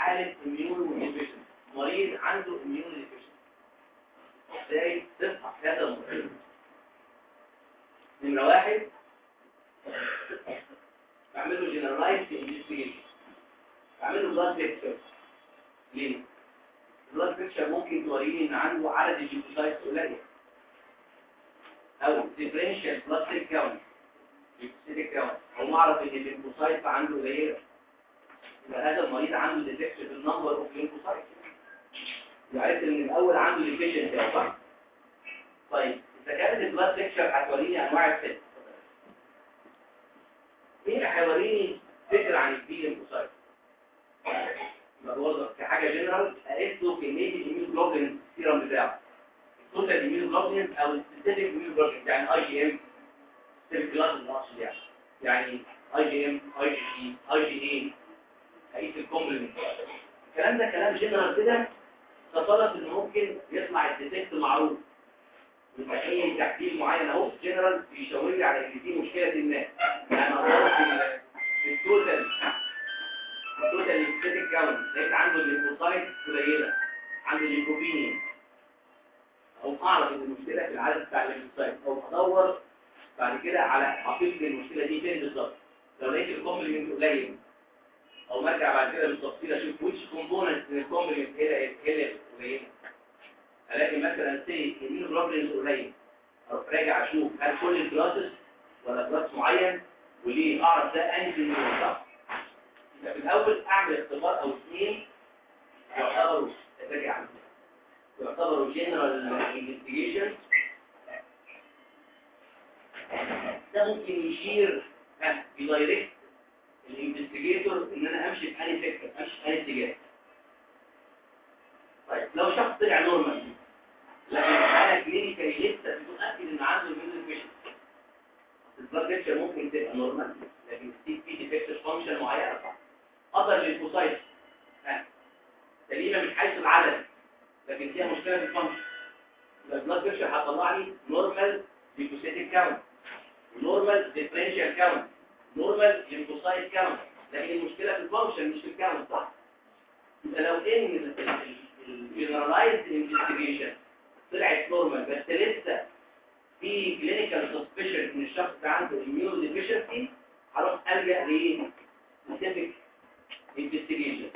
حاله اميون ديفيشن مريض عنده اميون ديفيشن ازاي تصحح هذا المريض نمره واحد بعمل له جنرالايز انفستيجيشن بعمل له بلاد بيكتشر ليه البلاد بيكتشر ممكن توريني ان عنده عدد الليمفوسايت قليل او ديفرنشال بلاد سيل كاونت ليمفوسيتك كاونت او نعرف ان الليمفوسايت عنده قليله يبقى هذا المريض عنده ديفكت في النمبر اوف ليمفوسايت وعرفت ان الاول عنده ديفيشنسي صح طيب اذا كانت البلاد بيكتشر هتوريني انواع السيل ايه اللي هيوريني فكره عن البي ليمفوسايت يبقى برضه كحاجه جنرال قيس له كميه الاميون جلوبولين السيرم بتاعه التوتال اميون جلوبولين او السبيسيفيك اميون جلوبولين يعني اي جي ام سبيسيفيك كلاس الاصل يعني يعني اي جي ام اي جي سي اي جي اي هيئه الكومبلمنت الكلام ده كلام جنرال كده تصادف ان ممكن يطلع الديتكت معروف يبقى اي تحليل معين اهو جنرال بيشاور لي على ان دي مشكله ما يعني اقدر في في التوتال التوتال ليمفاتيك كاونت لقيت عنده الليمفوسايت قليله عنده ليمفوبينيا او اعرف ان المشكله في العدد بتاع الليمفوسايت او ادور بعد كده على حقيقه المشكله دي فين بالظبط لو لقيت الكومبلمنت قليل او مرجع بعد كده بالتفصيل اشوف ويتش كومبوننت من الكومبلمنت هي هي قليله الاقي مثلا سي الاميونوجلوبولينز قليل اروح راجع اشوف هل كل الكلاسز ولا كلاس معين وليه اعرف ده انهي صح يبقى في الاول اعمل اختبار او اثنين يعتبروا راجع يعتبروا جنرال انفستيجيشن ده ممكن يشير ها يدايركت الانفستيجيتور ان انا امشي في انهي فكره امشي في انهي اتجاه طيب لو شخص طلع نورمال لكن انا كلينيكالي لسه متاكد ان عنده ميوزك فيشن البلاد بريشر ممكن تبقى نورمال لكن في في ديفكت فانكشن معينه صح اقدر للفوسايت سليمه من حيث العدد لكن فيها مشكله في الفانكشن البلاد بريشر هتطلع لي نورمال ليكوسيتيك كاونت نورمال ديفرنشال كاونت نورمال ليمفوسايت كاونت لكن المشكله في الفانكشن مش في الكاونت صح يبقى لو ان الجنرالايزد انفستيجيشن طلعت نورمال بس لسه في كلينيكال سسبشن ان الشخص ده عنده اميون ديفيشنسي هروح الجا لايه سبيسيفيك انفستيجيشن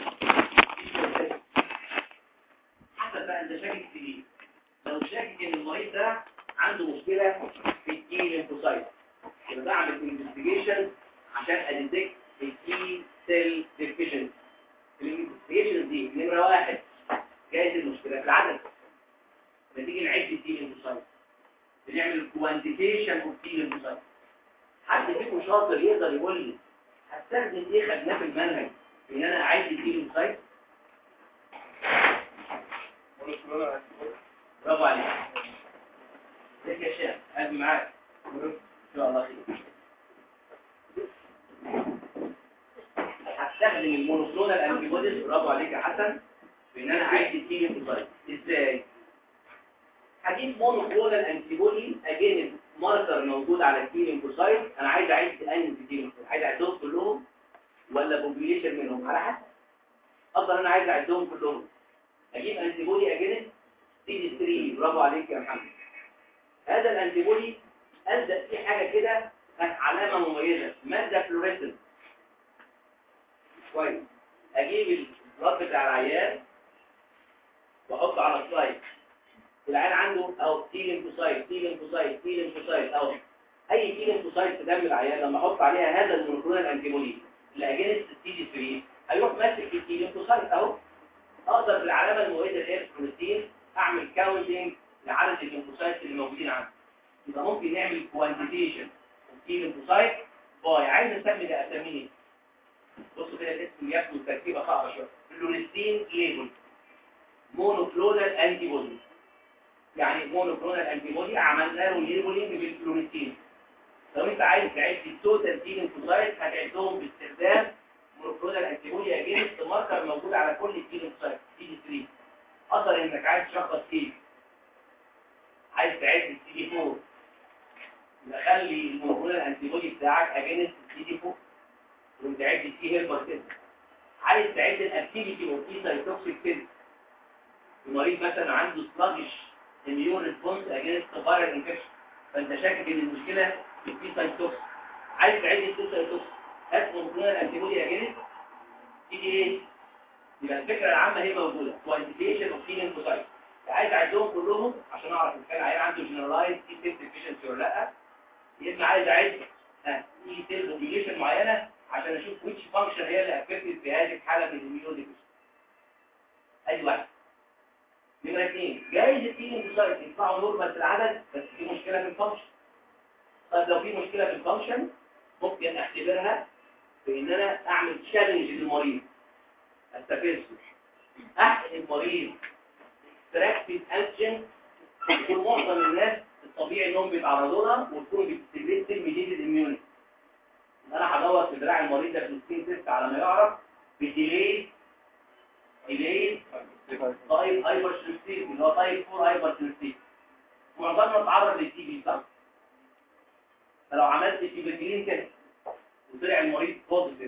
حسب بقى انت شاكك في ايه لو شاكك ان المريض ده عنده مشكله في التي ليمفوسايت يبقى بعمل انفستيجيشن عشان اديتكت التي سيل ديفيشنسي الانفستيجيشن دي نمره واحد جايز المشكله في العدد نتيجه نعد التي ليمفوسايت بنعمل كوانتيتيشن اوف تي ليمفوسايت حد فيكم شاطر يقدر يقول لي هستخدم ايه خدناه في المنهج ان انا اعد التي ليمفوسايت برافو عليك ازيك يا شيخ قاعد معاك ان شاء الله خير هستخدم المونوكلونال انتي بوديز برافو عليك يا حسن في ان انا اعد التي ليمفوسايت ازاي هجيب مونوكلونال انتي بودي اجينست ماركر موجود على التي ليمفوسايت انا عايز اعد انهي تي ليمفوسايت عايز اعدهم كلهم ولا بوبيليشن منهم على حسب افضل انا عايز اعدهم كلهم اجيب انتي بودي اجينست سي دي 3 برافو عليك يا محمد هذا الانتي بودي الزق فيه حاجه كده علامه مميزه ماده فلوريسنت كويس اجيب البلاد بتاع العيان واحطه على السلايد العيان عنده او تي ليمفوسايت تي ليمفوسايت تي ليمفوسايت او اي تي ليمفوسايت في دم العيان لما احط عليها هذا المونوكلونال انتي بودي اللي اجينست التي جي 3 هيروح ماسك في التي ليمفوسايت اهو اقدر بالعلامه المميزه اللي هي البروتين اعمل كاونتنج لعدد الليمفوسايت اللي موجودين عندي يبقى ممكن نعمل كوانتيتيشن في ليمفوسايت باي عايز اسمي ده اسميه بصوا كده الاسم يبدو تركيبه صعبه شويه فلوريستين ليبل مونوكلونال انتي بودي يعني مونوكلونال انتي بودي عملنا له ليبلينج بالفلوريستين لو انت عايز تعد التوتال تي ليمفوسايت هتعدهم باستخدام مونوكلونال انتي بودي اجينست ماركر موجود على كل التي ليمفوسايت تي دي 3 اثر انك عايز تشخص فيه عايز تعد السي دي 4 يبقى خلي المونوكلونال انتي بودي بتاعك اجينست السي دي 4 وانت عد السي هيلبر كده عايز تعد الاكتيفيتي اوف تي سايتوكسيك سيل المريض مثلا عنده سلاجش اميون ريسبونس اجينست فايرال انفكشن فانت شاكك ان المشكله في التي سايتوكس عايز تعد التي سايتوكس هات مونوكلونال انتيبودي اجينست تيجي ايه يبقى الفكره العامه هي موجوده كوانتيفيشن اوف تي ليمفوسايت عايز اعدهم كلهم عشان اعرف اذا كان العيان عنده جنرالايز تي سيل ديفيشنسي ولا لا يا اما عايز اعد ها تي سيل بوبيليشن معينه عشان اشوف ويتش فانكشن هي اللي افكتد في هذه الحاله من الاميون ديفيشن ادي واحد نمرة اثنين جايز التي ليمفوسايت يطلعوا نورمال في العدد بس في مشكله في الفانكشن طيب لو في مشكله في الفانكشن ممكن اعتبرها بان انا اعمل تشالنج للمريض استفزه احقن المريض اكستراكتيف انتيجين يكون معظم الناس الطبيعي انهم بيتعرضوا لها وتكون بتستجيب ميديتد اميونيتي انا هدور في دراع المريض ده في السكين تيست على ما يعرف بديلي ديلي طيب هايبر سنسيتيف اللي هو طيب 4 هايبر سنسيتيف معظمنا اتعرض للتي بي صح فلو عملت تيبركلين كده وطلع المريض بوزيتيف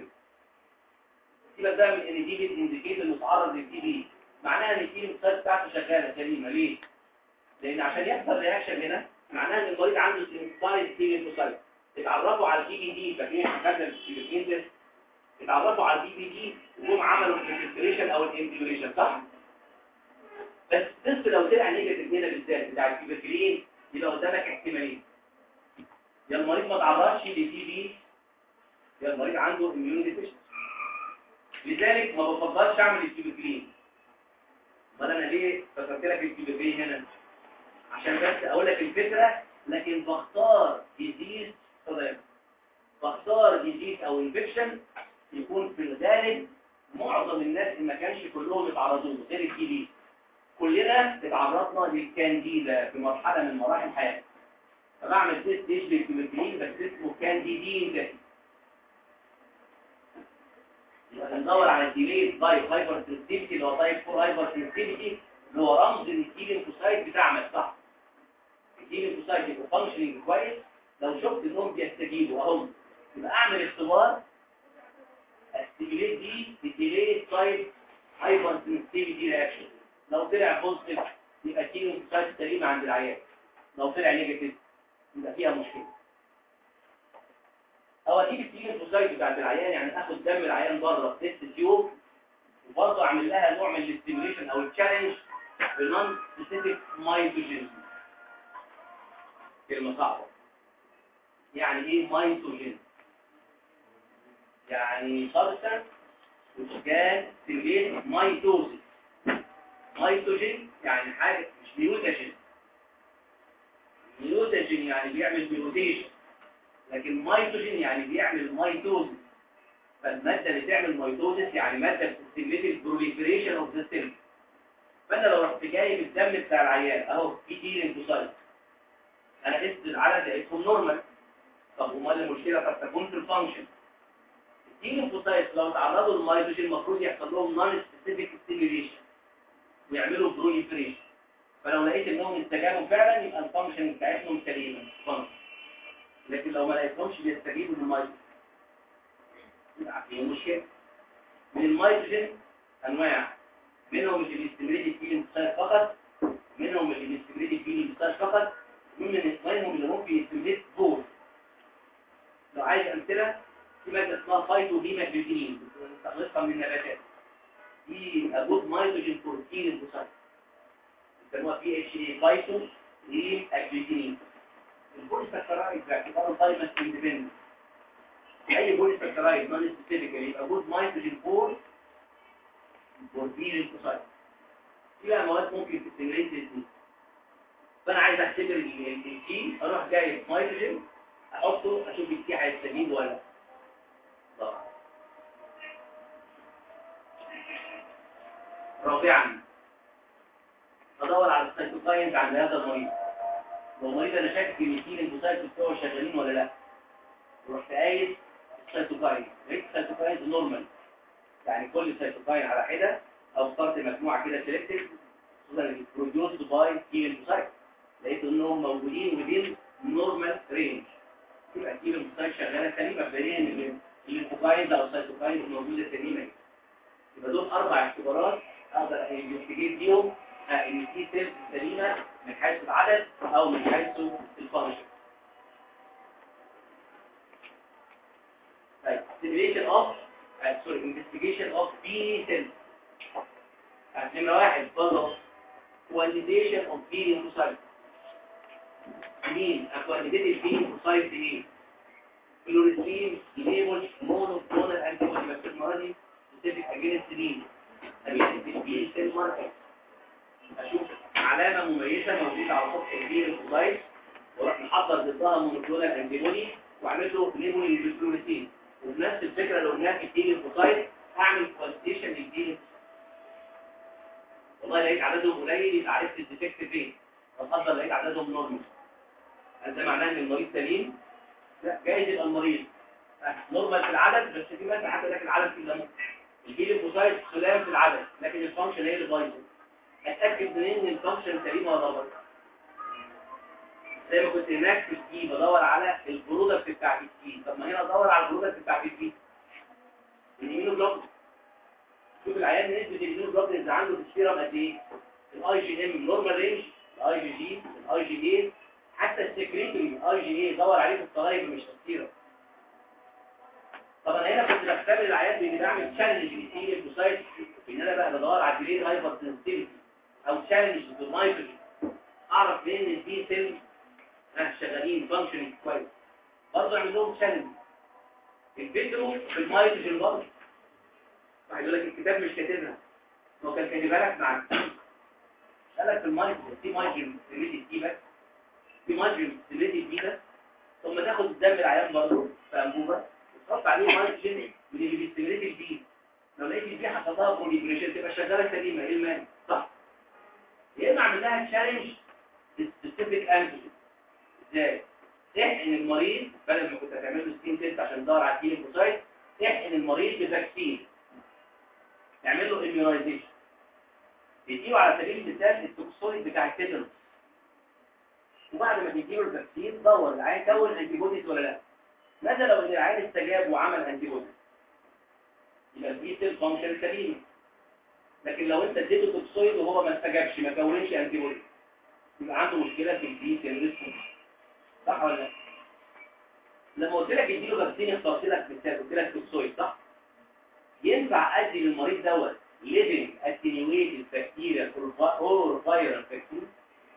سيبك ده من ان دي بتنديكيت انه اتعرض للتي بي معناها ان التي بي بتاعته شغاله سليمه ليه؟ لان عشان يحصل رياكشن هنا معناها ان المريض عنده سيمبتايز تي ليمفوسايت اتعرفوا على البي بي دي فاكرين احنا خدنا التيبركلين ده اتعرفوا على البي بي دي وجم عملوا الانفلتريشن او الانتجريشن صح؟ بس التست لو طلع نيجاتيف هنا بالذات بتاع التيبركلين يبقى قدامك احتمالين يا المريض ما اتعرضش لتي بي يا المريض عنده اميون ديفيشنسي لذلك ما بفضلش اعمل التيبركلين امال انا ليه فكرت لك التيبركلين هنا عشان بس اقول لك الفكره لكن بختار ديزيز صدام بختار ديزيز او انفكشن يكون في الغالب معظم الناس ما كانش كلهم اتعرضوا له غير التي بي كلنا اتعرضنا للكانديدا في مرحله من مراحل حياتنا فبعمل تيست يشبه الكيميكالين بس اسمه كانديدين ده يبقى بندور على الديليت تايب هايبر سنسيتيفيتي اللي هو تايب 4 هايبر سنسيتيفيتي اللي هو رمز ان التيلينفوسايت بتعمل صح التيلينفوسايت يبقى فانكشننج كويس لو شفت انهم بيستجيبوا اهم يبقى اعمل اختبار استيميليت دي الديليت تايب هايبر سنسيتيفيتي رياكشن لو طلع بوزيتيف يبقى التيلينفوسايت سليمه عند العيان لو طلع نيجاتيف يبقى فيها مشكله او اجيب التيلينفوسايت بتاعت العيان يعني اخد دم العيان بره في تيست تيوب وبرضه اعمل لها نوع من الاستيميليشن او التشالنج بنون سبيسيفيك مايتوجين كلمه صعبه يعني ايه مايتوجين يعني سبستانس which can stimulate mitosis مايتوجين يعني حاجه مش ميوتاجين ميوتاجين يعني بيعمل ميوتيشن لكن مايتوجين يعني بيعمل مايتوزيس فالماده اللي تعمل مايتوزيس يعني ماده بتستميت البروليفريشن اوف ذا سيل فانا لو رحت جايب الدم بتاع العيان اهو في تي ليمفوسايت انا قست العدد لقيتهم نورمال طب امال المشكله قد تكون في الفانكشن التي ليمفوسايت لو تعرضوا للمايتوجين المفروض يحصل لهم نون سبيسيفيك ستيميوليشن ويعملوا بروليفريشن فلو لقيت انهم استجابوا فعلا يبقى الفانكشن بتاعتهم سليمه فانكشن لكن لو ما لقيتهمش بيستجيبوا للمايتوجين يبقى في مشكله من المايتوجين انواع منهم اللي بيستمريد الفيلم فقط منهم اللي بيستمريد الفيلم فقط من منهم اللي ممكن يستمريد دور لو عايز امثله في ماده اسمها فايتو هيماجلوتين بنستخلصها من النباتات دي اجود مايتوجين بروتين البوسايت بيسموها بي اتش اي فايتو هيماجلوتين البوليساكرايد باعتباره تايمس اندبندنت اي بوليساكرايد نون سبيسيفيك يبقى جود نيتروجين فور بروتين الكوسايد في بقى مواد ممكن تستمريت دي فانا عايز اختبر الكي اروح جايب نيتروجين احطه اشوف الكي هيستجيب ولا لا رابعا ادور على السيتوكاينز عند هذا المريض لو مريض انا شاكك ان التين البوسايت بتوعه شغالين ولا لا ورحت قايس السيتوكاين لقيت السيتوكاين نورمال يعني كل سيتوكاين على حده او اخترت مجموعه كده سيلكتيف خصوصا بروديوسد باي تين البوسايت لقيت انهم موجودين ودين نورمال رينج يبقى التين البوسايت شغاله سليمه بدليل ان السيتوكاين او السيتوكاين موجوده سليمه فدول اربع اختبارات اقدر انفستيجيت بيهم ان في سيلز سليمه من حيث العدد او من حيث الفانكشن طيب simulation of uh, sorry investigation of B cells نمرة واحد بضغط quantitation of B lymphocytes مين quantitative B lymphocytes ايه فلوريسين ليبل monoclonal antibody بس المرة دي specific against مين against B cell marker اشوف علامة مميزة موجودة على سطح البي lymphocytes واروح محضر ضدها monoclonal antibody واعمل له ليبل بالفلوريسين وبنفس الفكرة لو قلناها في الدي ليمفوسايت هعمل كوانتيشن للدي والله لقيت عددهم قليل يبقى عرفت الديفكت فين وافضل لقيت عددهم نورمال هل ده معناه ان المريض سليم لا جايز يبقى المريض نورمال في العدد بس في مثلا حتى لكن العدد فيه دم الدي ليمفوسايت سلام في العدد لكن الفانكشن هي اللي بايظه اتاكد منين ان الفانكشن سليمه ولا غلط زي ما كنت هناك في الكي بدور على البرودكت بتاعت الكي طب ما هنا ادور على البرودكت بتاعت الكي الامينوجلوبين شوف العيان نسبه الامينوجلوبين اللي عنده في السيرم قد ايه الاي جي ام نورمال رينج الاي جي جي الاي جي اي حتى السكريتري اي جي اي دور عليه في الصلايب مش في السيرم طب انا هنا كنت بختبر العيان باني بعمل تشالنج للسي ليمفوسايت ان انا بقى بدور على الجريد هايبر سنسيتيفيتي او تشالنج بالنايتروجين اعرف فين البي سيل شغالين فانكشنينج كويس برضه اعمل لهم تشالنج الفيديو في المايتروجين برضه واحد يقول لك الكتاب مش كاتبها هو كان كاتبها لك مع قال لك في المايتروجين في مايتروجين ستيميتد دي بس في مايتروجين ستيميتد دي بس ثم تاخد الدم العيان برضه في انبوبه وتحط عليه مايتروجين من اللي بيستيميتد دي لو لقيت دي حصلها بوليبريشن تبقى شغاله سليمه ايه المانع صح يا اما اعمل لها تشالنج سبيسيفيك انتيجين ازاي تحقن المريض بدل ما كنت هتعمل له سكين تيست عشان تدور على الكيلوفوسايت تحقن المريض بفاكسين تعمل له اميونايزيشن تديله على سبيل المثال التوكسويد بتاع التيتانوس وبعد ما تديله الفاكسين دور العيان كون انتي بوديز ولا لا ماذا لو ان العيان استجاب وعمل انتي بوديز يبقى البي سيل فانكشن سليمه لكن لو انت اديته توكسويد وهو ما استجابش ما كونش انتي بوديز يبقى عنده مشكله في البي سيل ريسبونس صح ولا لا لما قلت لك اديله فاكسين اخترت لك مثال قلت لك توكسويد صح ينفع ادي للمريض دوت ليفنج اتنيويتد بكتيريا اور فايرال فاكسين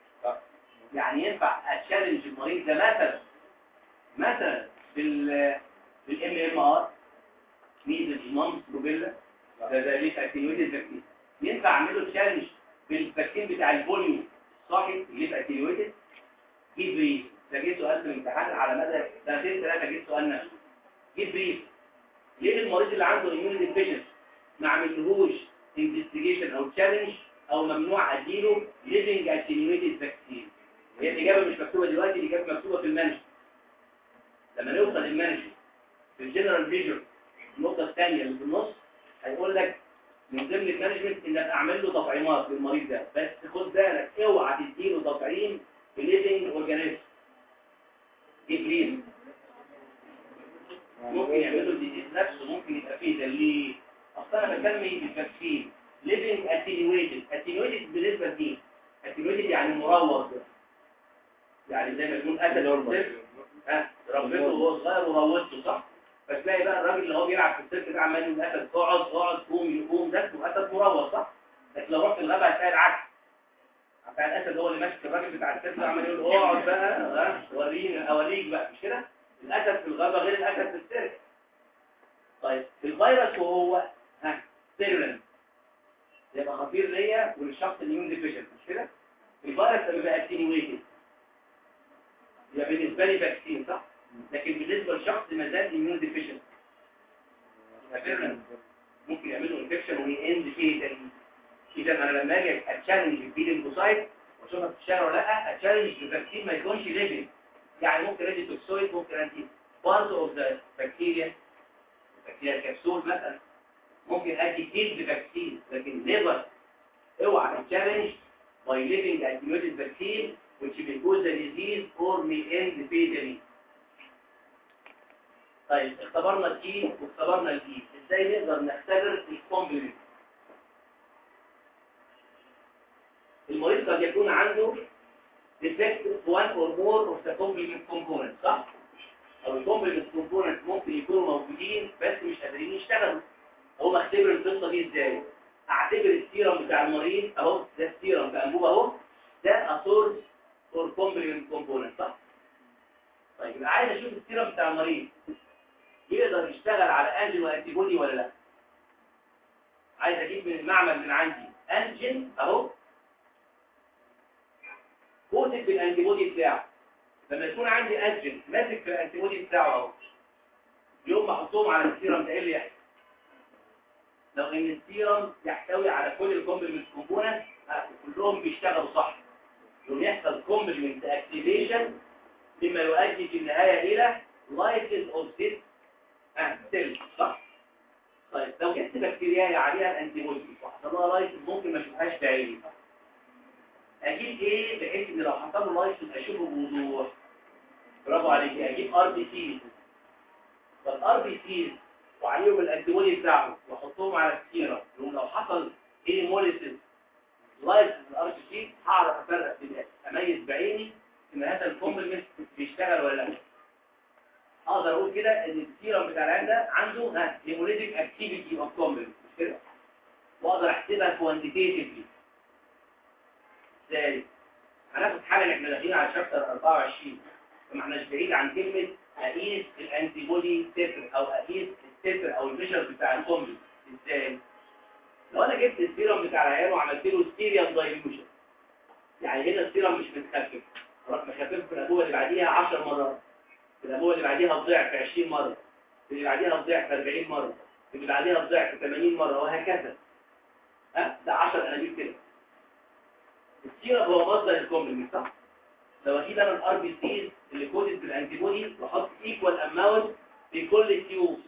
يعني ينفع اتشالنج المريض ده مثلا مثلا بال بالام ام ار ميزل مامس روبيلا ده ده ليه اتنيويتد فاكسين ينفع اعمل له تشالنج بالفاكسين بتاع البوليو صاحي اللي يبقى اتنيويتد جيب بريف ده جه سؤال في الامتحان على مدى سنتين ثلاثه جه سؤال نفسه جيب بريف ليه المريض اللي عنده immunity ديفيشنسي ما عملهوش انفستيجيشن او تشالنج او ممنوع اديله living attenuated vaccine هي الاجابه مش مكتوبه دلوقتي الاجابه مكتوبه في المانجمنت لما نوصل للمانجمنت في الجنرال فيجن النقطه الثانيه اللي في النص هيقول لك من ضمن المانجمنت انك اعمل له تطعيمات للمريض ده بس خد بالك اوعى تديله تطعيم بليفنج اورجانيزم جبريل ممكن يعملوا الديزيز نفسه ممكن يبقى فيه دليل اصل انا بسمي بالفاكسين ليفنج اتينيويتد اتينيويتد بالنسبه لمين اتينيويتد يعني مروض يعني زي ما يكون اسد السيرك ها ربيته وهو صغير وروضته صح فتلاقي بقى الراجل اللي هو بيلعب في السيرك ده عمال يقول اسد اقعد اقعد قوم يقوم ده اسمه اسد مروض صح لكن لو رحت الغابه هتلاقي العكس بتاع الاسد هو اللي ماسك الراجل بتاع السيرك عمال يقول اقعد بقى ها ورينا اوريك بقى مش كده الاسد في الغابه غير الاسد في السيرك طيب الفيروس وهو ها سيرولنت يبقى خطير ليا وللشخص اليون ديفيشنت مش كده الفيروس لما بقى اتنيويتد يبقى بالنسبه لي فاكسين صح لكن بالنسبه للشخص ما زال اميون ديفيشنت فيرلنت ممكن يعمل له انفكشن ويند فيه تاني اذا انا لما اجي اتشالنج بالليمفوسايت واشوفها بتشتغل ولا لا اتشالنج بالفاكسين ما يكونش ليفل يعني ممكن ادي توكسويد ممكن ادي بارت اوف ذا بكتيريا بكتيريا كبسول مثلا ممكن ادي كيد فاكسين لكن نيفر اوعى تشالنج باي ليفنج اتنيوتد فاكسين which may cause the disease or may end fatally طيب اختبرنا الكي واختبرنا الكي ازاي نقدر نختبر الكومبلمنت قد يكون عنده defect of one or more of the complement components صح؟ او الكومبلمنت كومبوننت ممكن يكونوا موجودين بس مش قادرين يشتغلوا هو اختبر القصه دي ازاي اعتبر السيرم بتاع المريض اهو ده السيرم في انبوبه اهو ده اسورس فور كومبلمنت كومبوننت صح طيب يبقى عايز اشوف السيرم بتاع المريض يقدر يشتغل على انجين وانتي بودي ولا لا عايز اجيب من المعمل من عندي انجين اهو كوتد بالانتي بودي بتاعه لما يكون عندي انجين ماسك في الانتي بودي بتاعه اهو يوم ما احطهم على السيرم ده ايه اللي يحصل لو ان السيرم يحتوي على كل الكومبلمنت كومبوننت كلهم بيشتغلوا صح يوم يحصل كومبلمنت اكتيفيشن مما يؤدي في النهايه الى لايسيس اوف ذيس سيل صح طيب لو جبت بكتيريا عليها الانتي بودي وحصل لها لايسيس ممكن ما اشوفهاش بعيني اجيب ايه بحيث ان لو حصل له لايسيس اشوفه بوضوح برافو عليك اجيب ار بي سي فالار بي سي وعليهم الانتيبودي بتاعهم واحطهم على السيرم لو حصل هيموليسيس لايف الار بي سي هعرف افرق بين اميز بعيني ان هذا الكومبلمنت بيشتغل ولا لا اقدر اقول كده ان السيرم بتاع العيان ده عنده ها هيموليتيك اكتيفيتي اوف كومبلمنت مش كده واقدر احسبها كوانتيتيفلي ازاي هناخد حاله احنا داخلين على شابتر 24 فما احناش بعيد عن كلمه اقيس الانتي بودي تتر او اقيس التتر او الميجر بتاع الكومبلمنت ازاي لو انا جبت السيرم بتاع العيان وعملت له ستيريال دايلوشن يعني هنا السيرم مش متخفف رحت مخففه في الانبوبه اللي بعديها 10 مرات في الانبوبه اللي بعديها الضعف 20 مره في اللي بعديها الضعف 40 مره في اللي بعديها الضعف 80 مره وهكذا ها ده 10 انابيب كده السيرم هو مصدر الكومبلمنت صح لو اجيب انا الار بي سي اللي كودد بالانتي بودي واحط ايكوال اماونت في كل التيوبس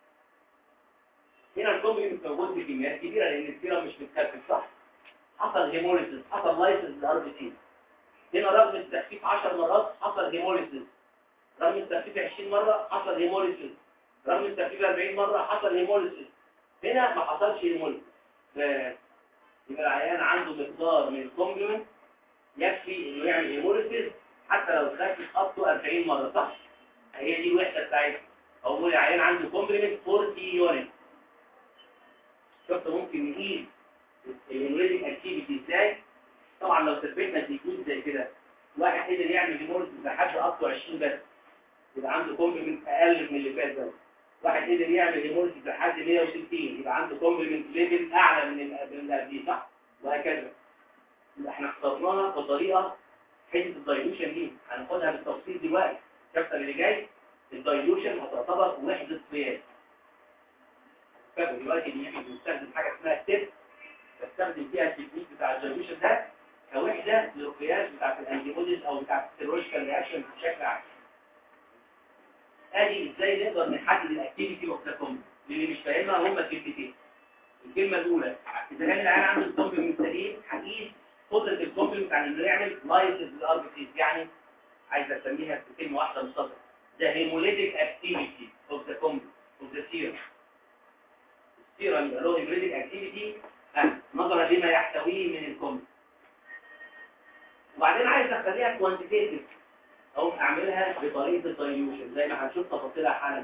هنا الكومبلمنت موجود بكميات كبيره لان السيرم مش متخفف صح حصل هيموليسيس حصل لايسيس للار بي سي هنا رغم التخفيف 10 مرات حصل هيموليسيس رغم التخفيف 20 مره حصل هيموليسيس رغم التخفيف 40 مره حصل هيموليسيس هنا ما حصلش هيموليسيس يبقى العيان عنده مقدار من الكومبلمنت يكفي انه يعمل هيموليسيس حتى لو خفف خطه 40 مره صح هي دي الوحده بتاعتها او بقول العيان عنده كومبلمنت 40 يونت شفت ممكن نقيس الهيموليتيك اكتيفيتي ازاي طبعا لو ثبتنا الديكود زي كده واحد قدر يعمل هيموليسيس لحد اب 20 بس يبقى عنده كومبلمنت اقل من اللي فات ده واحد قدر يعمل هيموليسيس لحد 160 يبقى عنده كومبلمنت ليفل اعلى من اللي قبليه صح وهكذا يبقى احنا اخترناها بطريقه حته الدايلوشن دي هناخدها بالتفصيل دلوقتي الشابتر اللي جاي الدايلوشن هتعتبر وحده قياس فاكر دلوقتي بنيجي بنستخدم حاجه اسمها ستيب بستخدم فيها التكنيك بتاع الدايلوشن ده كوحده للقياس بتاعت الانتي بوديز او بتاعت السيرولوجيكال رياكشن بشكل عام ادي ازاي نقدر نحدد الاكتيفيتي اوف ذا كومبلمنت اللي مش فاهمها هم كلمتين الكلمه الاولى اذا كان العيان عنده الكومبلمنت سليم هقيس قدره الكومبلمنت على انه يعمل لايسيس للار بي سيز يعني عايز اسميها بكلمه واحده مختصره the hemolytic activity of the complex of the serum السيرم يبقى له hemolytic activity نظرا لما يحتويه من الكومبلكس وبعدين عايز اخليها كوانتيتيف او اعملها بطريقه الدايلوشن زي ما هنشوف تفاصيلها حالا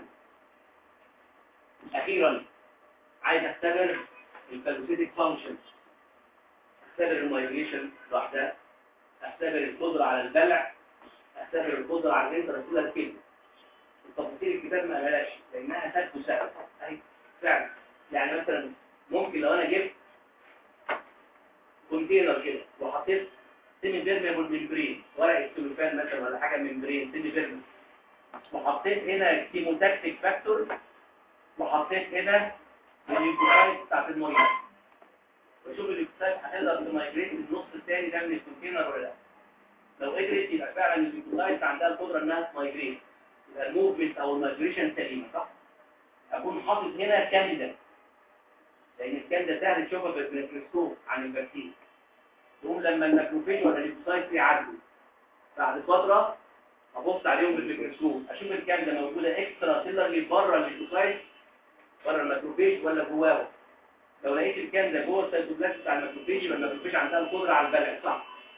اخيرا عايز اختبر الفاجوسيتك فانكشن اختبر المايجريشن لوحدها اختبر القدره على البلع اختبر القدره على الانترسيلر كيل التفاصيل الكتاب ما قالهاش لانها تبدو سهله اهي فعلا يعني مثلا ممكن لو انا جبت كونتينر كده وحطيت سيمي بيرميبل ممبرين ورقه سلوفان مثلا ولا حاجه ممبرين سيمي بيرميبل وحطيت هنا كيموتاكتيك فاكتور وحطيت هنا الليوكوسايت بتاعت الميه واشوف الليوكوسايت هتقدر تمايجريت النص الثاني ده من الكونتينر ولا لا لو قدرت يبقى فعلا الليوكوسايت عندها القدره انها تمايجريت يبقى الموفمنت او المايجريشن سليمه صح اكون حاطط هنا كانديدا لان الكانديدا سهل تشوفها بالميكروسكوب عن البكتيريا تقوم لما الماكروفيج ولا الليوكوسايت يعدوا بعد فتره ابص عليهم بالميكروسكوب اشوف الكانديدا موجوده اكسترا سيلرلي بره الليوكوسايت بره الماكروفيج ولا جواه لو لقيت الكانديدا جوه السيتوبلازم بتاع الماكروفيج يبقى الماكروفيج عندها القدره على البلع صح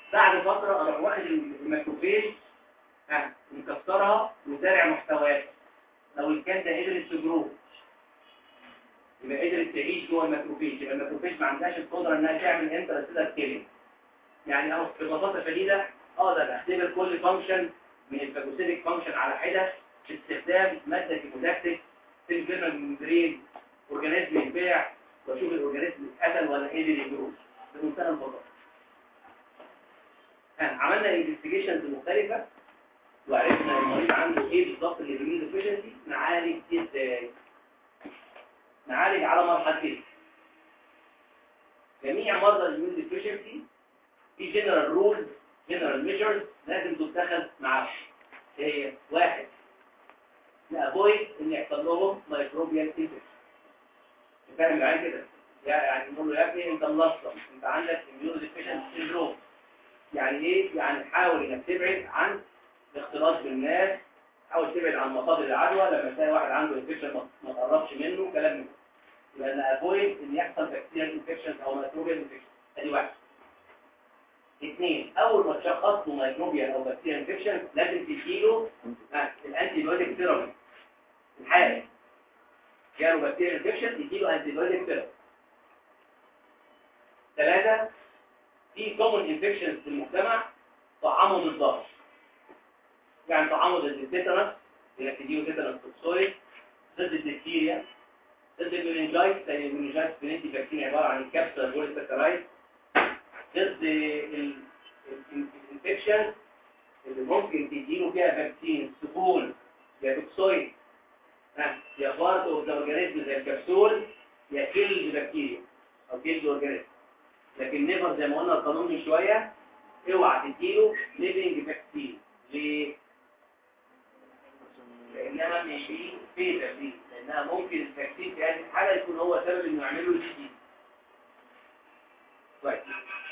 بعد فتره اروح واخد الماكروفيج ها مكسرها وزارع محتويات لو الكان ده قدرت تجرو يبقى قدرت تعيش جوه الماكروفيج يبقى الماكروفيج ما عندهاش القدره انها تعمل انترستيلر كيلينج يعني اهو ببساطه شديده اقدر اختبر كل فانكشن من الفاجوسيتك فانكشن على حده باستخدام ماده كيموتاكتيك في الجيرنال ممبرين اورجانيزم يتباع واشوف الاورجانيزم اتقتل ولا قدر يجرو بمنتهى البساطه عملنا انفستيجيشنز مختلفه وعرفنا المريض عنده ايه بالظبط اللي بيميل ديفيشنسي نعالج ازاي نعالج على مرحلتين جميع مرضى الاميون ديفيشنسي في جنرال رولز جنرال ميجرز لازم تتخذ معاهم هي واحد نافويد ان يحصل لهم مايكروبيال انفكشن فاهم معايا كده يعني نقول له يا ابني انت ملصم انت عندك اميون ديفيشنسي سيندروم يعني ايه يعني حاول انك تبعد عن الاختلاط بالناس حاول تبعد عن مصادر العدوى لما تلاقي واحد عنده انفكشن ما تقربش منه كلام من لان افويد ان يحصل بكتيريال انفكشن او ميكروبيال انفكشن ادي واحد اثنين اول ما تشخص له ميكروبيال او بكتيريال انفكشن لازم تديله الانتي بايوتيك ثيرابي الحالي جاله بكتيريال انفكشن تديله انتي بايوتيك ثيرابي ثلاثه في كومن انفكشنز في المجتمع تعمد الظهر يعني تعمد التيتانس انك تديله تيتانس توكسويد ضد الدكتيريا ضد المننجايت زي المننجايت بننتي فاكسين عباره عن الكبسوله بوليساكرايد ضد الانفكشن اللي ممكن تديله فيها فاكسين سكون يا توكسويد يا بارت اوف ذا اورجانيزم زي الكبسول يا كيل بكتيريا او كيل اورجانيزم لكن نيفر زي ما قلنا القانون من شويه اوعى تديله ليفنج فاكسين ليه؟ لانها مش دي فيتا دي لانها ممكن الفاكسين في هذه الحاله يكون هو سبب انه يعمل له دي كويس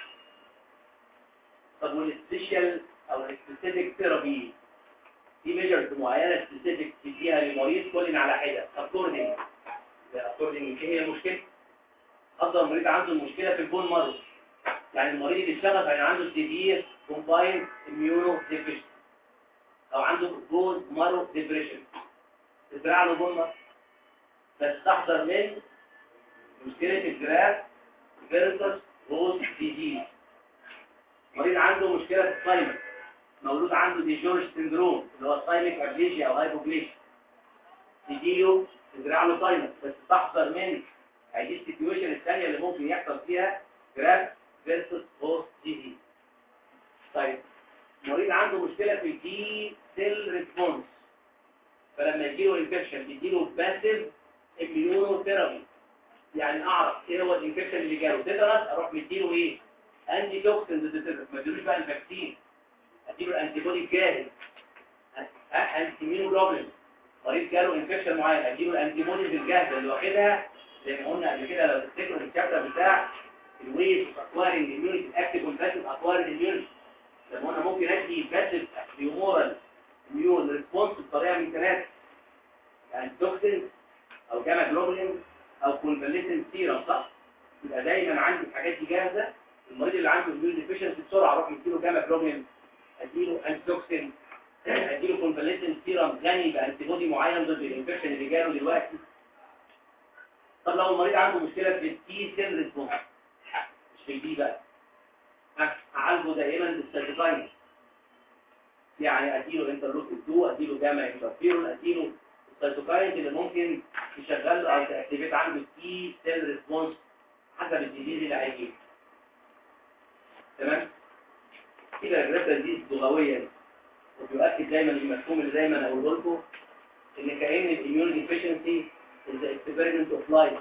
طب والسبيشال او السبيسيفيك ثيرابي دي ميجرز معينه سبيسيفيك تديها للمريض كل على حده اكوردنج اكوردنج ايه هي المشكله؟ افضل المريض عنده المشكله في البون مارو يعني المريض اللي اشتغل يعني عنده سيفير كومباين اميونو ديفيشن او عنده بون مارو ديبريشن تزرع له بون مارو بس تحذر من مشكله الجراف فيرتس روز ديزيز مريض عنده مشكله في السايمك مولود عنده دي جورج سندروم اللي هو سايمك ابليجيا او هايبوبليجيا تديله تزرع له سايمك بس تحذر من هذه السيتويشن الثانيه اللي ممكن يحصل فيها جراف فيرسس بوست ديزيز طيب مريض عنده مشكله في الدي سيل ريسبونس فلما يجيله انفكشن يديله باسيف اميونو ثيرابي يعني اعرف ايه هو الانفكشن اللي جاله تيتانس اروح مديله ايه انتي توكسين ضد التيتانس ما اديلوش بقى الفاكسين اديله الانتي بودي الجاهز ها انتي ميونوجلوبولين مريض جاله انفكشن معين اديله الانتي بوديز الجاهزه اللي واخدها زي ما قلنا قبل كده لو تفتكروا الشابتر بتاع الويف اكوارنج اميونيتي اكتيف والباسيف اكوارنج اميونيتي لما قلنا ممكن ادي باسيف بيومورال اميون ريسبونس بطريقه من ثلاثه يعني توكسين او جاما جلوبولين او كونفاليسنت سيرم صح يبقى دايما عندي الحاجات دي جاهزه المريض اللي عنده اميون ديفيشنسي بسرعه اروح مديله جاما جلوبولين اديله انتي توكسين اديله كونفاليسنت سيرم غني بانتي بودي معين ضد الانفكشن اللي جاله دلوقتي طب لو المريض عنده مشكله في التي سيل ريسبونس مش في البي بقى اعالجه دائما بالسيتوكاين يعني اديله انترلوك 2 اديله جاما انترفيرون اديله السيتوكاين اللي ممكن يشغل او تاكتيفيت عنده التي سيل ريسبونس حسب الديزيز اللي هيجيله تمام كده الريفرنس دي لغويا وبيؤكد دايما المفهوم اللي دايما اقوله لكم ان كأن الاميون ديفيشنسي is the experiment of life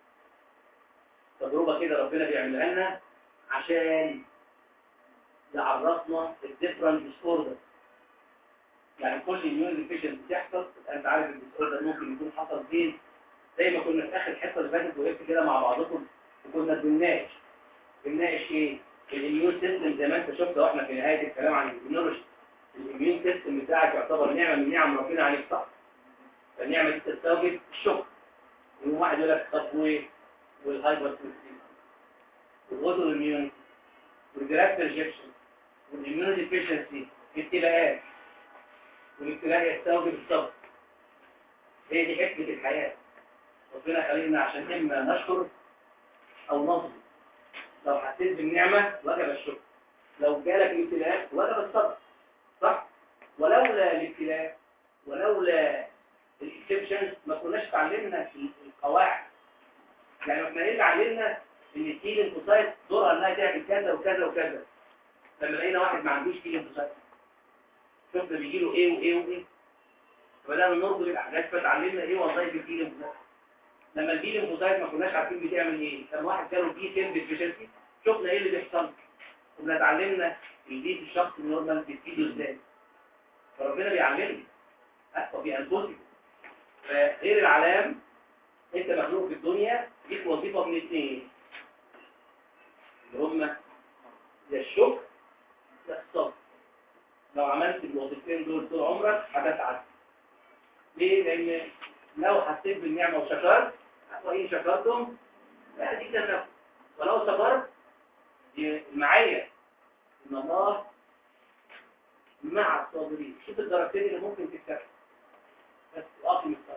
تجربة كده ربنا بيعملها لنا عشان يعرفنا الديفرنت disorder يعني كل immune deficiency بتحصل انت عارف الديسوردر ممكن يكون حصل فين زي ما كنا في اخر الحصه اللي فاتت وقفت كده مع بعضكم وكنا بنناقش بنناقش ايه الاميون سيستم زي ما انت شفت واحنا في نهايه الكلام عن الاميونولوجي الاميون سيستم بتاعك يعتبر نعمه من نعم ربنا عليك صح فالنعمه تستوجب الشكر يوم واحد يقول لك طب وايه والهايبر سنسيتيف والاوتو اميونيتي والجراف ريجكشن والاميونو ديفيشنسي ابتلاءات والابتلاء يستوجب الصبر هي دي حكمة الحياة ربنا خلينا عشان إما نشكر أو نصبر لو حسيت بالنعمة وجب الشكر لو جالك الابتلاء وجب الصبر صح؟ ولولا الابتلاء ولولا الاكسبشن ما كناش اتعلمنا القواعد يعني احنا ايه اتعلمنا ان التيل انفوسايت دورها انها تعمل كذا وكذا وكذا لما لقينا واحد ما عندوش تيل انفوسايت شفنا بيجي له ايه وايه وايه فبدانا نربط الاحداث فتعلمنا ايه وظائف التيل انفوسايت لما البي انفوسايت ما كناش عارفين بتعمل ايه كان واحد جاله بي سيل ديفيشنسي شفنا ايه اللي بيحصل كنا اتعلمنا البي في الشخص النورمال بتفيده ازاي فربنا بيعلمني وفي انفسكم فغير العلام انت مخلوق في الدنيا ليك وظيفه من اثنين اللي هم يا الشكر يا الصبر لو عملت الوظيفتين دول طول عمرك هتتعب ليه؟ لان لو حسيت بالنعمه وشكرت وان شكرتم لا دي كده ولو صبرت معايا ان الله مع الصابرين شوف الدرجتين اللي ممكن تكتسب بس اقم الصبر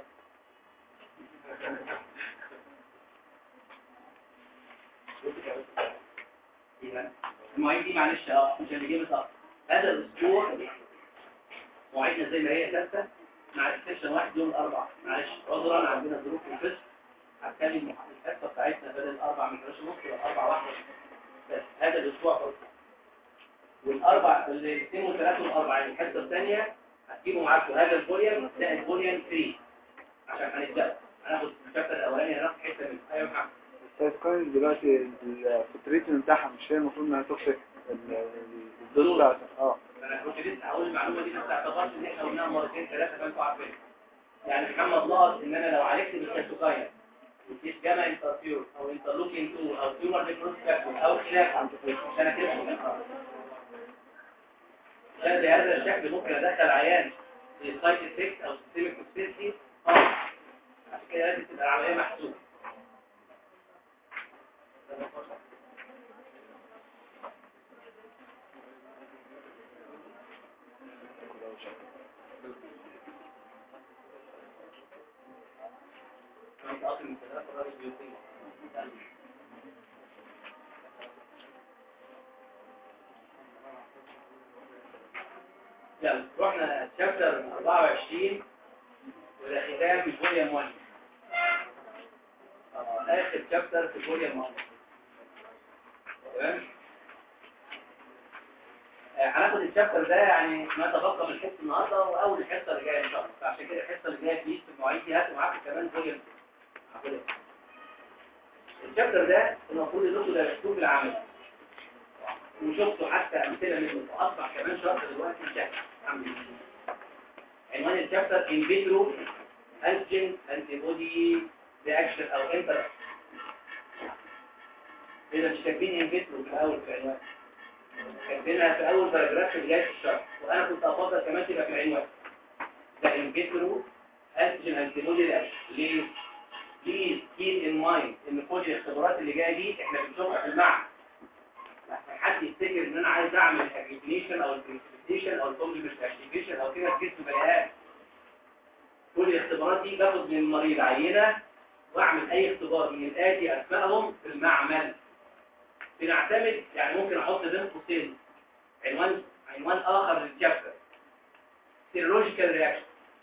المواعيد دي معلش اه مش اللي جه صح هذا الاسبوع مواعيدنا زي ما هي ثابته مع السيشن واحد يوم الاربعاء معلش عذرا عندنا ظروف في الفصل هتكلم الحصه بتاعتنا بدل الاربع من 11 ونص الى الاربع واحده بس هذا الاسبوع فقط والاربع الاثنين والثلاث والاربع يعني الحصه الثانيه هتجيبوا معاكم هذا الفوليوم ده الفوليوم 3 عشان هنبدا هناخد الشابتر الاولاني هناخد حته من ايوه محمد استاذ كوين دلوقتي الفطريتين بتاعها مش هي المفروض انها تخرج الدور بتاعتها اه انا كنت لسه هقول المعلومه دي بس اعتبرت ان احنا قلناها مرتين ثلاثه فانتوا عارفين يعني محمد لاحظ ان انا لو عالجت بالسيتوكاين واديت جاما انترفيور او انترلوكين 2 او تيومر نيكروس فاكتور او خلاف عشان كده عشان بهذا الشكل ممكن ادخل عيان في سايت افكت او سيستميك توكسيسيتي اه عشان كده لازم تبقى العمليه محسوبه يلا رحنا شابتر 24 وده ختام في فوليوم 1 اه اخر شابتر في فوليوم 1 تمام آه، هناخد الشابتر ده يعني ما تبقى من الحصه النهارده واول الحصه اللي جايه ان شاء الله فعشان كده الحصه اللي جايه دي في المواعيد دي هاتوا معاكم كمان فوليوم هاخدها الشابتر ده المفروض انكم درستوه في العمل وشفتوا حتى امثله منه واصبح كمان شرح دلوقتي شكل الحمد لله عنوان الشابتر ان فيترو انتيجين انتي بودي رياكشن او انتر اذا مش كاتبين ان فيترو في الاول في العنوان كاتبينها في اول باراجراف في بدايه الشرح وانا كنت افضل كمان تبقى في العنوان ده ان فيترو انتيجين انتي بودي رياكشن ليه؟ بليز كيب ان مايند ان كل الاختبارات اللي جايه دي احنا بنشوفها في المعمل لحسن حد يفتكر ان انا عايز اعمل الاجريجيشن او البريسبيتيشن او الكومبلمنت اكتيفيشن او كده في جسم بني ادم كل الاختبارات دي باخد من المريض عينه واعمل اي اختبار من الاتي اسمائهم في المعمل بنعتمد يعني ممكن احط بين قوسين عنوان عنوان اخر للشابتر سيرولوجيكال رياكشن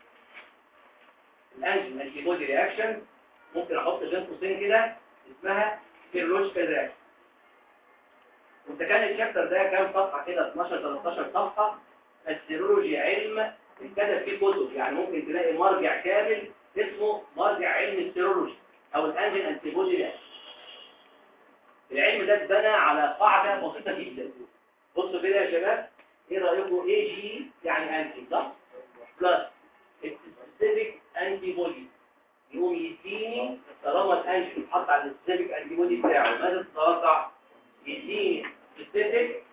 الانجين انتي بودي رياكشن ممكن احط بين قوسين كده اسمها سيرولوجيكال رياكشن وانت كان الشابتر ده كام صفحه كده 12 13 صفحه السيرولوجي علم اتكتب فيه كتب يعني ممكن تلاقي مرجع كامل اسمه مرجع علم السيرولوجي او الانجين انتيبودي رياكشن العلم ده اتبنى على قاعده بسيطه جدا بصوا كده يا شباب ايه رايكم اي جي يعني انتي صح بلس سبيسيفيك انتي بودي يقوم يديني طالما الانجين اتحط على السبيسيفيك انتي بودي بتاعه ماذا تتوقع يديني سبيسيفيك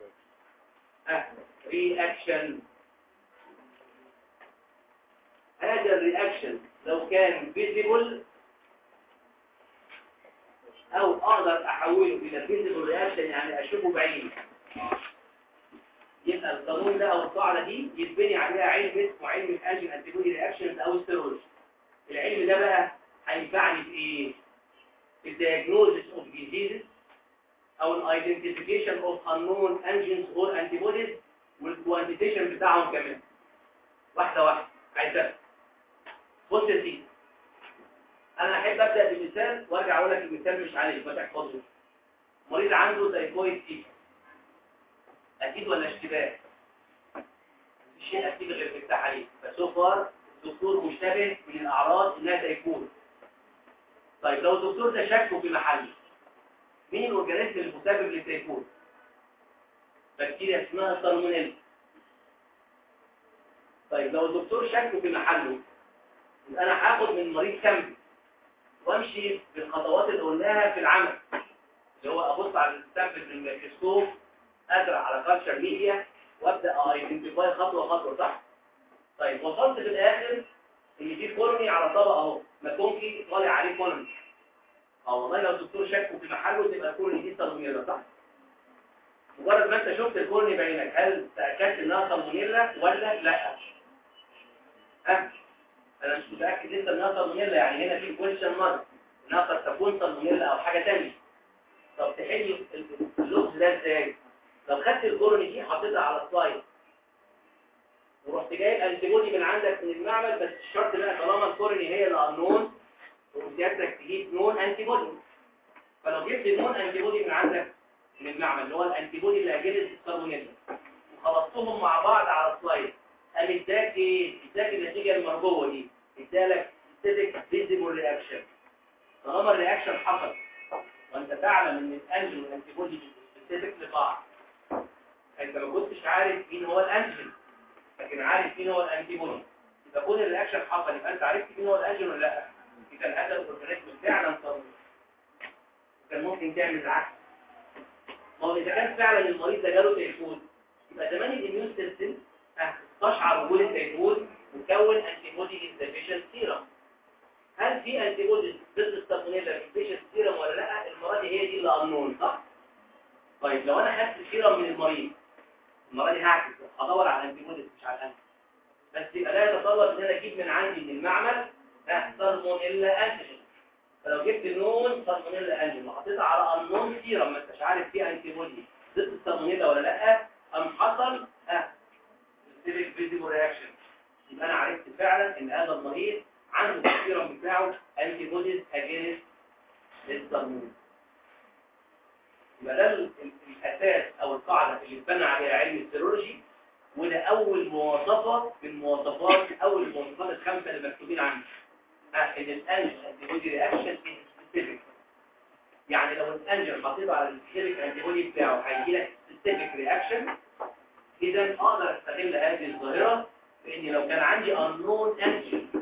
رياكشن هذا الرياكشن لو كان فيزيبل او اقدر احوله الى فيزيبل رياكشن يعني اشوفه بعيني يبقى القانون ده او القاعده دي يتبني عليها علم اسمه علم الانجين انتيبودي رياكشنز او السيرولوجي العلم ده بقى هينفعني في ايه في الدياجنوزيس اوف ديزيزز او الايدنتيفيكيشن اوف unknown انجينز اور انتيبوديز والكوانتيتيشن بتاعهم كمان واحده واحده عايز ابدا بص يا سيدي انا احب ابدا بمثال وارجع اقول لك المثال مش عليه ما تحفظوش مريض عنده تايفويد تي اكيد ولا اشتباه مفيش شيء اكيد غير في التحاليل فسو فار الدكتور مشتبه من الاعراض انها تايفويد طيب لو الدكتور ده شكه في محله مين الاورجانيزم المسبب للتايفويد بكتيريا اسمها سالمونيلا طيب لو الدكتور شكه في محله يبقى انا هاخد من مريض كامل وامشي بالخطوات اللي قلناها في العمل اللي هو ابص على السامبل بالميكروسكوب ازرع على كالتشر ميديا وابدا ايدنتيفاي خطوه خطوه صح طيب وصلت في الاخر ان في كولوني على طبق اهو ماكونكي طالع عليه كولوني اه والله لو الدكتور شكه في محله تبقى الكولوني دي سالمونيلا صح مجرد ما انت شفت الكولوني بعينك هل تاكدت انها سالمونيلا ولا لا ها انا مش متاكد لسه انها سالمونيلا يعني هنا في كويشن مارك انها قد تكون سالمونيلا او حاجه ثانيه طب تحل اللغز ده ازاي لو خدت الكولوني دي حطيتها على السلايد ورحت جايب انتيبودي من عندك من المعمل بس الشرط بقى طالما الكولوني هي اللي انون وسيادتك تجيب نون انتيبودي فلو جبت نون انتيبودي من عندك من المعمل اللي هو الانتيبودي اللي اجلس السالمونيلا وخلطتهم مع بعض على السلايد قام اداك ايه اداك النتيجه المرجوه دي ادالك ستيتك فيزيبل رياكشن طالما الرياكشن حصل وانت تعلم ان الانجل والانتيبودي سبيسيفيك لبعض انت ما كنتش عارف مين هو الانجل لكن عارف مين هو الانتيبودي يبقى كون الرياكشن حصل يبقى انت عرفت مين هو الانجل ولا لا اذا هذا الاورجانيزم فعلا صدمه كان ممكن تعمل العكس ما هو اذا كان فعلا المريض ده جاله تيفود يبقى زمان الاميون سيستم تشعر وجود التيفود وكون انتيبودي انزيفيشن سيرم هل في انتيبودي ضد السالمونيلا انزيفيشن سيرم ولا لا المره دي هي دي اللي انون صح طيب لو انا خدت سيرم من المريض المره دي هعكس هدور على انتيبودي مش على الانتي بس يبقى لا يتطلب ان انا اجيب من عندي من المعمل سالمونيلا انتيجين فلو جبت نون سالمونيلا انتيجين وحطيتها على انون سيرم ما انتش عارف فيه انتيبودي ضد السالمونيلا ولا لا ام حصل ها سيريك فيزيبل رياكشن يبقى انا عرفت فعلا ان هذا المريض عنده السيرم بتاعه انتي بوديز اجينست للسالمونيلا يبقى ده الاساس او القاعده اللي اتبنى عليها علم السيرولوجي وده اول مواصفه من مواصفات اول المواصفات الخمسه اللي مكتوبين عندي ان الانجل انتي بودي رياكشن سبيسيفيك يعني لو الانجل حطيته على السبيسيفيك انتي بودي بتاعه هيجي لك سبيسيفيك رياكشن اذا اقدر استغل هذه الظاهره باني لو كان عندي unknown antigen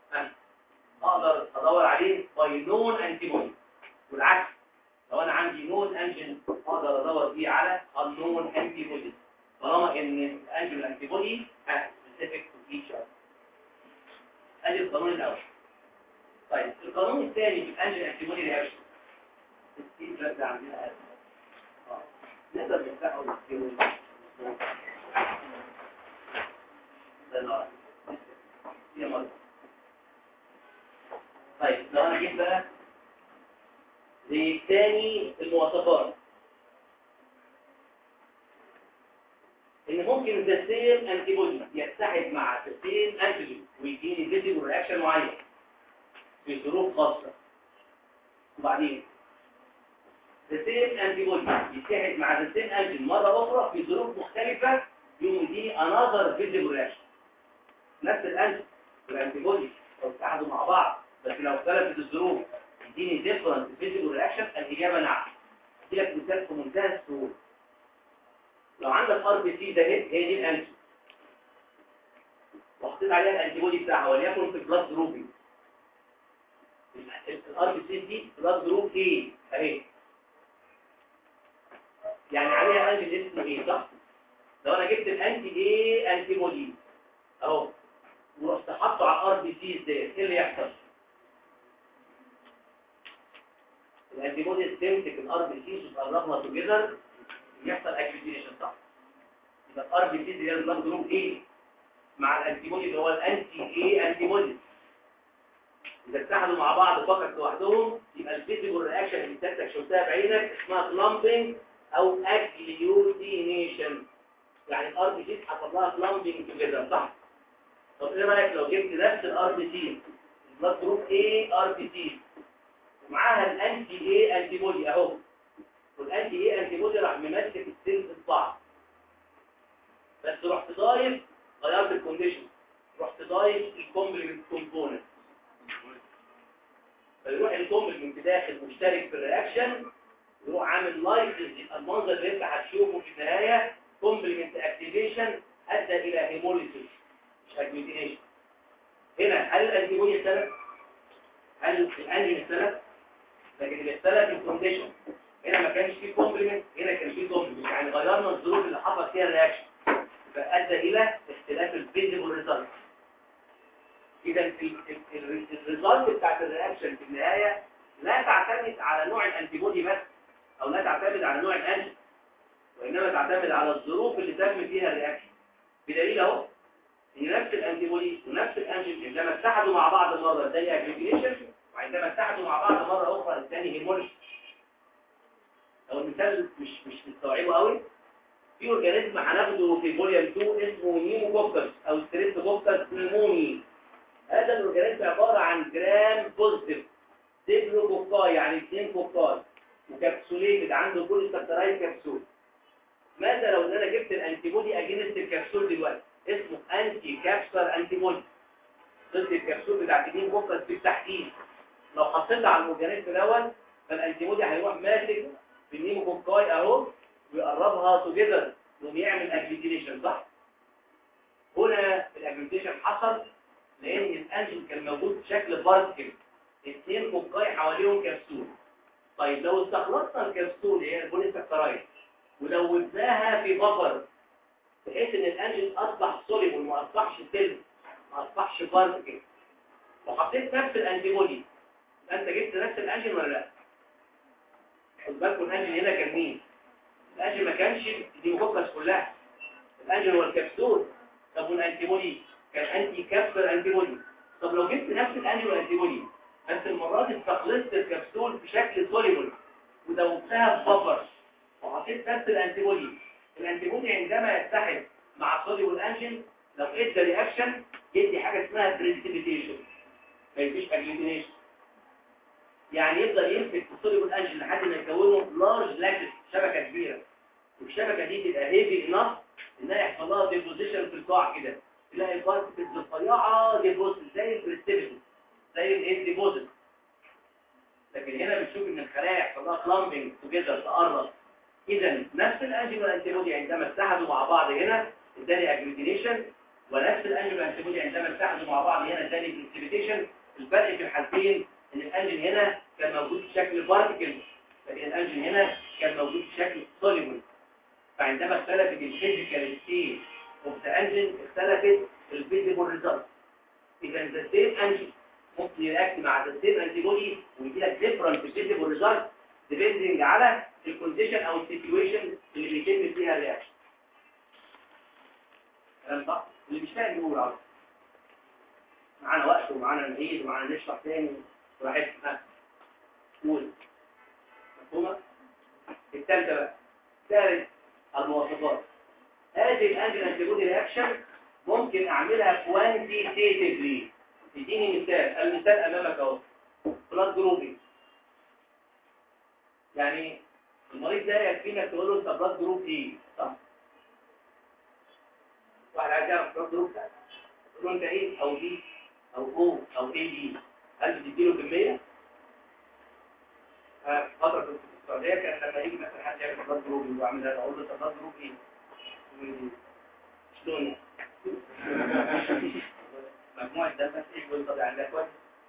اقدر ادور عليه by known antibody والعكس لو انا عندي known antigen اقدر ادور بيه على unknown antibody طالما ان الانجل والانتيبودي specific to each other ادي القانون الاول طيب القانون الثاني في الانجل انتيبودي رياكشن السيد ده عندنا اه نقدر نفتحه ونستخدمه طيب لو انا جيت بقى لتاني المواصفات ان ممكن السيم انتيبودي يتحد مع السيم انتيجين ويديني فيزيبل رياكشن معين في ظروف خاصه وبعدين السيم انتيبودي يتحد مع السيم انتيجين مره اخرى في ظروف مختلفه يقوم يديني another visible reaction نفس الانتي والانتيبودي لو اتحدوا مع بعض بس لو اختلفت الظروف يديني different visible reaction الاجابه نعم ادي لك مثال في منتهى السهوله لو عندك ار بي سي ده هي دي الانتي وحطيت عليها الانتيبودي بتاعها وليكن في بلاد جروبي الار بي سي دي بلاد جروب ايه اهي يعني عليها انتي اسمه ايه صح لو انا جبت الانتي ايه انتي بودي اهو ورحت حاطه على الار بي سي ازاي ايه اللي يحصل الانتي بودي تمسك الار بي سي وتقربها توجذر يحصل اكتيفيشن صح يبقى الار بي سي اللي هي البلاد جروب ايه مع الانتي بودي اللي هو الانتي ايه انتي بودي اذا اتحدوا مع بعض فقط لوحدهم يبقى الفيزيكال رياكشن اللي انت شفتها بعينك اسمها كلامبنج او اجليوتينيشن يعني الار بي سي حصل لها كلامبنج توجذر صح طب ايه رايك لو جبت نفس الار بي سي البلاد جروب ايه ار بي سي ومعاها الانتي ايه انتي بودي اهو والانتي ايه انتي بودي راح ممسك السيلز ببعض بس رحت ضايف غيرت الكونديشن رحت ضايف الكومبلمنت كومبوننت فيروح الكومبلمنت داخل مشترك في الرياكشن يروح عامل لايسز يبقى المنظر اللي انت هتشوفه في النهايه كومبلمنت اكتيفيشن ادى الى هيموليسيس مش اجلوتينيشن هنا هل الانتي بودي اختلف؟ هل الانجين اختلف؟ لكن اللي اختلف الكونديشن هنا ما كانش فيه كومبلمنت هنا كان فيه كومبلمنت يعني غيرنا الظروف اللي حصل فيها الرياكشن فادى الى اختلاف الفيزيبل ريزلت اذا الريزلت بتاعت الرياكشن في النهايه لا تعتمد على نوع الانتي بودي بس او لا تعتمد على نوع الانجين وانما تعتمد على الظروف اللي تم فيها الرياكشن بدليل اهو ان نفس الانتي بودي ونفس الانجين عندما اتحدوا مع بعض مره اداني اجريجيشن وعندما اتحدوا مع بعض مره اخرى اداني هيموليش لو المثال مش مش مستوعبه قوي في اورجانيزم هناخده في فوليوم 2 اسمه نيموكوكس او ستريبتوكوكس نيموني هذا الاورجانيزم عباره عن جرام بوزيتيف ديبلوكوكاي يعني اثنين كوكاي وكبسوليتد عنده كل سكرايد كبسول ماذا لو ان انا جبت الانتي بودي اجينست الكبسول دلوقتي اسمه انتي كابسول انتي بودي ضد الكبسول بتاعت النيموكوكس بالتحديد لو حطيتها على الاورجانيزم دوت فالانتي بودي هيروح ماسك بالنيموكوكاي اهو ويقربها توجذر ويعمل اجليتيشن صح هنا الاجليتيشن حصل لان الانجل كان موجود بشكل بارتكل اثنين كوكاي حواليهم كبسول طيب لو استخلصنا الكبسول اللي هي البوليساكرايد ولودناها في بفر بحيث ان الانجل اصبح سوليبل ما اصبحش سيل ما اصبحش بارتكل وحطيت نفس الانتي بودي انت جبت نفس الانجل ولا لا خد بالكم الانجل هنا كان مين الانجل ما كانش الديموكوكس كلها الانجل هو الكبسول طب والانتي بودي كان انتي كابسول انتي بودي طب لو جبت نفس الانجل والانتي بودي بس المره دي استخلصت الكبسول بشكل سوليبل ودوبتها ببفر وحطيت نفس الانتي بودي الانتي بودي عندما يتحد مع السوليبل انجل لو ادى رياكشن يدي حاجه اسمها بريسيبيتيشن ما يديش اجليتيشن يعني يفضل يمسك السوليبل انجل لحد ما يكونوا لارج لاكس شبكه كبيره والشبكه دي تبقى هيفي انف انها يحصل لها ديبوزيشن في القاع كده تلاقي البارتكلز رفيعه ديبوزيت زي البريستيبيتي زي الايه ديبوزيت لكن هنا بنشوف ان الخلايا يحصل لها كلامبنج توجذر تقرب اذا نفس الانجل والانتي بودي عندما اتحدوا مع بعض هنا اداني اجلوتينيشن ونفس الانجل والانتي بودي عندما اتحدوا مع بعض هنا اداني بريستيبيتيشن الفرق في الحالتين ان الانجل هنا كان موجود بشكل بارتكل لكن الانجل هنا كان موجود بشكل سوليبل فعندما اختلفت الفيزيكال ستيت اوف ذا انجل اختلفت الفيزيبل ريزلت اذا ذا سيم انجل ممكن يرياكت مع ذا سيم انتي بودي ويجي لك ديفرنت فيزيبل ريزلت ديبندنج على الكونديشن او السيتويشن اللي بيتم فيها الرياكشن كلام صح اللي مش فاهم يقول عارف معانا وقت ومعانا نعيد ومعانا نشرح تاني براحتنا قول مفهومه الثالثه بقى ثالث المواصفات هذه الانجل انتيبودي رياكشن ممكن اعملها كوانتيتيفلي اديني مثال المثال امامك اهو بلاد جروبي يعني المريض ده يكفينا تقول له انت بلاد جروب ايه صح واحد عايز يعرف بلاد جروب ده تقول له انت ايه او دي او او او ايه دي هل بتديله كميه فتره في السعوديه كان لما يجي مثلا حد يعمل بلاد جروب ويعمل هذا اقول له انت بلاد جروب ايه شلون مجموعة دم ايه يقول طب يعني ده كويس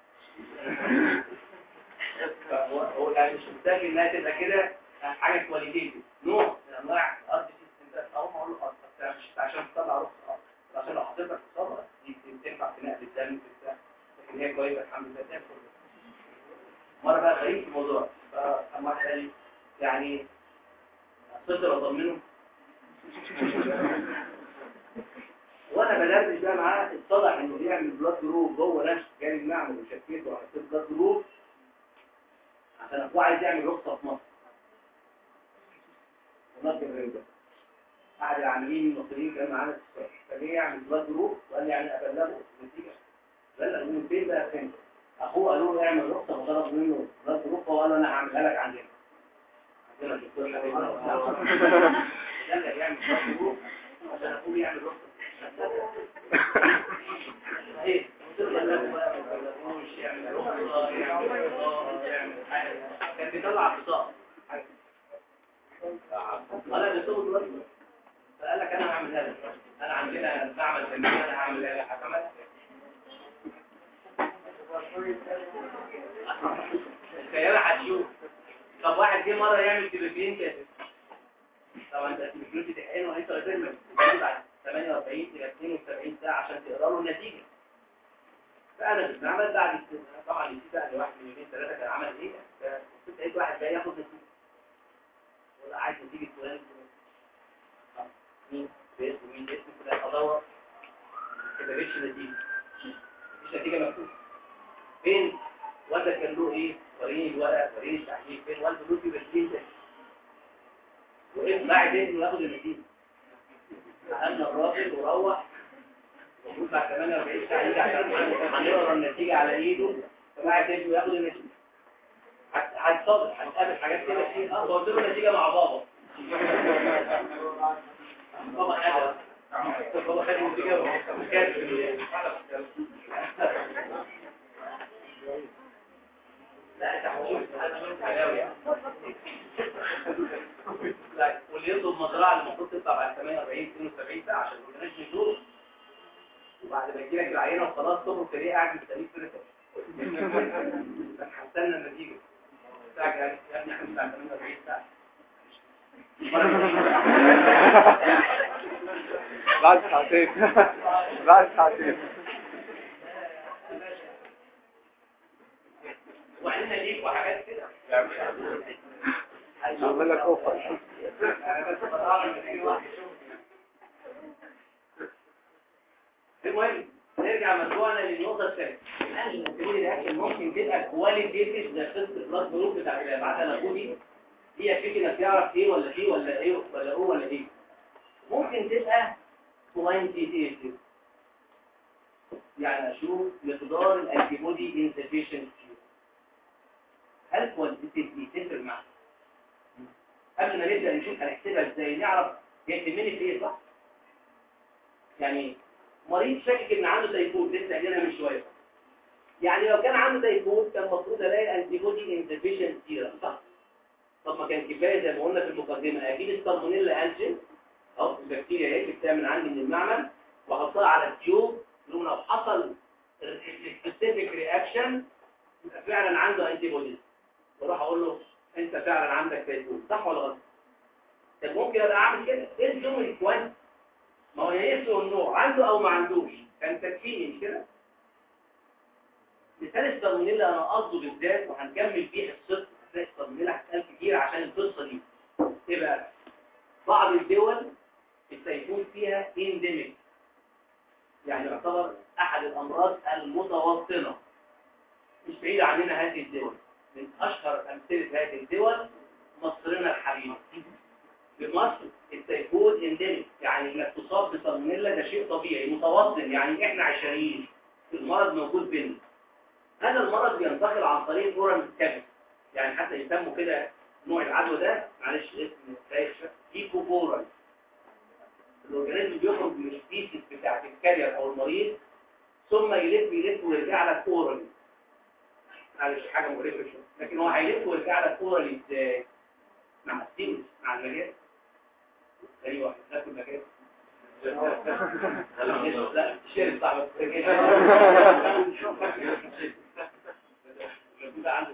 فهو هو يعني مش محتاج انها تبقى كده حاجة كواليتيتيف نوع من انواع الارض دي انت اول ما اقول له ارض مش عشان تطلع روح عشان لو حطيتك في صبر دي تنفع في نقل الدم في بتاع لكن هي كويسة الحمد لله تاكل مرة بقى غريب في الموضوع فأما واحد قال لي يعني صدر اطمنه وانا بدردش بقى معاه اتضح انه بيعمل بلاد جروب جوه نفسه جاي المعمل وشكيته وحطيت بلاد جروب عشان اخوه عايز يعمل رخصه في مصر ونقل الرنجة احد العاملين المصريين كان معانا في الصحيح فجاي يعمل بلاد جروب وقال لي يعني ابلغه النتيجه قال له من فين بقى فين اخوه قالوا له اعمل رخصه وطلب منه بلاد جروب فهو قال له انا هعملها لك عندنا عندنا دكتور حبيبنا قال لك يعمل بلاد جروب عشان اخوه يعمل رخصه ايه كان بيطلع بطاقه انا اللي صوت دلوقتي فقال لك انا هعمل هذا انا عندنا بعمل تنميه انا هعمل هذا حكمت السيارة هتشوف طب واحد جه مرة يعمل تليفين كده طبعا انت التليفين بتحقنه انت غير بعد 48 الى 72 ساعة عشان تقرا له النتيجة فانا في المعمل بعد طبعا يجي بقى لواحد من يومين ثلاثة كان عمل ايه كنت لقيت واحد جاي ياخد نتيجة ولا عايز نتيجة فلان مين باسم مين باسم فلان ادور كده مفيش نتيجة مفيش نتيجة مكتوبة فين وده كان له ايه وريني الورق وريني التحليل فين والده له في بسلين ده وايه بعد ايه انه ياخد النتيجة عقلنا الراجل وروح المفروض بعد 48 ساعة يجي عشان هنقرا النتيجة على ايده فبعد ابنه ياخد النتيجة هتصادف هتقابل حاجات كده كتير اه قلت له النتيجة مع بابا بابا خدها بابا خد النتيجة وكاتب لا تحويل حلاوي يعني واللي يطلب مزرعة اللي المفروض تطلع بعد 48 72 ساعة عشان ما يبقاش نزول وبعد ما يجيلك العينة وخلاص تخرج تلاقيه قاعد مستنيك في الرسالة هستنى النتيجة ساعة يا ابني احنا بتاع 48 ساعة بعد ساعتين بعد ساعتين وعندنا ليك وحاجات كده عمل لك اوفر المهم نرجع مرجوعنا للنقطة الثانية هل الانسولين رياكشن ممكن تبقى كواليتيف زي قصة البلاد جروب بتاع اللي بعتها لاخوه دي هي فكرة انك تعرف ايه ولا ايه ولا ايه ولا هو ولا ايه ممكن تبقى كوانتيتيف يعني اشوف مقدار الانتي بودي انسفيشنسي هل كوانتيتيف دي تفرق معاك قبل ما نبدأ نشوف هنحسبها ازاي نعرف هي تهمني في ايه صح يعني مريض شاكك ان عنده تيفود لسه قايلينها من شويه يعني لو كان عنده تيفود كان المفروض الاقي انتي بودي انسفيشنت سيرم صح طب ما كان كفايه زي ما قلنا في المقدمه اجيب السالمونيلا انجين اهو البكتيريا اهي اللي بتعمل عندي من المعمل واحطها على التيوب لو لو حصل سبيسيفيك رياكشن يبقى فعلا عنده انتي بوديز واروح اقول له انت فعلا عندك تيفود صح ولا غلط طب ممكن ابقى اعمل كده ايه الزوم الكوانت ما هو يسوى النوع عنده او ما عندوش كان تكفيني مش كده مثال السالمونيلا انا قصده بالذات وهنكمل فيه حصته هتلاقي السالمونيلا هتسال كتير عشان القصه دي ايه بقى بعض الدول التيفود فيها انديميك يعني يعتبر احد الامراض المتوطنه مش بعيده عننا هذه الدول من اشهر امثله هذه الدول مصرنا الحبيبه في مصر التيفود انديميك يعني انك تصاب بسالمونيلا ده شيء طبيعي متوطن يعني احنا عشريين المرض موجود بيننا هذا المرض بينتقل عن طريق الاورال كابس يعني حتى يسموا كده نوع العدوى ده معلش اسم بايخ ايكو اورال الاورجانيزم بيخرج من السبيسيس بتاعت الكارير او المريض ثم يلف يلف ويرجع لك اورال معلش حاجه مقرفه شويه لكن هو هيلف ويرجع لك اورال ازاي مع السيمس مع المجال اي واحد ناكل مجال لا شير صعب عنده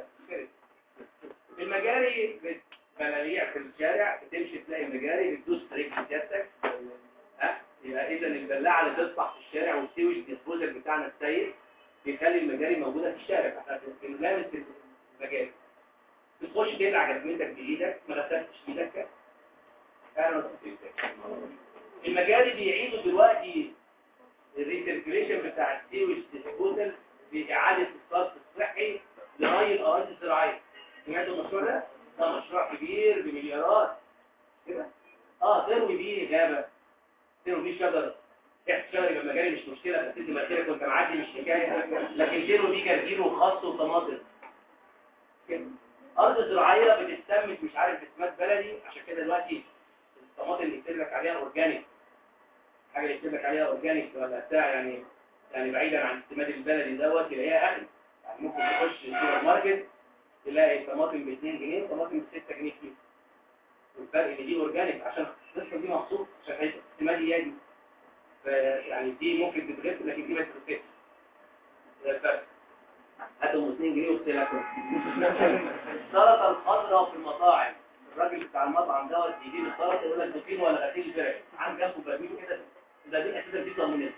المجاري بلاليع في الشارع بتمشي تلاقي مجاري بتدوس رجل سيادتك ها يبقى اذا البلاعه اللي تطلع في الشارع والسيوج الديسبوزل بتاعنا السيء بيخلي المجاري موجوده في الشارع فاحنا بنلامس المجاري بتخش تقلع جزمتك بايدك ما غسلتش ايدك فعلا المجاري بيعيدوا دلوقتي الريسيركيليشن بتاع السيوج ديسبوزل بإعادة الصرف الصحي لري الأراضي الزراعية سمعتوا المشروع ده؟ ده مشروع كبير بمليارات كده اه تروي بيه غابة تروي بيه شجر تحت شجر يبقى مجاري مش مشكلة بس انت مكانك وانت معدي مش حكاية لكن تروي بيه جرجير وخس وطماطم كده أرض زراعية بتستمت مش عارف بسمات بلدي عشان كده دلوقتي الطماطم اللي يكتب لك عليها أورجانيك حاجة يكتب لك عليها أورجانيك ولا بتاع يعني يعني بعيدا عن السماد البلدي دوت تلاقيها أغلى يعني ممكن تخش السوبر ماركت تلاقي الطماطم ب 2 جنيه وطماطم ب 6 جنيه كيلو والفرق ان دي اورجانيك عشان القصه دي مخصوص عشان حته السماد يدي يعني دي ممكن تتغسل لكن دي ما تتغسلش ده الفرق هاتهم 2 جنيه واغسلها السلطه الخضراء في المطاعم الراجل بتاع المطعم دوت يجيب السلطه يقول لك بوتين ولا غسيل فرق عن جنبه برميل كده ده دي اساسا دي صالونات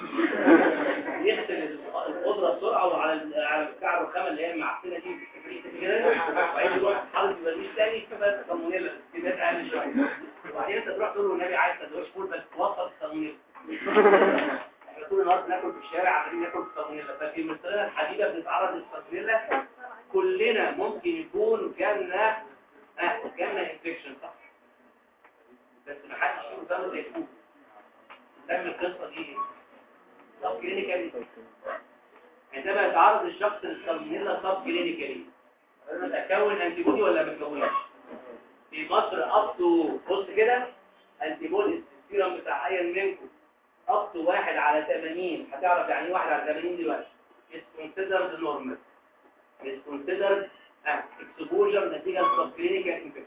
يغسل الخضره بسرعه وعلى ال- على بتاع الرخامه اللي هي المعفنه دي كده وبعدين يروح حاطط البرميل تاني بس صالونيلا كده اقل شويه وبعدين انت تروح تقول له النبي عايز سندوتش فول بس وسط الصالونيلا احنا طول النهار بناكل في الشارع عمالين ناكل في الصالونيلا ففي المستوى الحديده بنتعرض للصالونيلا كلنا ممكن يكون جالنا اه جالنا انفكشن صح بس ما حدش فيهم فاهم زي الفول فاهم القصه دي ايه؟ طب كلينيكالي عندما يتعرض الشخص للسالمونيلا سب كلينيكالي تكون انتي بودي ولا ما تكونش في مصر اب تو بص كده انتي بودي السيرم بتاع اي منكم اب تو 1 على 80 هتعرف يعني ايه 1 على 80 دلوقتي is considered normal is considered آه، exposure نتيجه لسب كلينيكال انفكشن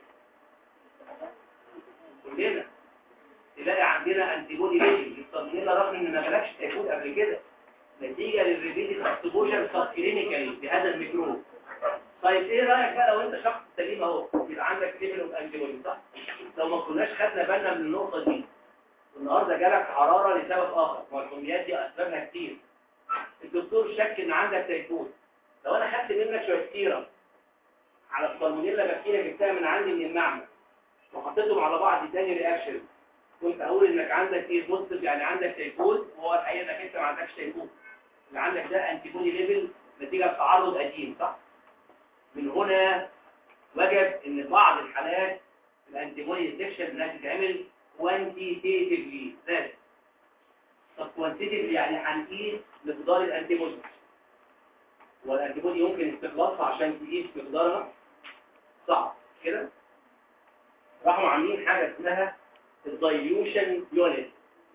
كلنا تلاقي عندنا انتي بودي ليفل للسالمونيلا رغم ان ما جالكش تيفود قبل كده نتيجه للريبيتد اكسبوجر سب كلينيكالي بهذا الميكروب طيب ايه رايك بقى لو انت شخص سليم اهو يبقى عندك ليفل اوف انتي بودي صح لو ما كناش خدنا بالنا من النقطه دي والنهارده جالك حراره لسبب اخر والحميات دي اسبابها كتير الدكتور شك ان عندك تيفود لو انا خدت منك شويه سيرم على السالمونيلا بكتيريا جبتها من عندي من المعمل وحطيتهم على بعض اداني رياكشن كنت اقول انك عندك ايه بوزيتيف يعني عندك تيفود وهو الحقيقه انك انت ما عندكش تيفود اللي عندك ده انتي بودي ليفل نتيجه تعرض قديم صح من هنا وجب ان بعض الحالات الانتي بودي ديتكشن انها تتعمل كوانتيتيفلي لازم طب كوانتيتيفلي يعني هنقيس مقدار الانتي بودي والانتي بودي يمكن استخلاصها عشان تقيس مقدارها صعب كده راحوا عاملين حاجه اسمها الدايليوشن يونت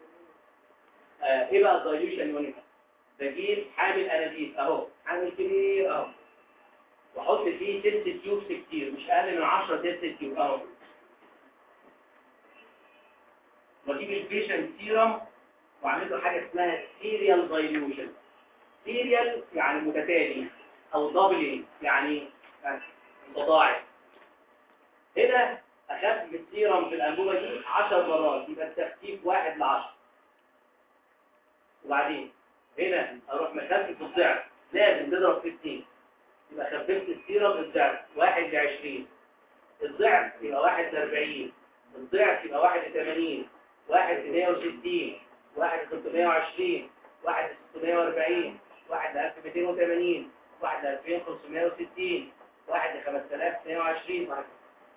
آه ايه بقى الدايليوشن يونت بجيب حامل انابيب اهو حامل كبير اهو واحط فيه تيست تيوبس كتير مش اقل من 10 تيست تيوب اهو واجيب البيشنت سيرم واعمل له حاجه اسمها سيريال دايليوشن سيريال يعني متتالي او دبلينج يعني متضاعف هنا اخفف السيرم في الانبوبه دي 10 مرات يبقى التخفيف 1 ل 10 وبعدين هنا اروح مخفف الضعف لازم تضرب في 2 يبقى خففت السيرم الضعف 1 ل 20 الضعف يبقى 1 ل 40 الضعف يبقى 1 ل 80 1 ل 160 1 ل 320 1 ل 640 1 ل 1280 1 ل 2560 1 ل 5220 1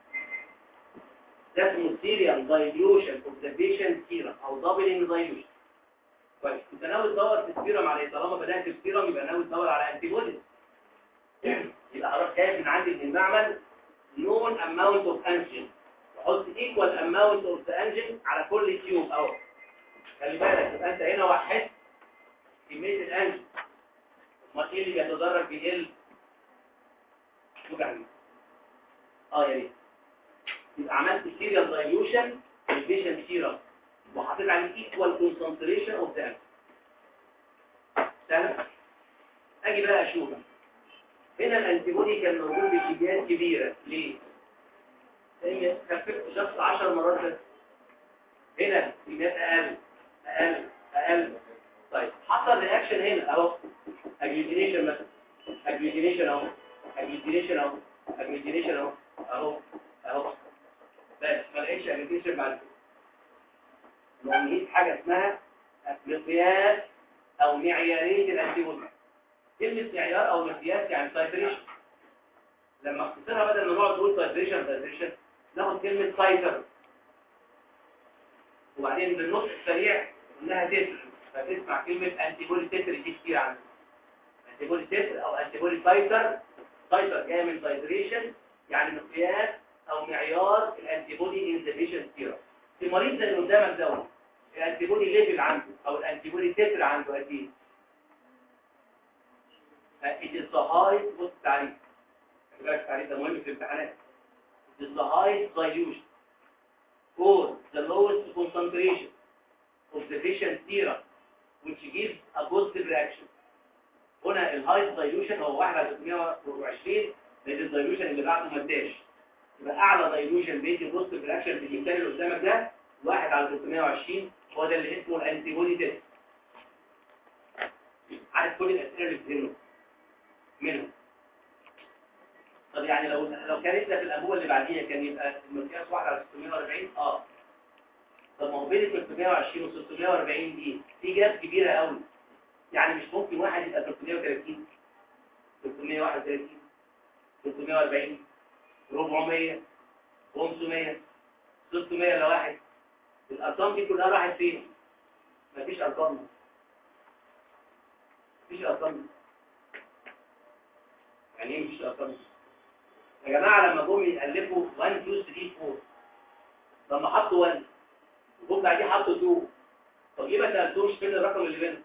ده اسمه سيريال دايليوشن اوبزرفيشن سيرم او دبلنج دايليوشن كويس انت ناوي تدور في السيرم على ايه طالما بدات السيرم يبقى ناوي تدور على انتي بوديز يبقى هروح جايب من عندي من المعمل نون اماونت اوف انجين واحط ايكوال اماونت اوف ذا انجين على كل تيوب اهو خلي بالك يبقى انت هنا وحدت كميه الانجين امال ايه اللي بيتدرج بيقل شوف اه يا ريت يبقى عملت سيريال دايليوشن للبيشنت سيرم وحطيت عليه ايكوال كونسنتريشن اوف ذا سهل اجي بقى اشوف هنا الانتي بودي كان موجود بكميات كبيره ليه لان خففت شخص 10 مرات بس هنا كميات اقل اقل اقل طيب حصل رياكشن هنا اهو اجلوتينيشن مثلا اجلوتينيشن اهو اجلوتينيشن اهو اجلوتينيشن اهو اهو اهو بس ما لقيتش ابلكيشن بعد كده نقيت حاجه اسمها مقياس او معياريه الانتي بودي كلمه معيار او مقياس يعني تايتريشن لما اختصرها بدل ما نقعد نقول تايتريشن تايتريشن ناخد كلمه تايتر وبعدين بالنص السريع انها تتر فتسمع كلمه انتي بودي تتر دي كتير عندنا انتي بودي تتر او انتي بودي تايتر تايتر جايه من تايتريشن يعني مقياس او معيار الانتي بودي انزيبيشن سيرم في مريض زي اللي قدامك دوت الانتي بودي ليفل عنده او الانتي بودي تتر عنده قد ايه it is the highest بص التعريف التعريف ده مهم في الامتحانات it is the highest dilution or the lowest concentration of the patient serum which gives a positive reaction هنا الهايست dilution هو 1 على 320 لان الدايلوشن اللي بعده ما اداش يبقى اعلى دايلوشن بيدي بوزيتيف رياكشن في الانسان اللي قدامك ده 1 على 320 هو ده اللي اسمه الانتي بودي تيست عارف كل الاسئله اللي في ذهنه منهم طب يعني لو لو كانت في الانبوبه اللي بعديها كان يبقى المقياس 1 على 640 اه طب ما هو بين 320 و 640 دي في جاب كبيره قوي يعني مش ممكن واحد يبقى 330 331 340 400 500 600 لواحد الارقام دي كلها راحت فين مفيش ارقام مفيش ارقام يعني ايه مفيش ارقام يا جماعه لما جم يالفوا 1 2 3 4 لما حطوا 1 وجم بعديه حطوا 2 طب ليه ما سالتوش فين الرقم اللي بينهم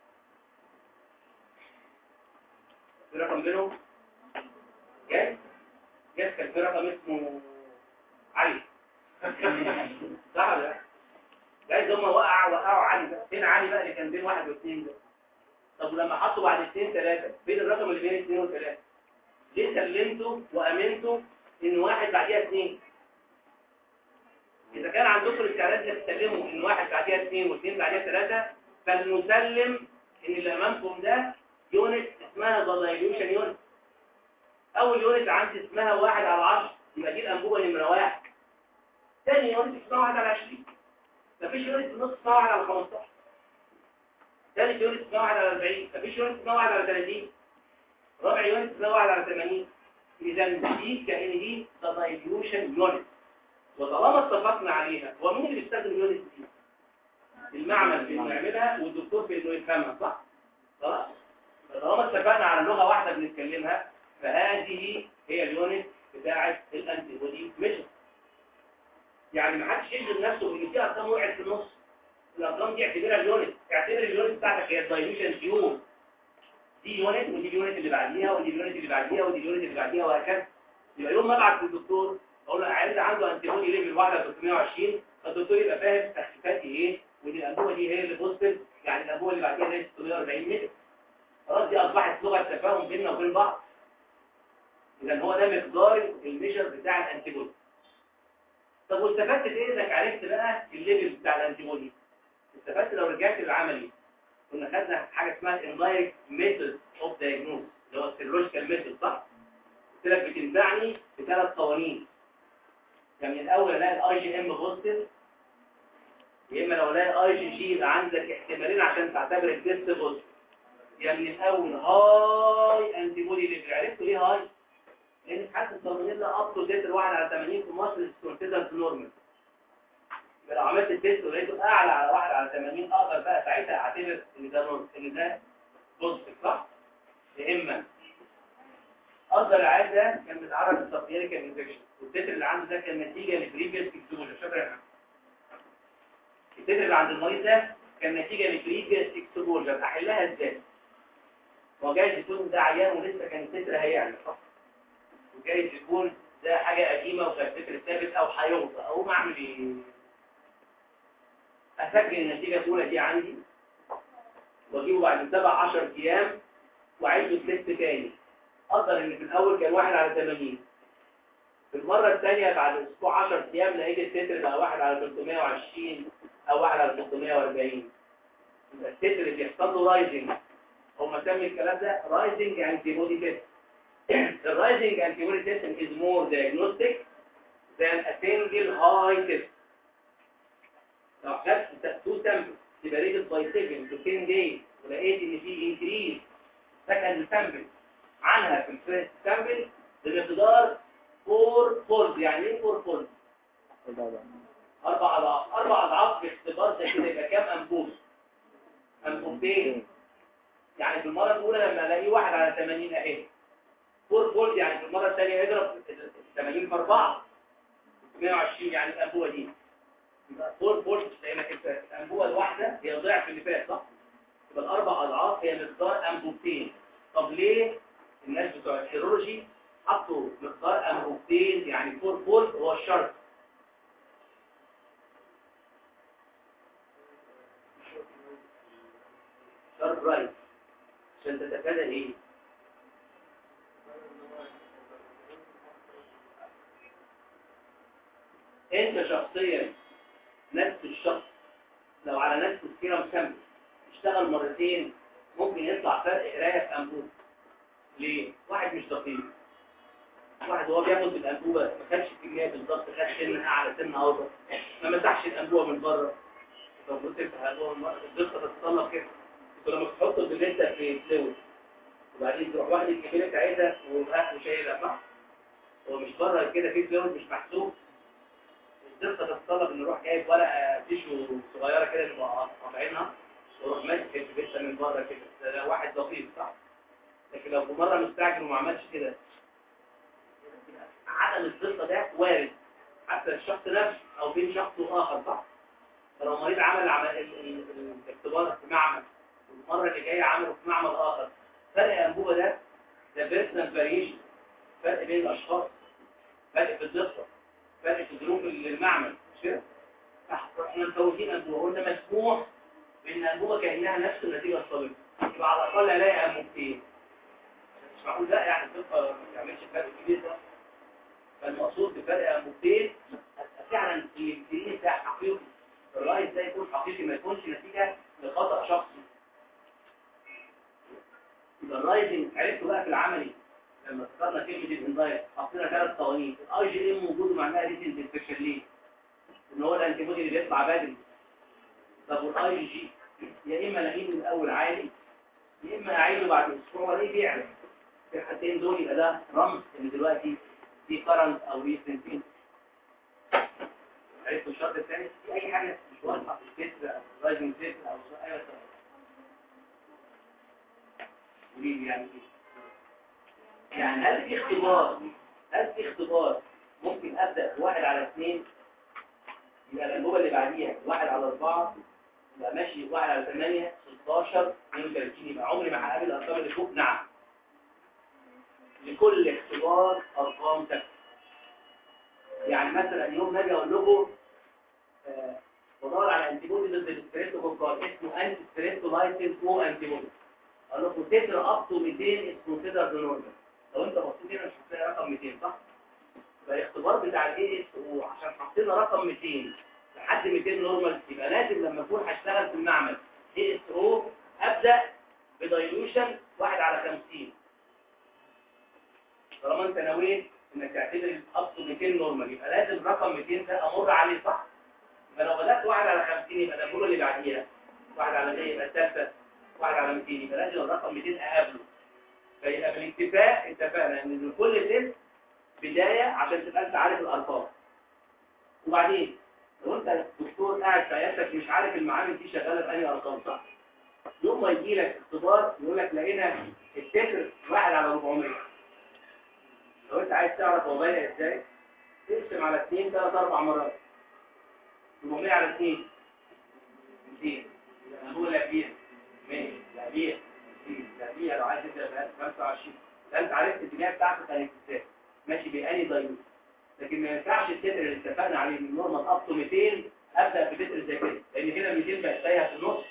في رقم بينهم جاز جاز كان في رقم اسمه علي صح ولا لا جايز هم وقع وقعوا علي بقى فين علي بقى اللي كان بين واحد واثنين ده طب ولما حطوا بعد اثنين ثلاثة فين الرقم اللي بين اثنين وثلاثة ليه سلمتوا وامنتوا ان واحد بعديها اثنين اذا كان عندكم الاستعداد انك تسلموا ان واحد بعديها اثنين واثنين بعديها ثلاثة فلنسلم ان اللي امامكم ده يونت اسمها ضلايلوشن يونت اول يونت عندي اسمها واحد على عشر يبقى دي الانبوبه نمره واحد ثاني يونت اسمها واحد على عشرين مفيش يونت في النص اسمها واحد على 15 ثالث يونت اسمها واحد على 40 مفيش يونت اسمها واحد على 30 رابع يونت اسمها واحد على 80 اذا دي كأن دي ضلايلوشن يونت وطالما اتفقنا عليها هو مين اللي بيستخدم يونت دي؟ المعمل في انه يعملها والدكتور في انه يفهمها صح؟ خلاص؟ طالما اتفقنا على لغه واحده بنتكلمها فهذه هي اليونت بتاعه الانتي بودي ميجر يعني ما حدش يشغل نفسه بان في ارقام وقعت في النص الارقام دي اعتبرها اليونت اعتبر اليونت بتاعتك هي الدايلوشن تيوب دي يونت ودي اليونت اللي بعديها ودي اليونت اللي بعديها ودي اليونت اللي بعديها وهكذا يبقى يوم ما ابعت للدكتور اقول له عايز عنده انتي بودي ليفل 1 على 320 فالدكتور يبقى فاهم تخفيفاتي ايه ودي الانبوبه دي هي اللي بوزيتيف يعني الانبوبه اللي بعديها هي 640 متر خلاص دي اصبحت لغه تفاهم بيننا وبين بعض اذا هو ده مقدار الميجر بتاع الانتي بودي طب واستفدت ايه انك عرفت بقى الليفل بتاع الانتي بودي استفدت لو رجعت للعملي كنا خدنا حاجه اسمها الاندايركت ميثود اوف دايجنوز اللي هو السيرولوجيكال ميثود صح قلت لك بتنفعني بثلاث قوانين يعني الاول الاقي الاي جي ام بوزيتيف يا اما لو الاقي اي جي جي يبقى عندك احتمالين عشان تعتبر التيست بوزيتيف يا من الاول هاي انتي بودي ليفل عرفتوا ليه هاي لان حتى الصالونيلا اب تو ديت الواحد على 80 في مصر كونسيدر نورمال يبقى لو عملت التيست ولقيته اعلى على واحد على 80 اقدر بقى ساعتها اعتبر ان ده نورمال ان ده بوزيتيف صح يا اما اقدر العيان ده كان متعرض للسبيريكال انفكشن والتتر اللي عنده ده كان نتيجه لبريفيس اكسبوجر شكرا يا التتر اللي عند المريض ده كان نتيجه لبريفيس اكسبوجر احلها ازاي هو جايز يكون ده عيان ولسه كان التتر هيعلى صح وجايز يكون ده حاجه قديمه وكان التتر ثابت او هيوطى او ما اعمل ايه اسجل النتيجه الاولى دي عندي واجيبه بعد سبع 10 ايام واعيد له تيست تاني اقدر ان في الاول كان واحد على 80 في المرة الثانية بعد اسبوع 10 ايام لقيت التتر بقى واحد على 320 او واحد على 340 يبقى التتر بيحصل له رايزنج هم سمي الكلام ده رايزنج انتي بودي تيست الرايزنج انتي بودي تيست از مور دايجنوستيك than a single high test لو خدت تو سامبل يبقى ريتد باي 7 to 10 days ولقيت ان في انكريز سكند سامبل عنها في الفيرست سامبل بمقدار 4 فولد يعني ايه 4 فولد؟ اربع اضعاف اربع اضعاف في اختبار زي كده يبقى كام انبوب؟ انبوبتين يعني في المره الاولى لما الاقي واحد على 80 اهي 4 فولد يعني في المره الثانيه يضرب 80 في 4 120 يعني الانبوبه دي يبقى 4 فولد لانك انت الانبوبه الواحده هي ضعف اللي فات صح؟ يبقى الاربع اضعاف هي مقدار انبوبتين طب ليه الناس بتوع السيرولوجي حطوا مقدار انبوبتين يعني 4 فولد هو الشرط شرط رايت عشان تتفادى ايه انت شخصيا نفس الشخص لو على نفس السيرم سامبل اشتغل مرتين ممكن يطلع فرق قرايه في انبوب ليه واحد مش دقيق واحد هو بياخد الانبوبه ما خدش الكميه بالظبط خد سنه اعلى سنه اوسط ما مسحش الانبوبه من بره طب بص انت الانبوبه من بره الدقه تتطلب كده انت لما تحط البليته في فلويد وبعدين تروح واخد الكميه بتاعتها وشايلها صح هو مش بره كده في فلويد مش محسوب الدقه تتطلب ان نروح جايب ورقه تيشو صغيره كده نبقى قاطعينها وروح ماسك البليته من بره كده ده واحد دقيق صح لكن لو في مره مستعجل وما عملش كده عدم الدقه ده وارد حتى الشخص نفسه او بين شخص واخر صح فلو مريض عمل عمل ال- ال- الاختبار في معمل والمره اللي جايه عمله في معمل اخر فرق الانبوبه ده ده بيرسونال فاريشن فرق بين الاشخاص فرق في الدقه فرق في ظروف المعمل مش كده صح احنا مفوتين انبوبه قلنا مسموح بان الانبوبه كانها نفس النتيجه السابقه يبقى على الاقل الاقي انبوبتين مش معقول لا يعني الدقه ما تعملش فرق كبير ده فالمقصود بفرق انبوبتين فعلا الانكريز ده حقيقي الرايت ده يكون حقيقي ما يكونش نتيجه لخطا شخصي يبقى الرايزنج عرفته بقى في العملي لما اخترنا كلمه الاندايت حطينا ثلاث قوانين الاي جي ام وجوده معناها ريتنج انفكشن ليه؟ ان هو الانتي بودي اللي بيطلع بدري طب والاي جي يا اما الاقيه من الاول عالي يا اما اعيده بعد اسبوع والاقيه بيعلى في الحالتين دول يبقى ده رمز ان دلوقتي في كرنت او ريسنتين عرفتوا الشرط الثاني في اي حاجه مش واضحه في الكتر او الرايزنج كتر او اي مثلا قولي لي يعني ايه يعني هل في اختبار هل في اختبار ممكن ابدا بواحد على اثنين يبقى الانبوبه اللي بعديها واحد على اربعه يبقى ماشي واحد على ثمانيه 16 32 يبقى عمري ما هقابل الارقام اللي فوق نعم لكل اختبار ارقام ثابته يعني مثلا يوم ما اجي اقول لكم آه، بدور على انتي بودي ضد الستريبتوكوكال اسمه انتي ستريبتولايسين او انتي بودي اقول لكم تتر اب تو 200 از كونسيدرد نورمال لو انت بصيت هنا مش هتلاقي رقم 200 صح؟ يبقى الاختبار بتاع الاي اس او عشان حطينا رقم 200 لحد 200 نورمال يبقى لازم لما اكون هشتغل في المعمل اي اس او ابدا بدايلوشن 1 على 50 طالما انت نويت انك تعتبر اب تو 200 نورمال يبقى لازم رقم 200 ده امر عليه صح؟ يبقى لو بدات 1 على 50 يبقى ده الجمله اللي بعديها 1 على 100 يبقى الثالثه 1 على 200 يبقى لازم الرقم 200 اقابله فيبقى بالاتفاق اتفقنا ان لكل تيست بدايه عشان تبقى انت عارف الارقام وبعدين لو انت دكتور قاعد في عيادتك مش عارف المعامل دي شغاله بأنهي ارقام صح يوم ما يجي لك اختبار يقول لك لقينا التتر 1 على 400 لو انت عايز تعرف هو بادئ ازاي تقسم على 2 3 4 مرات 400 على 2 200 انا بقول لك بيها 100 لا بيها 60 لا بيها لو عايز تبدا ب 25 ده انت عرفت البنايه بتاعتك كانت ازاي ماشي بأني دايلوت لكن ما ينفعش التتر اللي اتفقنا عليه من نورمال اب تو 200 ابدا بتتر زي كده لان كده 200 بقت تايهه في النص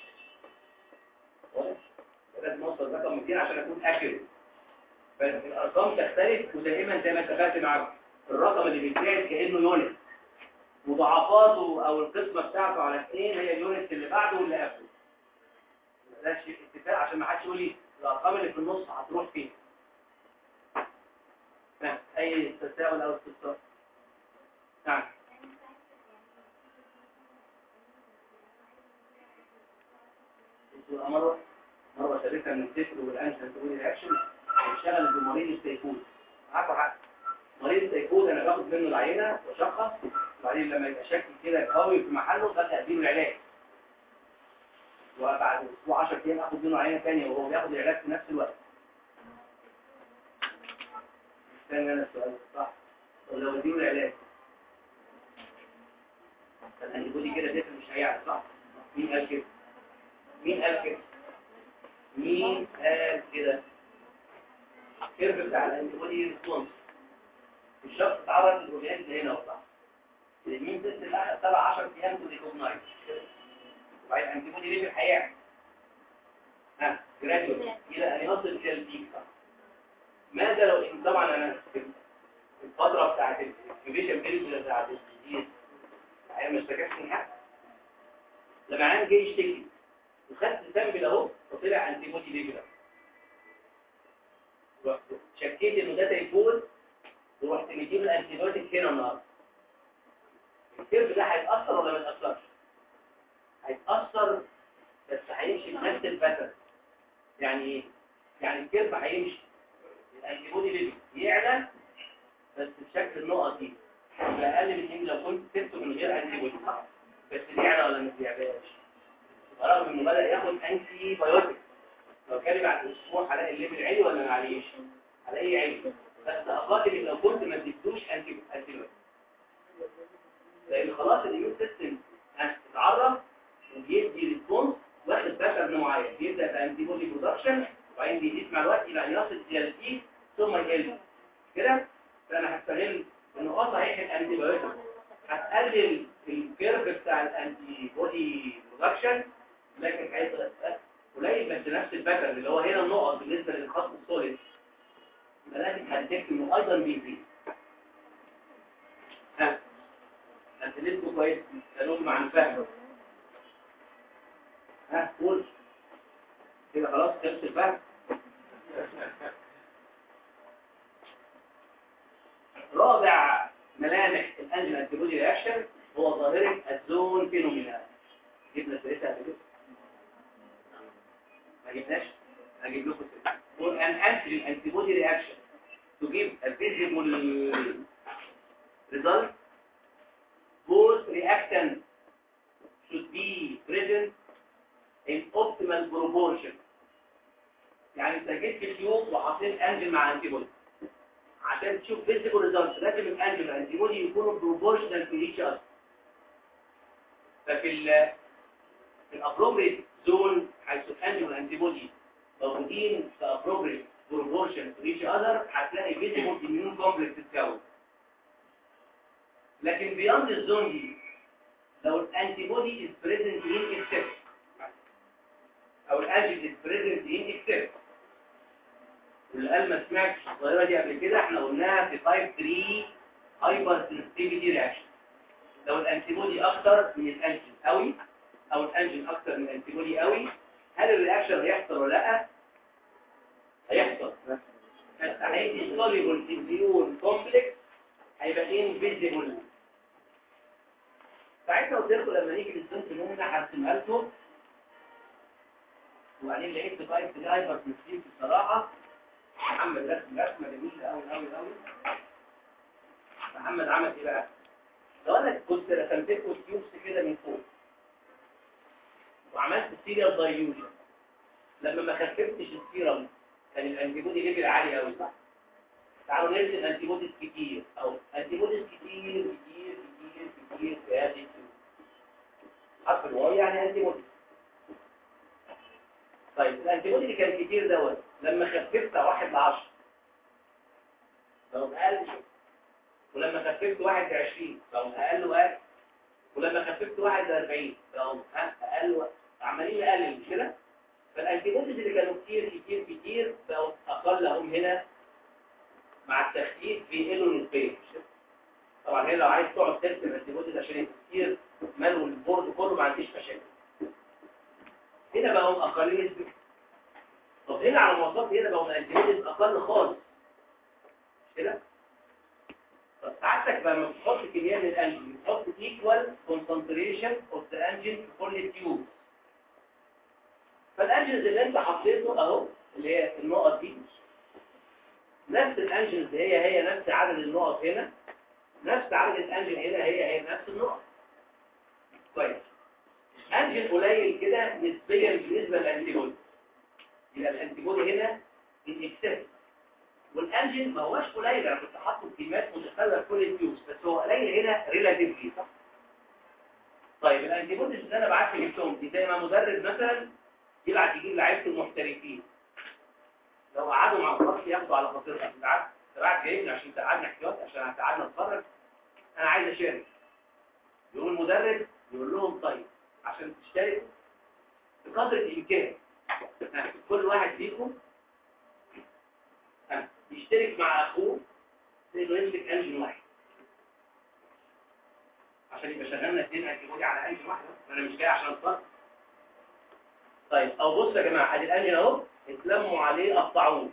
واضح؟ لازم اوصل رقم 200 عشان اكون اكيوريت فالارقام تختلف ودائما زي ما اتفقت معاكم الرقم اللي بيتباعد كانه يونت مضاعفاته او القسمه بتاعته على اثنين هي اليونت اللي بعده واللي قبله ده شيء اتفاق عشان ما حدش يقول لي الارقام اللي في النص هتروح فين ها، اي تساؤل او استفسار نعم بصوا مرة مرة شركة من التفل والأنشن تقول الأكشن بيشتغل بمريض التيفود عارفة حق مريض التيفود أنا باخد منه العينة وأشخص وبعدين لما يبقى شكل كده قوي في محله ببدأ أديله العلاج وبعد أسبوع 10 أيام آخد منه عينة ثانية وهو بياخد العلاج في نفس الوقت استنى أنا السؤال صح طب لو بديله العلاج الأنتيبودي كده تفل مش هيعرف صح مين قال كده مين قال كده مين قال كده الكيرف بتاع الانتيبودي ريسبونس الشخص اتعرض للبروتينات هنا وطلع مين ست الاخر سبع 10 ايام تو ريكوجنايز وبعدين الانتيبودي ليفل هيعلى ها جراديوال الى ان يصل الى البيك صح ماذا لو ان طبعا انا في الفتره بتاعت الانكيوبيشن بيريود بتاعت الديزيز انا مش فاكرش من حاجه لما عين جه يشتكي وخدت سامبل اهو وطلع انتي بودي ليفل رحت شكيت انه ده تيفود ورحت مديله الانتي بايوتيك هنا النهارده الكيرف ده هيتاثر ولا ما يتاثرش هيتاثر بس هيمشي بنفس الباترن يعني ايه يعني الكيرف هيمشي الانتي بودي ليفل يعلى بس بشكل النقط دي يبقى اقل من ان لو كنت سبته من غير انتي بودي صح بس يعلى ولا ما يعلاش رغم انه بدا ياخد انتي بايوتيك لو كان بعد اسبوع هلاقي الليفل عالي ولا ما عليش هلاقيه عالي بس اقاتل لو كنت ما اديتوش انتي انتي بايوتيك لان خلاص الاميون سيستم اتعرف وبيدي ريسبونس واخد باترن معين بيبدا بانتي بودي برودكشن وبعدين بيزيد مع الوقت الى ان يصل الى البيك ثم يقل كده فانا هستغل انه اه صحيح الانتي بايوتيك هتقلل الكيرف بتاع الانتي بودي برودكشن لكن هيبقى قليل بس نفس الباترن اللي هو هنا النقط بالنسبه للخط السوليد يبقى لازم هتكتب انه ايضا بيزيد ها هتلفوا كويس تنوم عن فهم ها قول كده خلاص خلص الفهم رابع ملامح الانجل انتيبودي رياكشن هو ظاهره الزون فينومينا جبنا سيرتها قبل كده ما جبناش هجيب لكم سيرتها an antigen antibody reaction to give a visible result both reactants should be present in optimal proportion يعني انت جيت في اليوم وحاطين انجل مع انتيبودي عشان تشوف فيزيبل ريزلت لازم الانجل والانتيبودي يكونوا بروبورشنال في ايتش اذر ففي ال في الابروبريت زون حيث الانجل والانتيبودي موجودين في ابروبريت بروبورشن في ايتش اذر هتلاقي فيزيبل اميون كومبلكس تتكون لكن بياند الزون دي لو الانتيبودي از بريزنت ان اكسس او الانجل از بريزنت ان اكسس واللي قال ما سمعتش الظاهره دي قبل كده احنا قلناها في تايب 3 هايبر سنسيتيفيتي رياكشن لو الانتيبودي اكتر من الانجين قوي او الانجين اكتر من الانتيبودي قوي هل الرياكشن هيحصل ولا لا هيحصل بس هيدي سوليبل امبيون كومبلكس هيبقى انفيزيبل ساعتها قلت لكم لما نيجي للزون فينومينا هرسمها لكم وبعدين لقيت في تايب 3 هايبر سنسيتيفيتي بصراحه محمد رسم رسمه جميله قوي قوي قوي محمد عمل ايه بقى لو انا كنت رسمت لكم تيوبس كده من فوق وعملت سيريال دايلوجن لما ما خففتش السيرم كان الانتيبودي ليفل عالي قوي صح تعالوا نرسم انتيبوديز كتير او انتيبوديز كتير كتير كتير كتير في هذه التيوب حرف الواو يعني انتيبودي طيب الانتيبودي اللي كان كتير دوت لما خففت واحد لعشر بقوا اقل شويه ولما خففت واحد لعشرين بقوا اقل واقل ولما خففت واحد لاربعين بقوا اقل و... عمالين نقلل مش كده فالانتيبوديز اللي كانوا كتير كتير كتير بقوا اقل هم هنا مع التخفيف بيقلوا نسبيا طبعا هنا لو عايز تقعد ترسم الانتيبوديز عشان يبقى كتير مالوا البورد كله ما عنديش مشاكل هنا بقوا اقلين نسبيا طب هنا على المواصفات هنا بقوا الانتيبوديز اقل خالص مش كده طب ساعتك لما بتحط كميه من الانجين بتحط ايكوال كونسنتريشن اوف ذا انجين في كل تيوب فالانجنز اللي انت حطيته اهو اللي هي النقط دي نفس الانجنز هي هي نفس عدد النقط هنا نفس عدد الانجن هنا هي هي نفس النقط كويس انجن قليل كده نسبيا بالنسبه للانتيبودي يبقى الانتيبودي هنا الاكسس والانجن ما هوش قليل انا كنت حاطه بكميات متخلفه في كل التيوبس بس هو قليل هنا ريلاتيفلي صح طيب الانتيبوديز اللي انا بعت جبتهم دي زي ما مدرب مثلا يبعت يجيب لعيبه المحترفين لو قعدوا مع الفرق ياخدوا على خاطرهم ساعات ساعات جايبني عشان تقعدنا احتياطي عشان هتقعدنا نتفرج انا عايز اشارك يقول المدرب يقول لهم طيب عشان تشتركوا بقدر الامكان كل واحد فيكم يشترك مع اخوه انه يمسك انجن واحد عشان يبقى شغلنا اثنين انتيبودي على انجن واحد انا مش جاي عشان اتفرج طيب او بص يا جماعه ادي الانجن اهو اتلموا عليه قطعوه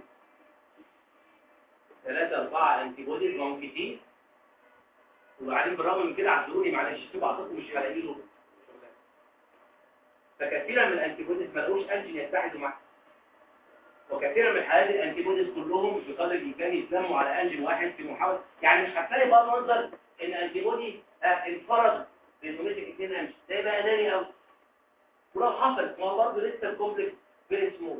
ثلاثة أربعة انتيبودي ما هم كتير وبعدين بالرغم من كده عدلوني معلش شوفوا اعطيكم مش هلاقي له فكثيرا من الانتيبوديز ما لقوش انجن يتحدوا معاه وكثيرا من حالات الانتيبوديز كلهم بقدر الامكان يتلموا على انجن واحد في محاوله يعني مش هتلاقي بقى منظر ان انتيبودي آه انفرد بانه مسك اثنين انجن ده يبقى اناني قوي ولو حصلت ما هو برضه لسه الكومبلكس فيري سمول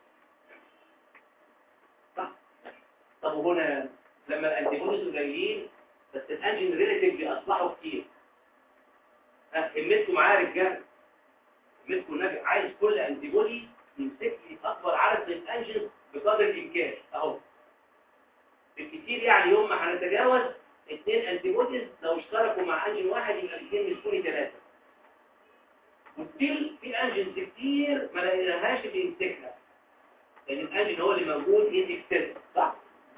صح طب وهنا لما الانتيبوديز قليلين بس الانجن ريلاتيفلي اصبحوا كتير همتكم معايا يا رجاله همتكم النبي عايز كل انتيبودي يمسك لي اكبر عدد من الانجن بقدر الامكان اهو بالكتير يعني يوم ما هنتجاوز اثنين انتيبوديز لو اشتركوا مع انجن واحد يبقى الاثنين مسكوني ثلاثه وستيل في انجنز كتير ما لقيناهاش بيمسكها لان الانجن هو اللي موجود ان اكسس صح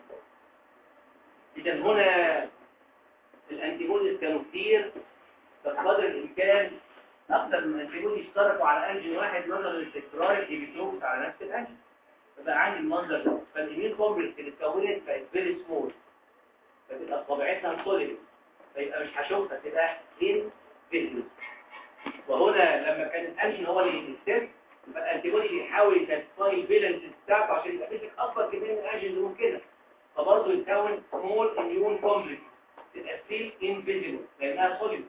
اذا هنا الانتيبوديز كانوا كتير بقدر الامكان اكثر من انتيبودي اشتركوا على انجن واحد نظرا للتكرار اللي بيتوقف على نفس الانجن فبقى عندي المنظر ده فالامين كومبلكس اللي اتكونت بقت فيري سمول فتبقى طبيعتها سوليد فيبقى مش هشوفها تبقى ان فيزيبل وهنا لما كان الانجن هو اللي يكسب يبقى الانتيبودي بيحاول يساتسفاي البالانس بتاعته عشان يبقى مسك اكبر كميه من الانجن اللي ممكنه فبرضه يتكون سمول اميون كومبلكس تبقى ستيل انفيزيبل لانها سوليد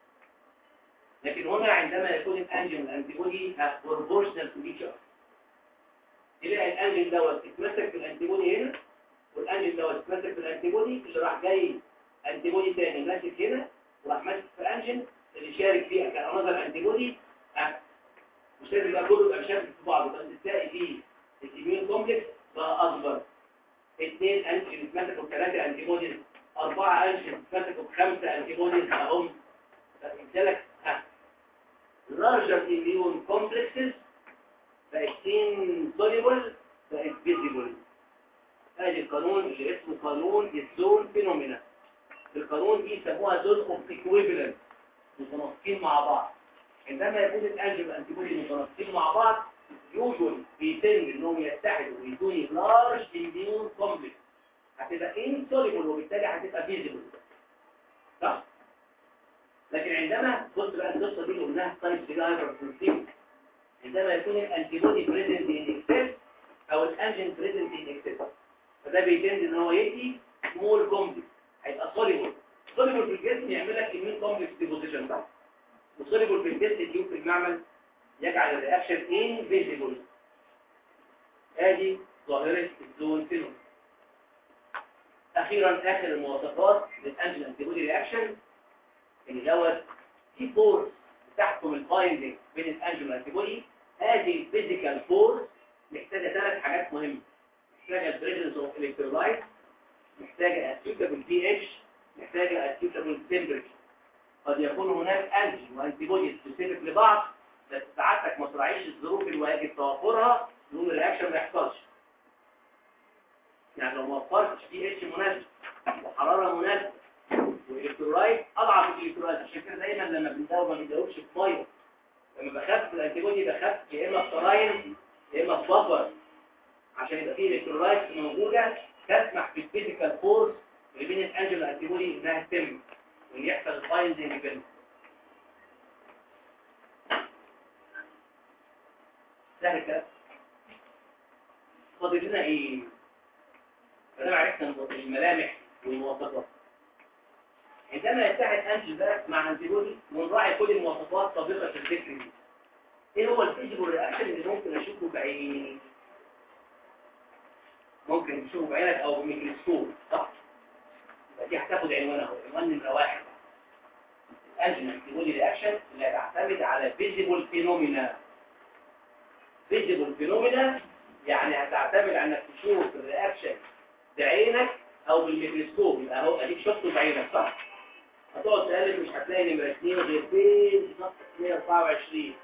لكن هنا عندما يكون الانجن والانتيبودي بروبورشنال تو ايتش اذر تلاقي الانجن دوت اتمسك في الانتيبودي هنا والانجن دوت اتمسك في الانتيبودي اللي راح جاي انتيبودي تاني ماسك هنا وراح ماسك في انجن اللي شارك فيها كان انظر انتيبودي مش لازم يبقى كله يبقى مشارك في بعضه بس تلاقي فيه الاميون كومبلكس بقى اكبر اثنين انجن اتمسكوا بثلاثه انتيبوديز اربعه انجن اتمسكوا بخمسه انتيبوديز اهم فادالك larger immune complexes بقت insoluble بقت visible هذا القانون اللي اسمه قانون الزون فينومينا القانون دي يسموها زون اوف ايكويفالنت متناسقين مع بعض عندما يكون الانجل والانتيبودي متناسقين مع بعض يوجد بيتم انهم يتحدوا ويدوني لارج immune complex هتبقى insoluble وبالتالي هتبقى visible صح؟ لكن عندما بص بقى القصه دي اللي قلناها تايب 3 هايبرتنسيف عندما يكون الانتيبودي بريزنت ان اكسس او الانجن بريزنت ان اكسس فده بيتند ان هو يدي سمول كومبلكس هيبقى سوليبل سوليبل في الجسم يعمل لك امين كومبلكس ديبوزيشن صح وسوليبل في الجسم تيوب في المعمل يجعل الرياكشن انفيزيبل ادي ظاهره الزون فينوم اخيرا اخر المواصفات للانجن انتيبودي رياكشن ان دوت في فورس بتحكم البايندنج بين الانجل والانتيبودي هذه الفيزيكال فورس محتاجه ثلاث حاجات مهمه محتاجه بريزنس اوف الكترولايت محتاجه اسيوتابل بي اتش محتاجه اسيوتابل تمبرتشر قد يكون هناك انجل وانتيبودي سبيسيفيك لبعض بس ساعتك ما تراعيش الظروف اللي واجب توفرها يقوم الرياكشن ما يحصلش يعني لو ما وفرتش بي اتش مناسب وحراره مناسبه والالكترولايت اضعف الالكترولايت عشان كده دايما لما بنداوب ما بنداوبش في ميه لما بخف الانتيبودي بخف يا اما في سراين يا اما في بفر عشان يبقى فيه الكترولايت موجوده تسمح بالفيزيكال فورس اللي بين الانجل والانتيبودي انها تتم وان يحصل البايندنج بينهم سهل الكلام فاضل لنا ايه فده عرفنا الملامح والمواصفات عندما يتحد انجل بقى مع انتيبودي ونراعي كل المواصفات سابقه في الذكر دي ايه هو الفيزيبل رياكشن اللي ممكن اشوفه بعيني ممكن تشوفه بعينك او بميكروسكوب صح يبقى دي هتاخد عنوان اهو عنوان نمره واحد الانجل انتيبودي رياكشن اللي هتعتمد على فيزيبل فينومينا فيزيبل فينومينا يعني هتعتمد على انك تشوف الرياكشن بعينك او بالميكروسكوب يبقى اهو اديك شفته بعينك صح هتقعد تقلب مش هتلاقي نمره 2 غير فين في صفحه 124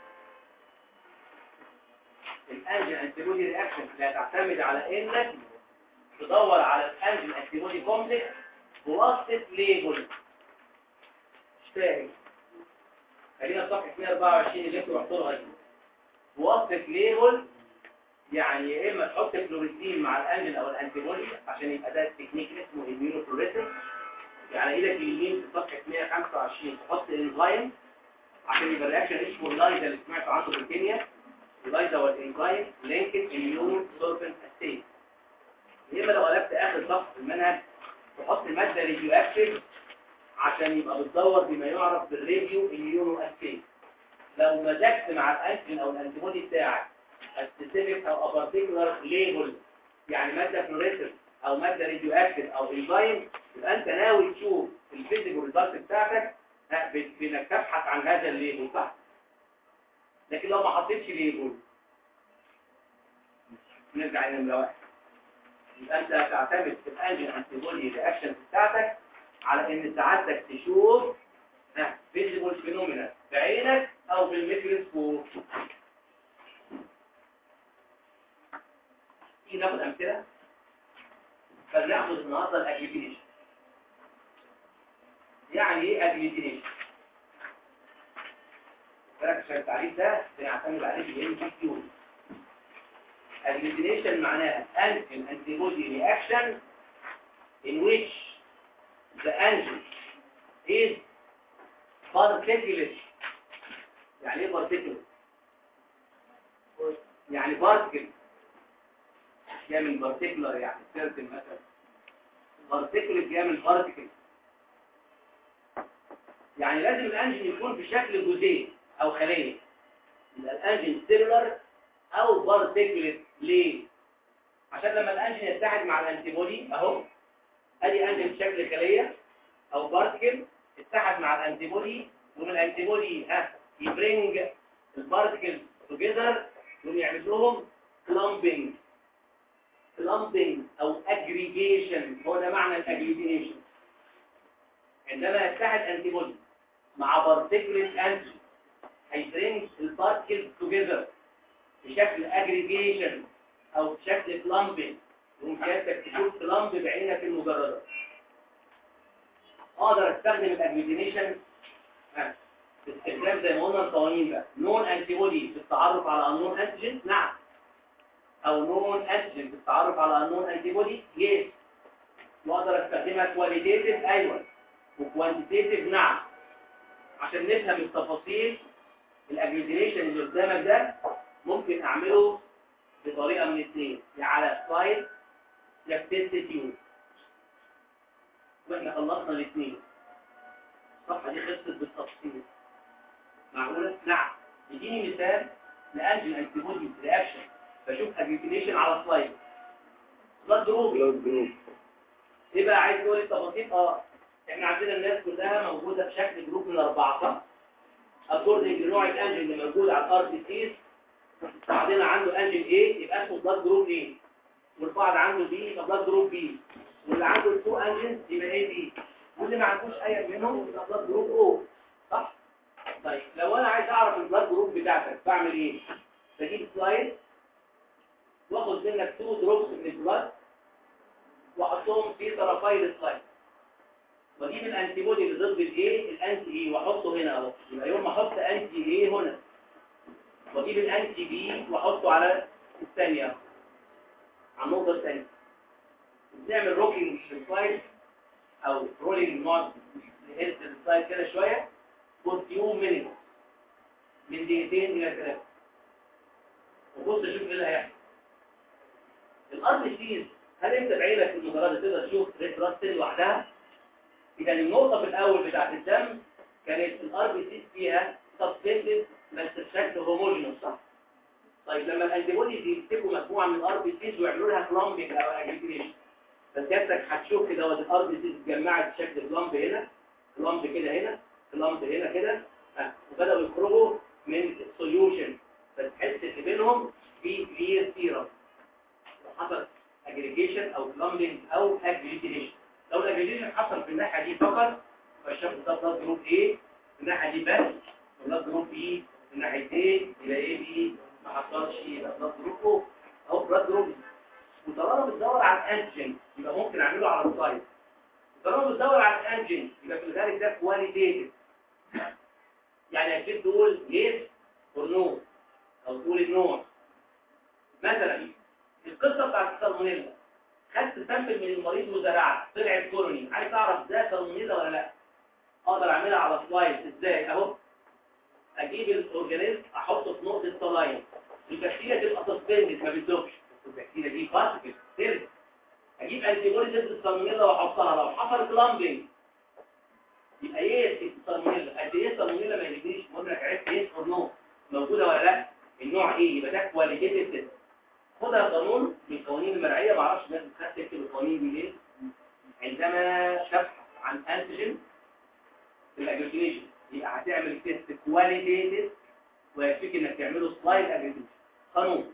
الانجل انتيبودي رياكشن اللي هتعتمد على انك تدور على الانجل انتيبودي كومبلكس بواسطه ليبل مش فاهم خلينا في صفحه 124 اللي انتوا رحتوا لها دي بواسطه ليبل يعني يا اما تحط فلوريسين مع الانجل او الانتيبودي عشان يبقى ده التكنيك اسمه immunofluorescence يعني ايدك اليمين في صفحه 125 تحط انزيم عشان يبقى الرياكشن اسمه اللايزا اللي سمعت عنه في الكيمياء اللايزا والانزيم لينكد اميون سوربنت اسيد يا اما لو قلبت اخر صفحه في المنهج تحط ماده راديو اكتيف عشان يبقى بتدور بما يعرف بالراديو اميونو اسيد لو مزجت مع الانتين او الانتيبودي بتاعك سبيسيفيك او بارتيكولار ليبل يعني ماده فلوريسنت او ماده راديو اكتيف او انزيم يبقى انت ناوي تشوف الفيزيكال ريزلت بتاعتك بانك تبحث عن هذا الليبل صح لكن لو ما حطيتش ليبل نرجع لنمره واحد يبقى انت تعتمد في الانجن انتيبودي رياكشن بتاعتك على ان سعادتك تشوف فيزيبل فينومينا بعينك او بالميكروسكوب تيجي ناخد امثله فلناخد النهارده الاجليتينيشن يعني ايه اجليتينيشن بالك عشان التعريف ده بنعتمد عليه في الام بي كيو agglutination معناها antigen antibody reaction in which the antigen is particulate يعني ايه particulate يعني particle جاي من particular يعني certain مثلا particulate جاي من particle يعني لازم الانجن يكون في شكل جزيء او خليه يبقى الانجن سيلولر او بارتيكوليت ليه عشان لما الانجن يتحد مع الانتيبودي اهو ادي انجن بشكل خليه او بارتيكل اتحد مع الانتيبودي ومن الانتيبودي ها يبرنج البارتيكل توجذر ويعمل لهم كلامبنج كلامبنج او اجريجيشن هو ده معنى الاجريجيشن عندما يتحد انتيبودي مع بارتيكوليت انتي هيبرنج البارتيكل توجذر بشكل اجريجيشن او بشكل كلامبنج وممكن تشوف كلامب بعينك المجرده اقدر استخدم الاجلوتينيشن باستخدام زي ما قلنا القوانين بقى نون انتي بودي في التعرف على النون انتيجين نعم او نون انتيجين في التعرف على النون انتي بودي يس واقدر استخدمها كواليتيتيف ايوه وكوانتيتيف نعم عشان نفهم التفاصيل الاجلوتينيشن اللي قدامك ده ممكن اعمله بطريقه من اثنين يا على سلايد يا في تيست تيوب واحنا خلصنا الاثنين الصفحه دي خلصت بالتفصيل معقوله نعم يديني مثال لانجل انتيبودي رياكشن بشوف اجلوتينيشن على سلايد بلاد جروب بلاد جروب ايه بقى عايز تقول التفاصيل اه احنا عندنا الناس كلها موجوده بشكل جروب من اربعه صح اكوردنج لنوع الانجل اللي موجود على الار سي سيز بعدين عنده انجل A يبقى اسمه بلاد جروب A والبعض عنده B يبقى بلاد جروب B واللي عنده التو انجلز يبقى A B واللي ما عندوش اي منهم يبقى بلاد جروب O صح طيب لو انا عايز اعرف البلاد جروب بتاعتك بعمل ايه بجيب سلايد واخد منك تو دروبس من البلاد واحطهم في طرفي السلايد واجيب الانتي بودي اللي ضد الايه الانتي ايه واحطه هنا اهو يبقى يوم ما احط انتي ايه هنا واجيب الانتي بي واحطه على الثانيه على النقطه الثانيه بنعمل روكينج للسلايد او رولينج نقعد نهز السلايد كده شويه فور فيو مينيت من دقيقتين الى ثلاثه وبص شوف ايه اللي هيحصل الارض سيز هل انت بعينك المجرد تقدر تشوف ريد بلاد سيل لوحدها اذا النقطه في الاول بتاعت الدم كانت الار بي سيز فيها سبستنتد بس بشكل هوموجينوس صح طيب لما الانتيبوديز يمسكوا مجموعه من الار بي سيز ويعملوا لها كلامبنج او اجريجيشن فسيادتك هتشوف كده واد الار بي سيز اتجمعت بشكل كلامب هنا كلامب كده هنا كلامب هنا كده آه، وبداوا يخرجوا من السوليوشن فتحس ان بينهم في كلير سيرم حصل اجريجيشن او كلامبنج او اجريجيشن لو الاجريجيشن حصل في الناحيه دي فقط فالشخص ده بلاد جروب ايه في الناحيه دي بس بلاد جروب بي في الناحيتين يبقى ايه بي ما حصلش يبقى بلاد جروب او او بلاد جروب وطالما بتدور على الانتيجين يبقى ممكن اعمله على السايد وطالما بتدور على الانتيجين يبقى في الغالب ده كواليتيتيف يعني اكيد تقول يس اور نو او تقول النوع مثلا القصه بتاعت السالمونيلا خدت سامبل من المريض وزرعت طلعت كولوني عايز اعرف ده سالمونيلا ولا لا اقدر اعملها على سلايد ازاي اهو اجيب الاورجانيزم احطه في نقطه صلاين البكتيريا تبقى سسبندد ما بتدوبش البكتيريا دي بارتكل سيل اجيب انتي بودي ضد السالمونيلا واحطها لو حصل كلامبنج يبقى ايه السالمونيلا قد ايه السالمونيلا ما يجيش المهم انك عرفت ايه اور نو موجوده ولا لا النوع ايه يبقى ده كواليتيتيف تيست خدها قانون من القوانين المرعيه ما اعرفش الناس بتخاف تكتب القوانين دي ليه عندما تبحث عن انتيجين في الاجلوتينيشن يبقى هتعمل تيست كواليتيتيف ويكفيك انك تعمله سلايد اجلوتينيشن قانون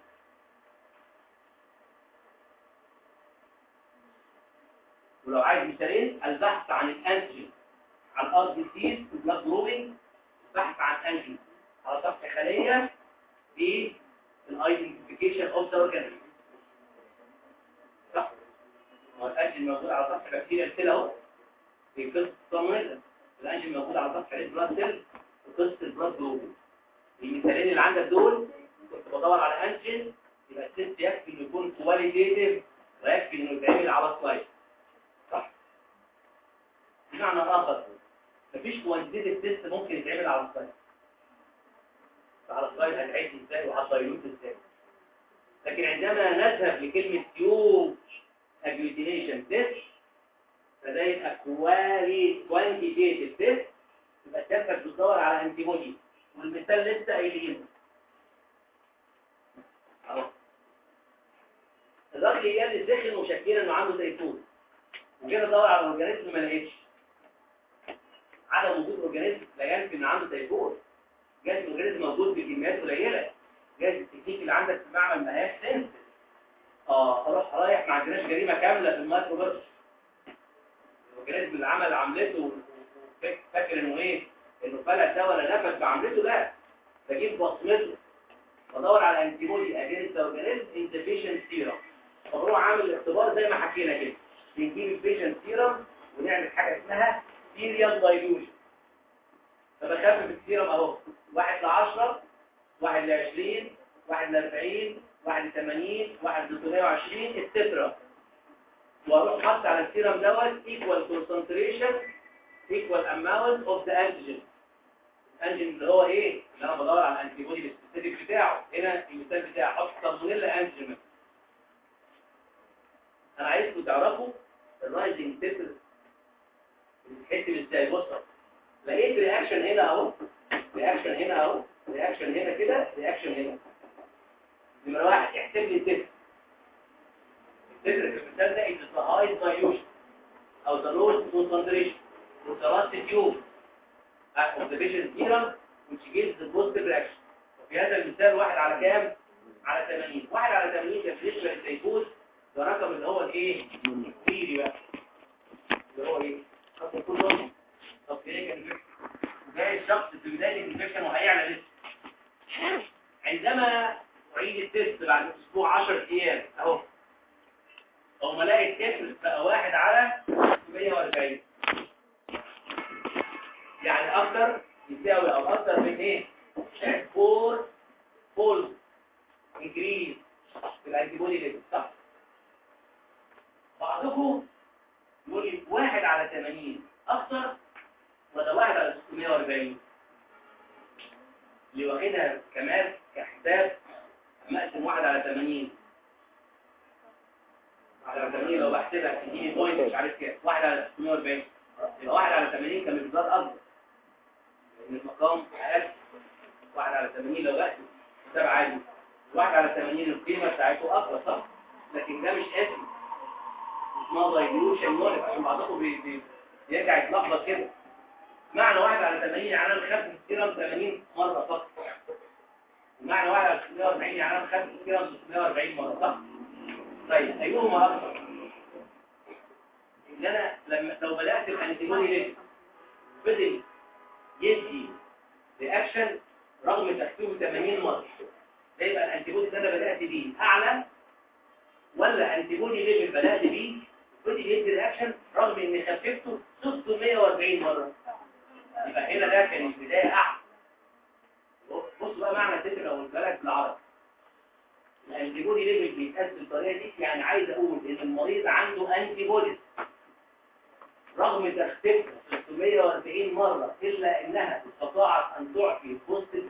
ولو عايز مثالين البحث عن الانتيجين على الار بي سيز بلاد جروبنج البحث عن انتيجين على سطح خليه في الايدنتيفيكيشن اوف ذا اورجانيزم صح هو الانجين موجود على سطح بكتيريا سيل اهو في قصه الصامويلا الانجين موجود على سطح البلاد سيل في قصه البلاد جروبنج المثالين اللي عندك دول كنت بدور على انجين يبقى التست يكفي انه يكون كواليتيتيف ويكفي انه يتعمل على سلايد صح بمعنى اخر مفيش كوانتيتيف تيست ممكن يتعمل على سلايد على السلايد هتعيش ازاي وهتضيلوت ازاي لكن عندما نذهب لكلمة هيوج اجلوتينيشن تيست فده يبقى كوالي كوانتيتيف تيست يبقى الدفع بتدور على انتي بودي والمثال لسه قايلينه اهو الراجل جالي سخن وشكينا انه عنده تيفود وجينا ندور على الاورجانيزم ما لقيتش عدم وجود اورجانيزم لا ينفي ان عنده تيفود جايز الاورجانيزم موجود بكميات قليله جايز التكنيك اللي عندك في المعمل ما هياش سنس اه اروح رايح ما عندناش جريمه كامله في المايكرو بيرش الاورجانيزم اللي عمل عملته فاكر انه ايه انه فلت ده ولا نفذ بعملته لا بجيب بصمته بدور على انتي بودي اجينست اورجانيزم انتفيشن سيرم فبروح عامل اختبار زي ما حكينا كده بنجيب البيشنت سيرم ونعمل حاجه اسمها سيريال دايلوشن فبخفف السيرم اهو واحد ل 10 واحد ل 20 واحد ل 40 واحد ل 80 واحد ل 320 التترا واروح حاطط على السيرم دوت ايكوال كونسنتريشن ايكوال اماونت اوف ذا انتيجين الانتيجين اللي هو ايه اللي انا بدور على الانتي بودي السبيسيفيك بتاعه هنا المثال بتاعي احط سالمونيلا انتيجين انا عايزكم تعرفوا الرايزنج تتر بتتحسب ازاي بص لقيت رياكشن هنا اهو رياكشن هنا اهو رياكشن هنا كده رياكشن هنا نمرة واحد احسب لي التتر التتر في المثال ده is the high dilution او the lowest concentration with the last tube of the patient serum which gives the positive reaction وفي هذا المثال واحد على كام؟ على 80 واحد على 80 ده بالنسبة للتيفوز ده رقم اللي هو الايه؟ الكبيري بقى اللي هو ايه؟ خط كله طب ايه كان جاي الشخص في بداية الانفكشن وهيعلى لسه عندما أعيد التست بعد أسبوع 10 أيام أهو أو ما الاقي التست بقى واحد على 140 يعني أكتر يساوي أو أكتر من إيه؟ 4 فولز انكريز في الانتيبودي ليفل صح بعضكم يقول لي واحد على 80 اكتر ولا واحد على 640 اللي واخدها كمال كحساب اما اقسم واحد على 80 واحد على 80 لو بحسبها تجيلي بوينت مش عارف كام واحد على 640 يبقى واحد على 80 كان مقدار اكبر لان المقام اقل واحد على 80 لو بحسب حساب عادي واحد على 80 القيمه بتاعته اكبر صح لكن ده مش اسم اسمها دايلوشن مولف عشان بعضكم بي- بي- بيرجع يتلخبط كده معنى واحد على 80 يعني انا خدت السيرم 80 مره فقط ومعنى واحد على 640 يعني انا خدت السيرم 640 مره صح طيب ايهما اكثر ان انا لما لو بدات الانتيبودي ليه فضل يدي رياكشن رغم تخفيفه 80 مره ده يبقى الانتيبودي اللي انا بدات بيه اعلى ولا انتيبودي ليفل بدات بيه فضل يدي رياكشن رغم اني خففته 640 مره يبقى هنا ده كان البدايه اعلى بص بقى معنى التتر لو قلت لك بالعربي الانتيبودي ليفل بيتقاس بالطريقه دي يعني عايز اقول ان المريض عنده انتي بوديز رغم تخفيفها 640 مره الا انها استطاعت ان تعطي بوزيتيف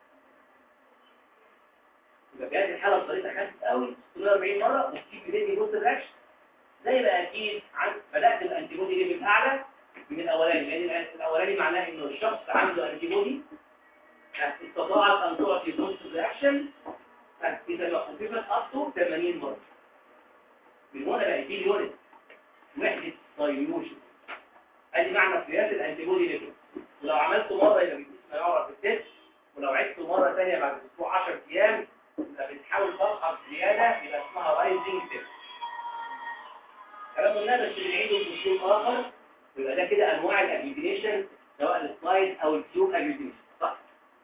يبقى في هذه الحاله بطريقه خفيفه قوي 640 مره وتجيب بدايه بوزيتيف رياكشن زي بقى اكيد عن بدات الانتي بودي ليفل اعلى من الاولاني لان الاولاني معناه انه الشخص عنده انتي بودي استطاعت ان تعطي بوزيتيف رياكشن إذا لو خففت أبطو 80 مرة من هنا بقى دي اليونت وحدة دايلوشن ادي معنى قياس الانتيبودي ليفل ولو عملته مرة يبقى بيقيس ما يعرف بالتست ولو عدته مرة ثانية بعد اسبوع 10 ايام يبقى بتحاول تضغط زيادة يبقى اسمها رايزنج تيست كلام قلنا بس بنعيده باسلوب اخر يبقى ده كده انواع الاجلوتينيشن سواء السلايد او التيوب اجلوتينيشن صح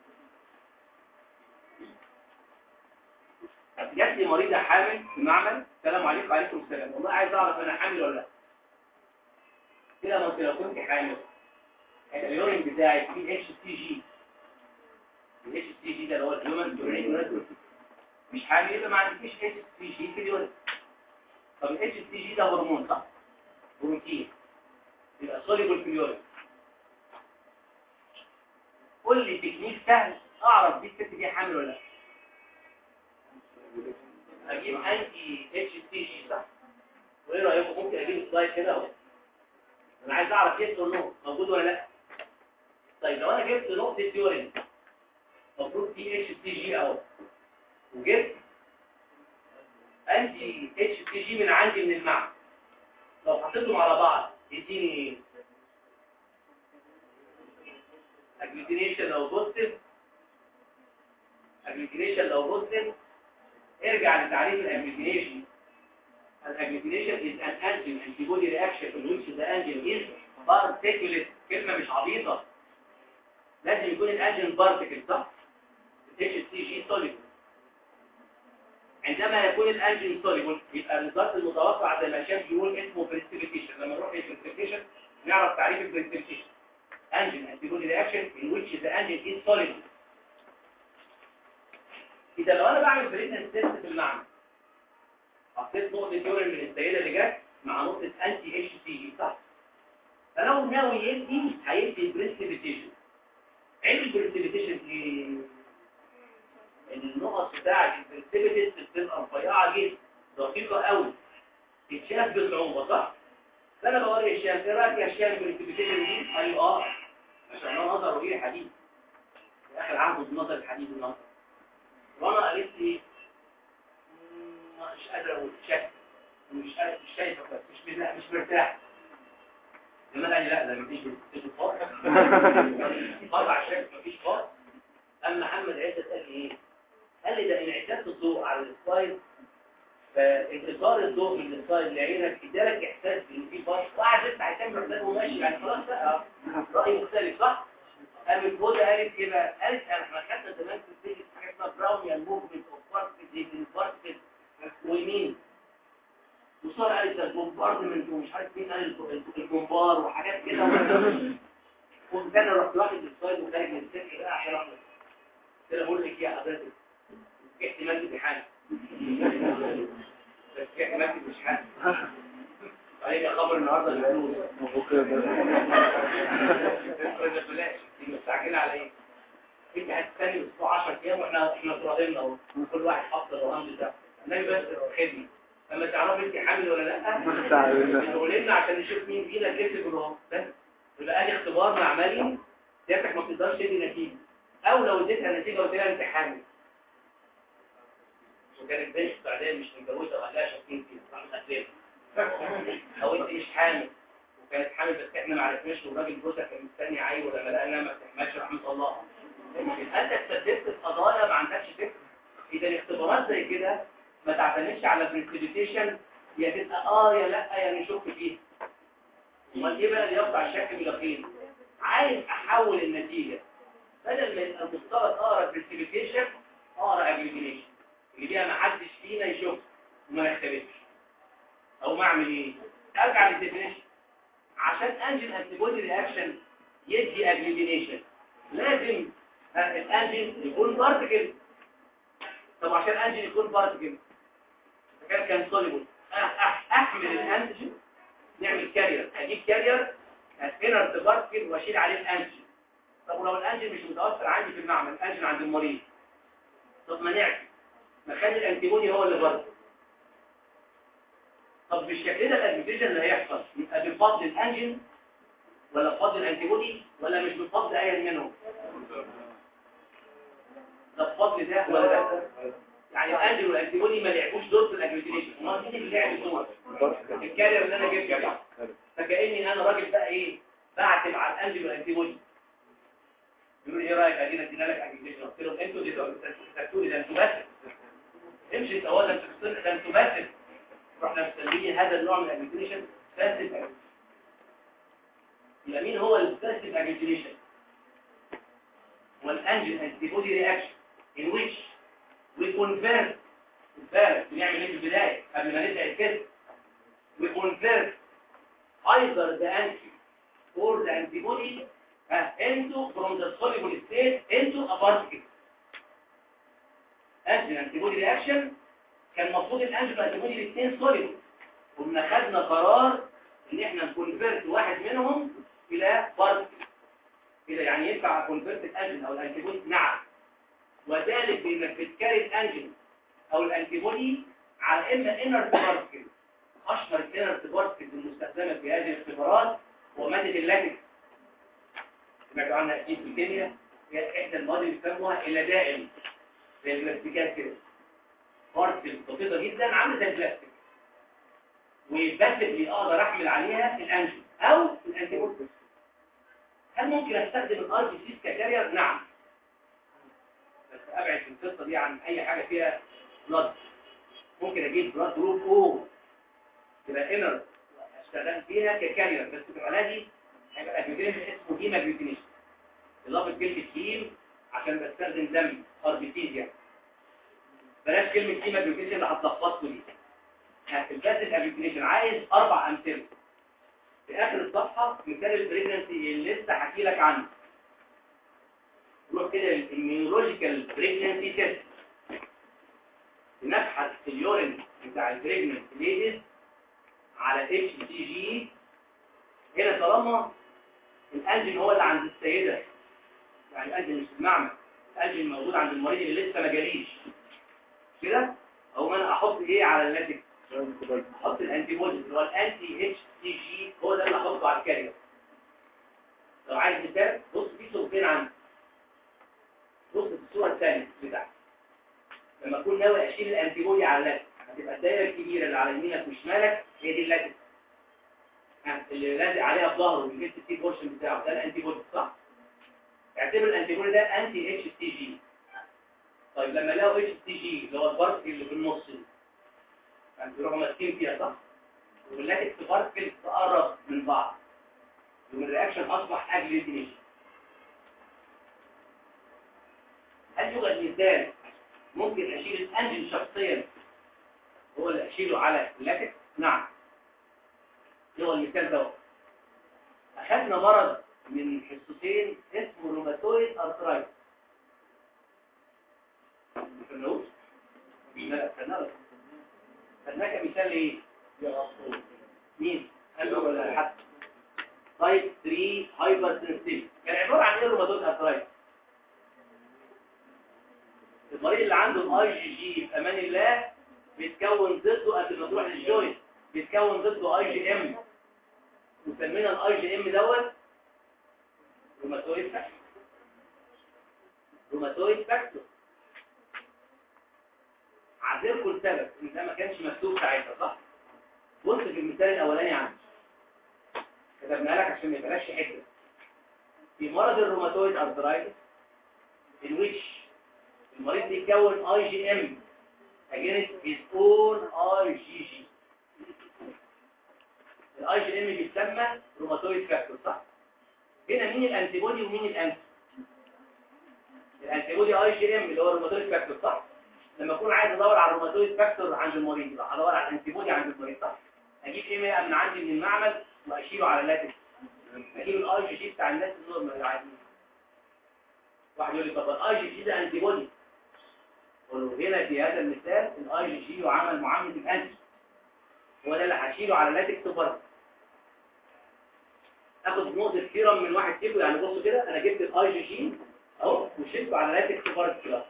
جات لي مريضة حامل في المعمل السلام عليكم وعليكم السلام والله عايز اعرف انا حامل ولا لا كده ما انت لو كنت حامل اليورين بتاعي فيه اتش سي جي الاتش سي جي ده اللي هو الهيومن يورين مش حامل يبقى ما عندكش اتش سي جي في اليورين طب الاتش سي جي ده هرمون صح بروتين يبقى سوليبل في اليورين قول لي تكنيك سهل اعرف دي الست دي حامل ولا لا اجيب انتي اتش تي جي صح وايه رايكم ممكن اجيب سلايد كده اهو انا عايز اعرف يس ولا نو موجود ولا لا طيب لو انا جبت نقطه يورين المفروض تي اتش تي جي اهو وجبت انتي اتش تي جي من عندي من المعمل لو حطيتهم على بعض يديني ايه اجلوتينيشن لو بوزيتيف اجلوتينيشن لو بوزيتيف ارجع لتعريف الاجلوتينيشن الاجلوتينيشن is an antigen antibody reaction in which the antigen is particulate كلمة مش عبيطة لازم يكون الانجين بارتكل صح الاتش سي جي soluble عندما يكون الانجين soluble يبقى الريزلت المتوقع زي ما الشيخ بيقول اسمه بريسبيتيشن لما نروح للبريسبيتيشن نعرف تعريف البريسبيتيشن انجين antibody reaction in which the antigen is soluble إذا لو أنا بعمل بريتنس تيست في المعمل حطيت نقطة يورين من السيدة اللي جت مع نقطة أنتي اتش سي جي صح؟ فلو ناوي يدي هيدي البريسبيتيشن علم البريسبيتيشن ايه؟ إن النقط بتاعة البريسبيتيشن بتبقى رفيعة جدا دقيقة قوي تتشاف بصعوبة صح؟ فأنا بوري الشام إيه رأيك يا شام البريسبيتيشن دي؟ أيوه أه عشان أنا نظر وجيه حديد في آخر عهده بنظر الحديد النظر وانا قالت لي مم، مش قادر اقول شك مش قادر مش شايفه كويس مش لا مش مرتاح لما قال لي لا ده مفيش مفيش فرق طبعا شايف مفيش فرق اما محمد عزت قال لي ايه قال لي ده انعكاس الضوء على السلايد فانتصار الضوء من السلايد لعينك ادالك احساس ان في فرق وقعد يفتح الكاميرا وماشي يعني خلاص بقى راي مختلف صح قامت بودا قالت ايه بقى؟ قالت احنا خدنا زمان في الفيزيكس حاجه اسمها براونيان موفمنت اوف بارتكلز بارتكلز ويمين وصار قالت ده البومباردمنت ومش عارف مين قال البومبار وحاجات كده كنت انا رحت واخد السلايد وخارج من السكه بقى عشان اخلص كده بقول لك يا حضرتك احتمال امتحان بس احتمال امتحان عليك خبر النهارده بالفلوس وبكره ده افرض بلاش دي مستعجله على ايه؟ انت هتستني اسبوع 10 ايام واحنا احنا اتراضينا اهو كل واحد حط الرهان بتاعه النبي بس خدني لما تعرفي انت حامل ولا لا تعالى. تقول لنا عشان نشوف مين فينا كسب الرهان بس يبقى ادي اختبار معملي سيادتك ما تقدرش تدي نتيجه او لو اديتها نتيجه قلت لها انت حامل وكانت بنت بعدين مش متجوزه ولا شاكين فيها راح مقدمه او انت مش حامل وكانت حامل بس احنا ما عرفناش والراجل جوزها كان مستني عيل ولما لقى انها ما بتحملش راح مطلقها انت استدلت القضايا ما عندكش فكره اذا اختبارات زي كده ما تعتمدش على بريسبيتيشن يا تبقى اه يا لا يا نشك فيها امال ايه بقى اللي يقطع الشك باليقين عايز احول النتيجه بدل ما يبقى المفترض اقرا بريسبيتيشن اقرا اجلوتينيشن اللي بيها ما حدش فينا يشوف وما يختبرش او ما اعمل ايه ارجع للديفينيشن عشان انجن انتيبودي رياكشن يدي اجلوتينيشن لازم آه، الانجن يكون بارتكل طب عشان الانجن يكون بارتكل كان كان سوليبل احمل الانجن نعمل كارير اجيب كارير انر بارتكل واشيل عليه الانجن طب ولو الانجن مش متوفر عندي في المعمل الانجن عند المريض طب ما نعكس مكان الانتيبودي هو اللي بره طب بالشكل ده الادميتيشن اللي هيحصل يبقى بفضل الانجن ولا بفضل الانتيبودي ولا مش بفضل اي منهم ده بفضل ده ولا ده يعني الانجن والانتيبودي ما لعبوش دور في الاجلوتينيشن امال مين اللي لعب دور الكارير اللي انا جبته فكاني انا راجل بقى ايه بعتب على الانجن والانتيبودي يقول ايه رايك ادينا ادينا لك اجلوتينيشن قلت لهم انتوا اللي تكتبوا لي ده انتوا بس امشي انت اولا انت ده انتوا بس رحنا مسميه هذا النوع من الاجلوتينيشن باسيف يبقى مين هو الباسيف اجلوتينيشن والانجن انتيبودي رياكشن in which we convert convert بنعمل ايه في البدايه قبل ما نبدا الكتب we convert either the anti or the antibody uh, into from the soluble state into a particle انجن انتيبودي رياكشن كان المفروض الانجل والانتيبودي الاثنين سوليد كنا خدنا قرار ان احنا نكونفرت واحد منهم الى بارت كده يعني ينفع كونفرت الانجل او الانتيبودي نعم وذلك بانك بتكاري الانجل او الانتيبودي على اما انر بارتكل اشهر الانر بارتكل المستخدمه في هذه الاختبارات هو ماده اللاتكس سمعتوا عنها اكيد في الكيمياء هي احدى المواد اللي بيسموها اللدائم زي البلاستيكات كده بارتكل بسيطه جدا عامله زي البلاستيك وباسفلي اقدر احمل عليها الانجل او الانتيبودي هل ممكن استخدم الار بي سيز ككارير نعم بس ابعد في القصه دي عن اي حاجه فيها بلاد ممكن اجيب بلاد جروب او تبقى انر اشتغل فيها ككارير بس في الحاله دي هيبقى اجلوتينيشن اسمه هيما اجلوتينيشن اضافه كلمه هيم عشان بستخدم دم ار بي سيز يعني بلاش كلمة قيمة اجلوتينيشن اللي هتلخبطكوا دي الباسيف اجلوتينيشن عايز اربع امثله في اخر الصفحه مثال البريجنسي اللي لسه هحكي لك عنه نروح كده الاميونولوجيكال بريجنسي تيست بنبحث في اليورين بتاع البريجنسي ليديز على اتش سي جي هنا طالما الانجن هو اللي عند السيده يعني الانجن مش في المعمل الانجن موجود عند المريض اللي لسه ما جاليش كده او انا احط ايه على اللاتكس احط الانتي بودي اللي هو الانتي اتش سي جي هو ده اللي احطه على الكارير لو عايز مثال بص في صورتين عندي بص في الصوره الثانيه بتاعتي لما اكون ناوي اشيل الانتي بودي على اللاتكس هتبقى الدايره الكبيره اللي على يمينك وشمالك هي دي اللاتكس اللي لازق عليها في ظهره والجلد السي بورشن بتاعه ده الانتي بودي صح اعتبر الانتي بودي ده انتي اتش سي جي طيب لما لقوا اتش تي جي اللي هو البارت اللي في النص دي يعني بيروحوا ماسكين فيها صح واللاتكس بارتكل تقرب من بعض ومن الرياكشن اصبح اجلوتينيشن هل يوجد مثال ممكن اشيل الانجن شخصيا هو اللي اشيله على اللاتكس نعم ايه هو المثال ده اخذنا مرض من حصتين اسمه روماتويد ارثرايتس الفلوس لا خدناه خدناه كمثال ايه مين قالوا ولا حد تايب 3 هايبر سنسيتيف كان عباره عن ايه الروماتويد ارثرايتس المريض اللي عنده الاي جي جي في امان الله بيتكون ضده قبل ما تروح للجوينت بيتكون ضده اي جي ام وسمينا الاي جي ام دوت روماتويد فاكتور روماتويد فاكتور عذركم السبب ان ده ما كانش مكتوب ساعتها صح بص في المثال الاولاني عندي كتبنا لك عشان ما يبقاش حته في مرض الروماتويد ارثرايتس in which المريض بيكون اي جي ام against his own IgG الاي جي ام بيتسمى روماتويد فاكتور صح هنا مين الانتيبودي ومين الانتي الانتيبودي اي جي ام اللي هو الروماتويد فاكتور صح لما اكون عايز ادور على الروماتويد فاكتور عند المريض راح ادور على الانتيبودي عند المريض صح اجيب ايه بقى من عندي من المعمل واشيله على لاتكس اجيب الاي جي جي بتاع الناس النورمال اللي عايزين واحد يقول لي طب الاي جي جي ده انتيبودي اقول له هنا في هذا المثال الاي جي جي يعامل معامله الانتي هو ده اللي هشيله على لاتكس بره اخد نقطه سيرم من واحد كيلو يعني بصوا كده انا جبت الاي جي جي اهو وشلته على لاتكس بره كده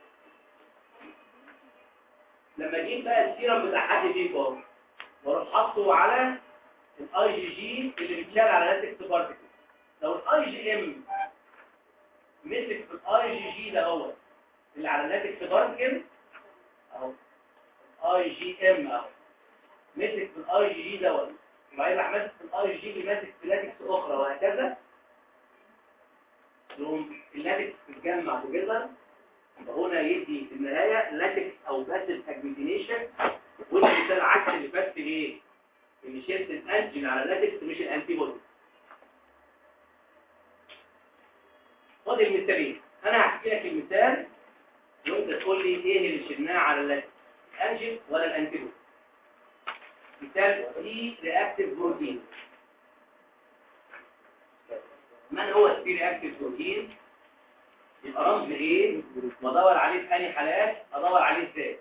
لما اجيب بقى السيرم بتاع حد فيكم اهو واروح حاطه على الاي جي جي اللي بيتشال على لاتكس بارتكل لو الاي جي ام مسك في الاي جي جي ده هو اللي على لاتكس بارتكل اهو اي جي ام اهو مسك في الاي جي جي دوت وبعدين راح ماسك في الاي جي اللي ماسك في لاتكس اخرى وهكذا يقوم اللاتكس تتجمع توجذر هنا يدي في النهايه لاتكس او باسيف اجلوتينيشن وده مثال عكس اللي فات ايه ان شلت الانتيجين على لاتكس مش الانتي بودي فاضل مثالين انا هحكي لك المثال وانت تقول لي ايه اللي شلناه على اللاتكس الانتيجين ولا الانتي بودي مثال سي رياكتيف بروتين من هو السي رياكتيف بروتين يبقى رمز ايه وادور عليه في انهي حالات ادور عليه ازاي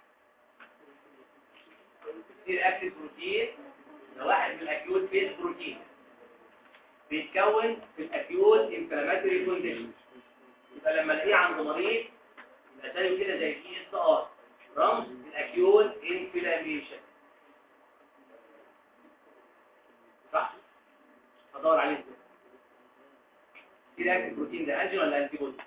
السي اكتيف بروتين ده واحد من الاكيوت فيز بروتين بيتكون في الاكيوت انفلاماتوري كونديشن يبقى لما الاقيه عند مريض يبقى زيه كده زي السي اس ار رمز الاكيوت انفلاميشن صح ادور عليه ازاي سي رياكتيف بروتين ده انجين ولا انتي بودي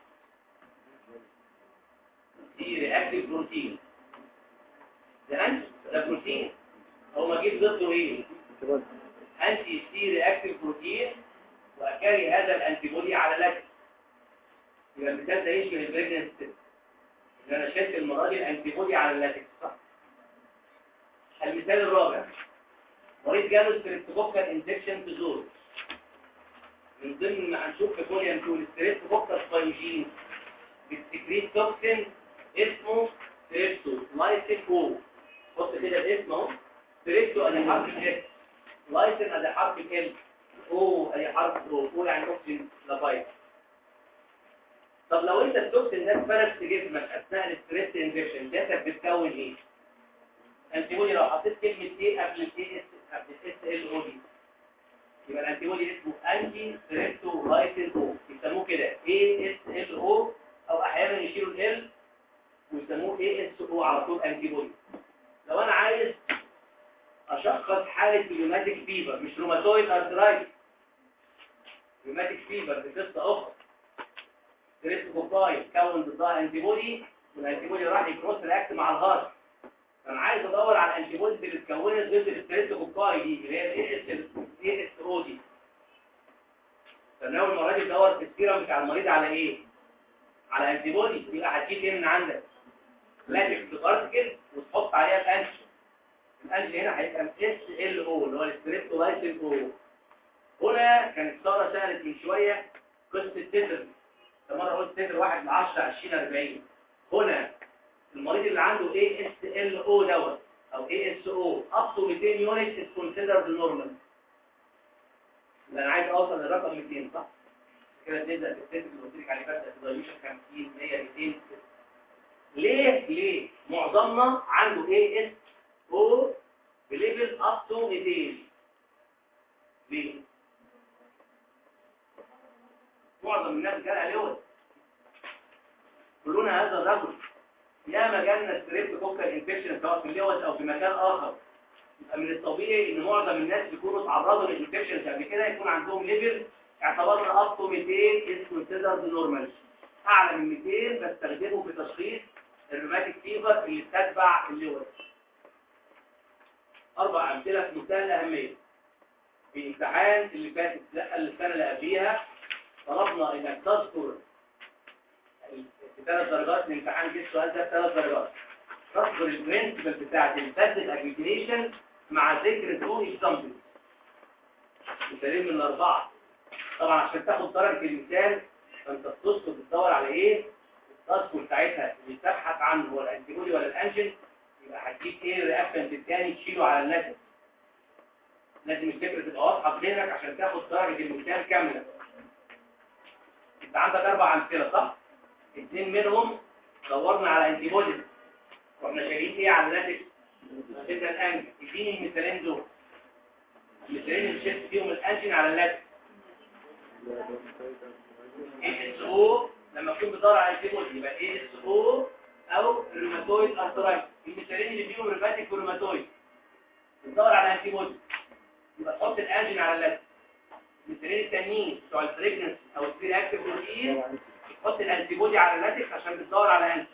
سي رياكتيف بروتين ده انجين ده بروتين هو ما اجيب ضده ايه انتي سي رياكتيف بروتين واكاري هذا الانتي بودي على لاكس يبقى المثال ده يشبه البريجننس ان انا شلت المره دي الانتي بودي على اللاكس صح المثال الرابع مريض جاله ستريبتوكوكال انفكشن في زور من ضمن ما هنشوف في فوليوم 2 الستريبتوكوكال سبايوجين بتسكريت توكسين اسمه ستريبتو لايسين او بص كده الاسم اهو ستريبتو ادي حرف الاس لايسين ادي حرف ال او ادي حرف او او يعني توكسين لافايت طب لو انت التوكسين ده اتفرز في جسمك اثناء الستريس انفكشن جسمك بتكون ايه؟ انت بودي لو حطيت كلمه ايه قبل الاي اس قبل الاس ال او دي يبقى الانتيبودي اسمه انتي ستريبتو لايسين او يسموه كده اي اس ال او او احيانا يشيلوا ال ويسموه اي اس او على طول انتيبودي لو انا عايز اشخص حاله روماتيك فيبر مش روماتويد ارثرايتس روماتيك فيبر دي قصه اخرى ستريبتوكوكاي كون ضدها انتيبودي والانتيبودي راح يكروس رياكت مع الهارت فانا عايز ادور على الانتيبودي اللي اتكونت ضد الستريبتوكوكاي دي اللي هي الاي اس اي اس او دي فناول المره دي تدور في السيرم بتاع المريض على ايه على انتي بودي يبقى هتجيب ايه من عندك لاتكس بارتكل وتحط عليها الانتي الانتي هنا هيبقى اس ال او اللي هو الستريبتولايسين او هنا كانت ساره سالت من شويه قصه تتر مره قلت تتر 1 ل 10 20 40 هنا المريض اللي عنده اي اس ال او دوت او اي اس او up to 200 units is considered normal انا عايز اوصل للرقم 200 صح كده نبدا في التست اللي قلت لك عليه بس الدايلوشن 50 100 200 ليه ليه معظمنا عنده اي اس او بليفل اب تو 200 ليه؟ معظم الناس جالها لوز كلنا هذا الرجل ياما جالنا ستريب كوكال انفكشن سواء في اللوز او في مكان اخر يبقى من الطبيعي ان معظم الناس بيكونوا اتعرضوا للانفكشنز قبل كده يكون عندهم ليفل اعتبرنا اب تو 200 از كونسيدرد نورمال اعلى من 200 بستخدمه في تشخيص الروماتيك فيفر اللي بتتبع اللوز اربع امثله في منتهى الاهميه في امتحان اللي فاتت لا السنه اللي قبليها طلبنا انك تذكر في ثلاث درجات من امتحان جه السؤال ده ثلاث درجات تذكر البرنسبل بتاعت الباسيف اجريجيشن مع ذكر تو اكزامبل مثالين من الاربعه طبعا عشان تاخد درجه المثال فانت بتذكر بتدور على ايه التاسك بتاعتها اللي بتبحث عنه هو الانتيبودي ولا الانجن يبقى هتجيب ايه الرياكشن الثاني تشيله على الناتج لازم الفكره تبقى واضحه في ذهنك عشان تاخد درجه المثال كامله انت عندك اربع امثله صح اثنين منهم دورنا على انتي بوديز واحنا شايلين ايه على الناتج شلنا الانجن اديني المثالين دول المثالين اللي شلت فيهم الانجن على الناتج ايه اس او لما تكون بتدور على انتي بوديز يبقى ايه اس او او الروماتويد ارثرايتس المثالين اللي فيهم روماتيك وروماتويد بتدور على انتي بوديز يبقى تحط الانجن على الناتج المثالين التانيين بتوع الفريجنس او الفري اكتيف بروتين تحط الانتي بودي على الناتج عشان بتدور على انتي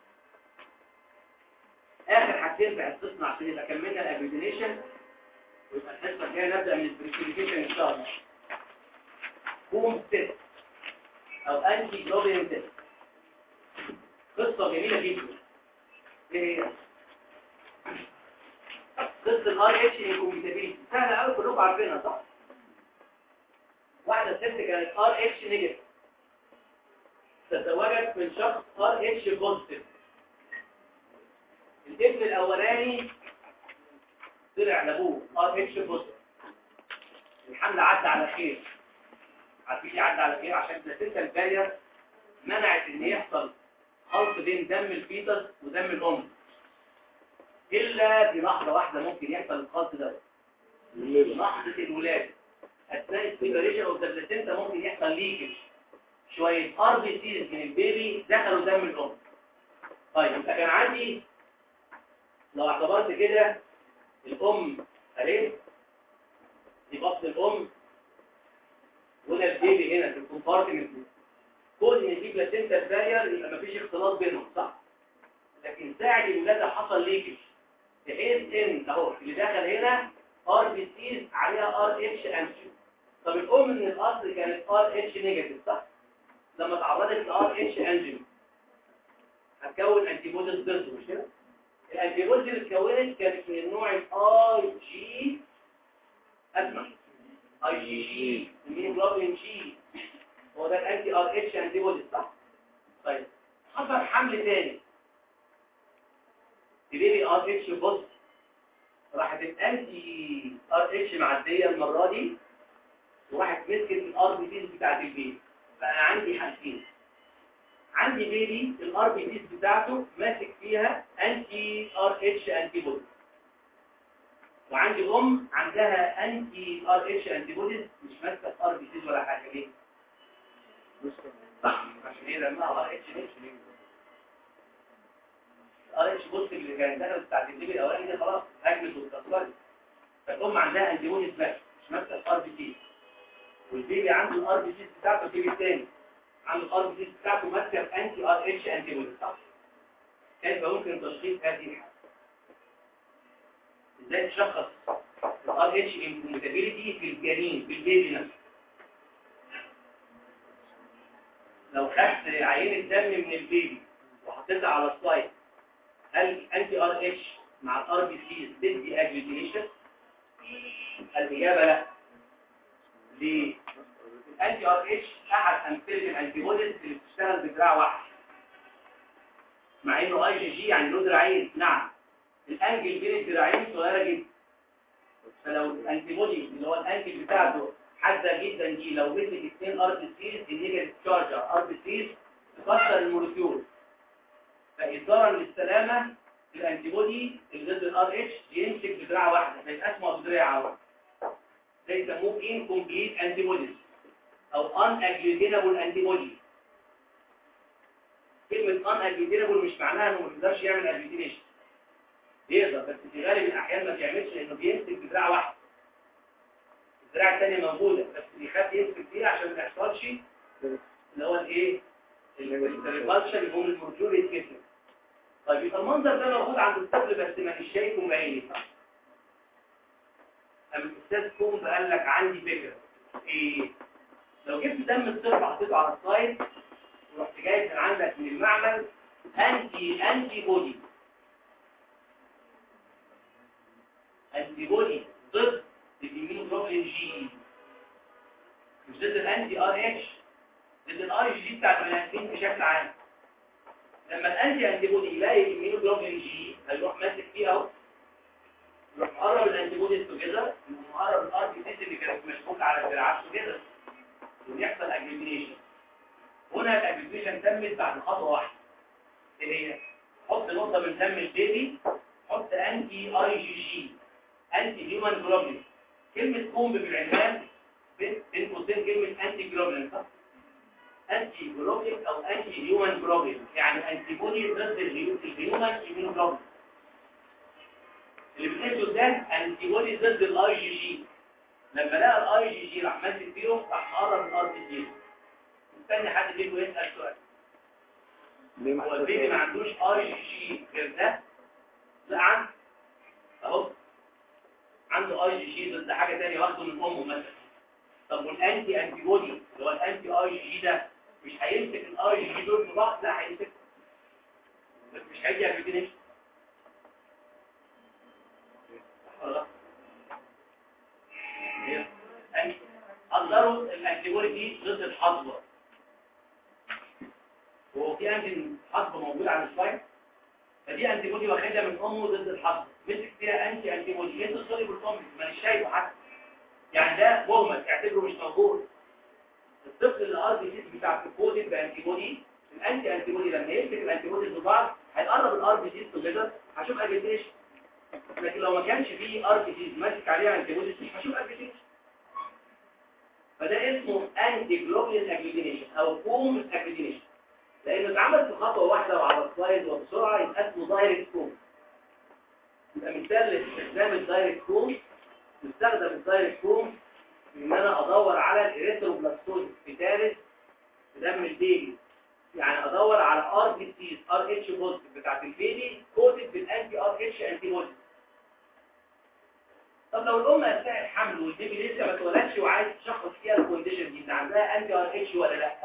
اخر حاجتين في حصتنا عشان يبقى كملنا الابيدينيشن ويبقى الحصه الجايه نبدا من البريكيفيكيشن ان شاء الله بوم تيست او انتي جلوبين تيست قصه جميله جدا ايه هي قصه الار اتش انكومبيتابيلتي سهله قوي كلكم عارفينها صح واحده ست كانت ار اتش نيجاتيف تتواجد من شخص ار اتش بوزيتيف الابن الاولاني طلع لابوه ار اتش بوزيتيف الحمل عدى على خير عارفين ليه عدى على خير عشان البلاسينتا البارير منعت ان يحصل خلط بين دم الفيتس ودم الام الا بلحظه واحده ممكن يحصل الخلط ده لحظه الولاده اثناء السيبريشن اوف ذا بلاسينتا ممكن يحصل ليكج شويه ار بي سيز من البيبي دخلوا دم الام طيب يبقى كان عندي لو اعتبرت كده الام اهي دي بطن الام وده البيبي هنا في الكومبارتمنت كون ان في بلاسينتا بارير يبقى مفيش اختلاط بينهم صح لكن ساعه الولاده حصل ليكج بحيث ان اهو اللي دخل هنا ار بي سيز عليها ار اتش انتي طب الام من الاصل كانت ار اتش نيجاتيف صح لما تعرضت لار اتش انجن هتكون انتي بوديز ضده مش كده الانتي بوديز اللي اتكونت كانت من النوع الاي جي اسمع اي جي جي الميوجلوبين جي هو ده الانتي ار اتش انتي بوديز صح طيب حصل حمل تاني تبيبي ار اتش بوزيتيف راحت الانتي ار اتش معديه المره دي وراحت مسكت الار بي سيز بتاعت البيبي فانا عندي حاجتين عندي بيبي الار بي سيز بتاعته ماسك فيها انتي ار اتش انتي بودي وعندي ام عندها انتي ار اتش انتي بوديز مش ماسكه ار بي سيز ولا حاجه ليه صح عشان هي لما ار اتش ار اتش بوست اللي كانت دخلت بتاعت البيبي الاولاني دي خلاص هجمت واتكسرت فالام عندها انتي بوديز بس مش ماسكه ار بي سيز والبيبي عنده الار بي سي بتاعته البيبي الثاني عنده الار بي سي بتاعته ماسكه في انتي ار اتش انتي بودي صح كيف ممكن تشخيص هذه الحاله ازاي تشخص الار اتش انكومباتيبيليتي في الجنين في البيبي نفسه لو خدت عينه دم من البيبي وحطيتها على السلايد هل انتي ار اتش مع الار بي سي تدي اجلوتينيشن الاجابه لا ليه؟ الانتي ار اتش احد امثله الانتي بوديز اللي بتشتغل بدراع واحد مع انه اي جي جي يعني له دراعين نعم الانجل بين الدراعين صغيره جدا فلو الانتي بودي اللي هو الانجل بتاعته حاده جدا دي لو مسك اثنين ار بي سيز النيجاتيف تشارج ار بي سيز تكسر الموليكيول فاصدارا للسلامه الانتي بودي اللي ضد الار اتش يمسك بدراع واحده ما يبقاش اسمه بدراع واحد ده يسموه incomplete antibodies او unagglutinable antibodies كلمة unagglutinable مش معناها انه ما بيقدرش يعمل agglutination بيقدر بس في غالب الاحيان ما بيعملش لانه بيمسك بذراع واحده الذراع الثانيه موجوده بس بيخاف يمسك فيها عشان ما يحصلش اللي هو الايه الريبالشن اللي هو المرجول يتكسر طيب يبقى المنظر ده موجود عند الطفل بس ما فيش شايفه بعيني صح قام الاستاذ كومب قال لك عندي فكره ايه لو جبت دم الطفل حطيته على السلايد ورحت جايب من عندك من المعمل انتي انتي بودي انتي بودي ضد الاميونوجلوبولين جي مش ضد الانتي ار اتش ضد الار جي بتاع البني بشكل عام لما الانتي انتي بودي يلاقي الاميونوجلوبولين جي هيروح ماسك فيه اهو يروح مقرب الانتي بودي توجذر مقرب الار بي سي اللي كانت مشبوكه على الدراعات توجذر ويحصل اجريجيشن هنا الاجريجيشن تمت بعد خطوه واحده اللي هي حط نقطه من دم البيبي حط انتي اي جي جي انتي هيومن جلوبولين كلمه كومب بالعنوان بين قوسين كلمه انتي جلوبولين صح انتي جلوبولين او انتي هيومن جلوبولين يعني انتي بودي ضد الهيومن هيومن جلوبولين اللي بتحسه ده انتي بودي ضد الاي جي جي لما لقى الاي جي جي راح ماسك فيهم راح مقرب الار بي جي مستني حد فيكم يسال سؤال ليه هو البيبي ما عندوش اي جي جي غير ده لا عنده اهو عنده اي جي جي ضد حاجه ثانيه واخده من امه مثلا طب والانتي انتي بودي اللي هو الانتي اي جي جي ده مش هيمسك الاي جي جي دول في بعض لا هيمسك بس مش هيجي اجريجيشن قدروا الانتيبودي دي ضد الحصبه وهو في انتي حصبه موجود على السلايد فدي انتيبودي واخدها من امه ضد الحصبه مسك فيها انتي انتيبودي انت تصلي بالكومبلكس مانيش شايفه حتى يعني ده مهمل اعتبره مش موجود الطفل اللي ار بي سي بتاع الكودد بانتيبودي الانتي انتيبودي لما يمسك الانتيبودي ببعض هيقرب الار بي سي توجذر هشوف اجريجيشن لكن لو ما كانش فيه ار بي سي ماسك عليها انتيبودي مش هشوف اجريجيشن فده اسمه انتي جلوبولين اجريجيشن او كوم اجريجيشن لانه اتعمل في خطوه واحده وعلى السلايد وبسرعه يبقى اسمه دايركت كوم يبقى مثال لاستخدام الدايركت كوم يستخدم الدايركت كوم ان انا ادور على الاريثروبلاستوز بتارس في دم البيبي يعني ادور على ار بي سي ار اتش بوزيتيف بتاعت البيبي كوتد بالانتي ار اتش انتي بودي طب لو الام اثناء الحمل والبيبي لسه ما اتولدش وعايز تشخص فيها الكونديشن دي عندها انتي ار اتش ولا لا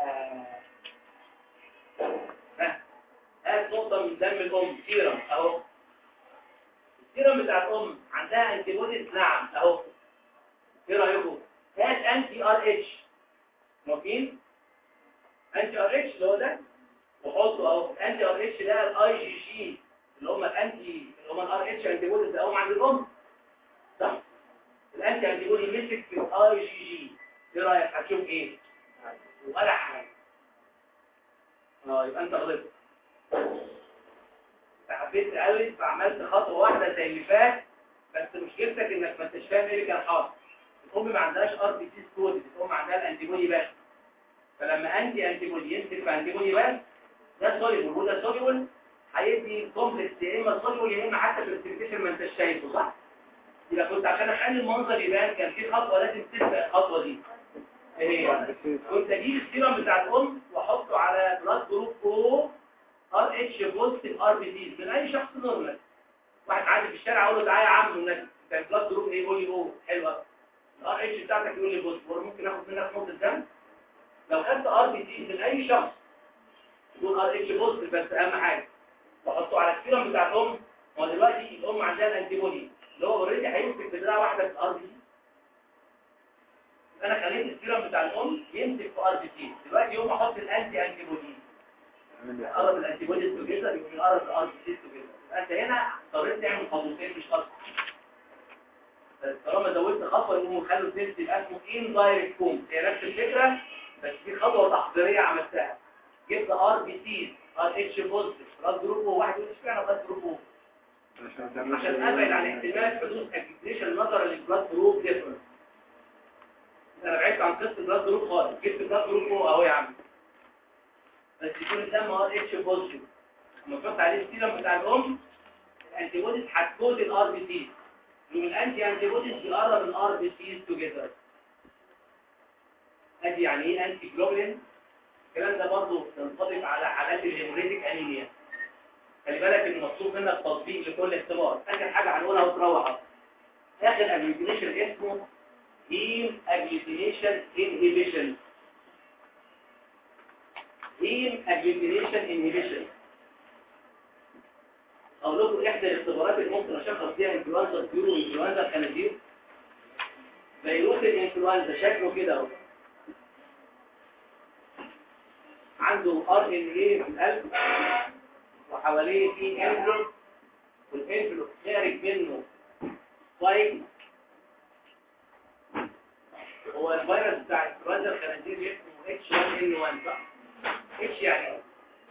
ها هات نقطه من دم الام سيرم اهو السيرم بتاع الام عندها انتي بوديز نعم اهو ايه رايكم هات انتي ار اتش موافقين انتي ار اتش اللي هو ده وحطه اهو انتي ار اتش ده الاي جي جي اللي هم الانتي اللي هم الار اتش انتي بوديز اللي هم عند الام صح الانتي انتي بودي مسك في الاي جي جي ايه رايك هتشوف ايه ولا حاجه اه يبقى انت غلطت حبيت تقلد فعملت خطوه واحده زي اللي فات بس مشكلتك انك ما انتش فاهم ايه اللي كان حاصل الام ما عندهاش ار بي سي كود الام عندها الانتي بودي بس فلما انتي انتي بودي يمسك في انتي بودي بس ده سوليبل وده سوليبل هيدي كومبلكس يا اما سوليبل يا اما حتى في السيرفيشن ما انتش شايفه صح يبقى كنت عشان اخلي المنظر يبان كان في خطوه لازم تسبق الخطوه دي ايه هي كنت اجيب السيرم بتاع الام واحطه على بلاد جروب او ار اتش بوزيتيف ار بي سي من اي شخص نورمال واحد عادي في الشارع اقول له تعالى يا عم النبي انت بلاد جروب ايه يقول لي او حلوه الار اتش بتاعتك يقول لي بوزيتيف ممكن اخد منك نقطه دم لو خدت ار بي سي من اي شخص يقول ار اتش بوزيتيف بس اهم حاجه واحطه على السيرم بتاع الام هو دلوقتي الام عندها الانتي بودي اللي هو اوريدي هيمسك بدراع واحده في ار بي سي انا خليت السيرم بتاع الام يمسك في ار بي سي دلوقتي يوم احط الانتي انتي بودي قرب الانتي بودي توجذر يقوم يقرب الار بي سي توجذر انت هنا اضطريت تعمل خطوتين مش خطوه طالما زودت خطوه يقوموا يخلوا التيست يبقى اسمه ان دايركت كوم هي نفس الفكره بس في خطوه تحضيريه عملتها جبت ار بي سي ار اتش بوزيتيف بلاد جروب واحد يقول اشمعنى بلاد جروب عشان تعملش عشان ابعد عن احتمال حدوث اكتيفيشن نظرا للبلاد جروب ديفرنس انا بعدت عن قصه البلاد جروب خالص جبت البلاد جروب فوق اهو يا عم بس يكون الدم ار اتش بوزيتيف لما تحط عليه السيرم بتاع الام الانتي بوديز هتكود الار بي سي يوم الانتي انتي بوديز بيقرب الار بي سي توجذر ادي يعني ايه انتي جلوبولين الكلام ده برضه ينطبق على حالات الهيموريتيك انيميا خلي بالك ان مطلوب منك تطبيق لكل اختبار اخر حاجه هنقولها وتروح اخر اجلوتينيشن اسمه هيم اجلوتينيشن انهيبيشن هيم اجلوتينيشن انهيبيشن اقول لكم احدى الاختبارات اللي ممكن اشخص فيها انفلونزا الطيور وانفلونزا الخنازير فيروس الانفلونزا شكله كده اهو عنده ار ان ايه في القلب وحواليه في انفلوب والانفلوب خارج منه سبايك هو الفيروس بتاع انفلونزا الخنازير اسمه اتش 1 ان 1 صح اتش يعني ايه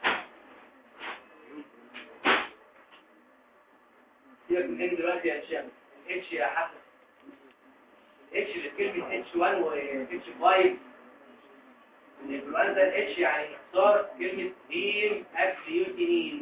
سيبك من ان دلوقتي يا هشام الاتش يا حسن الاتش اللي كلمه اتش 1 و اتش 5 الانفلونزا الاتش يعني اختصار كلمه هيم اكليوتينين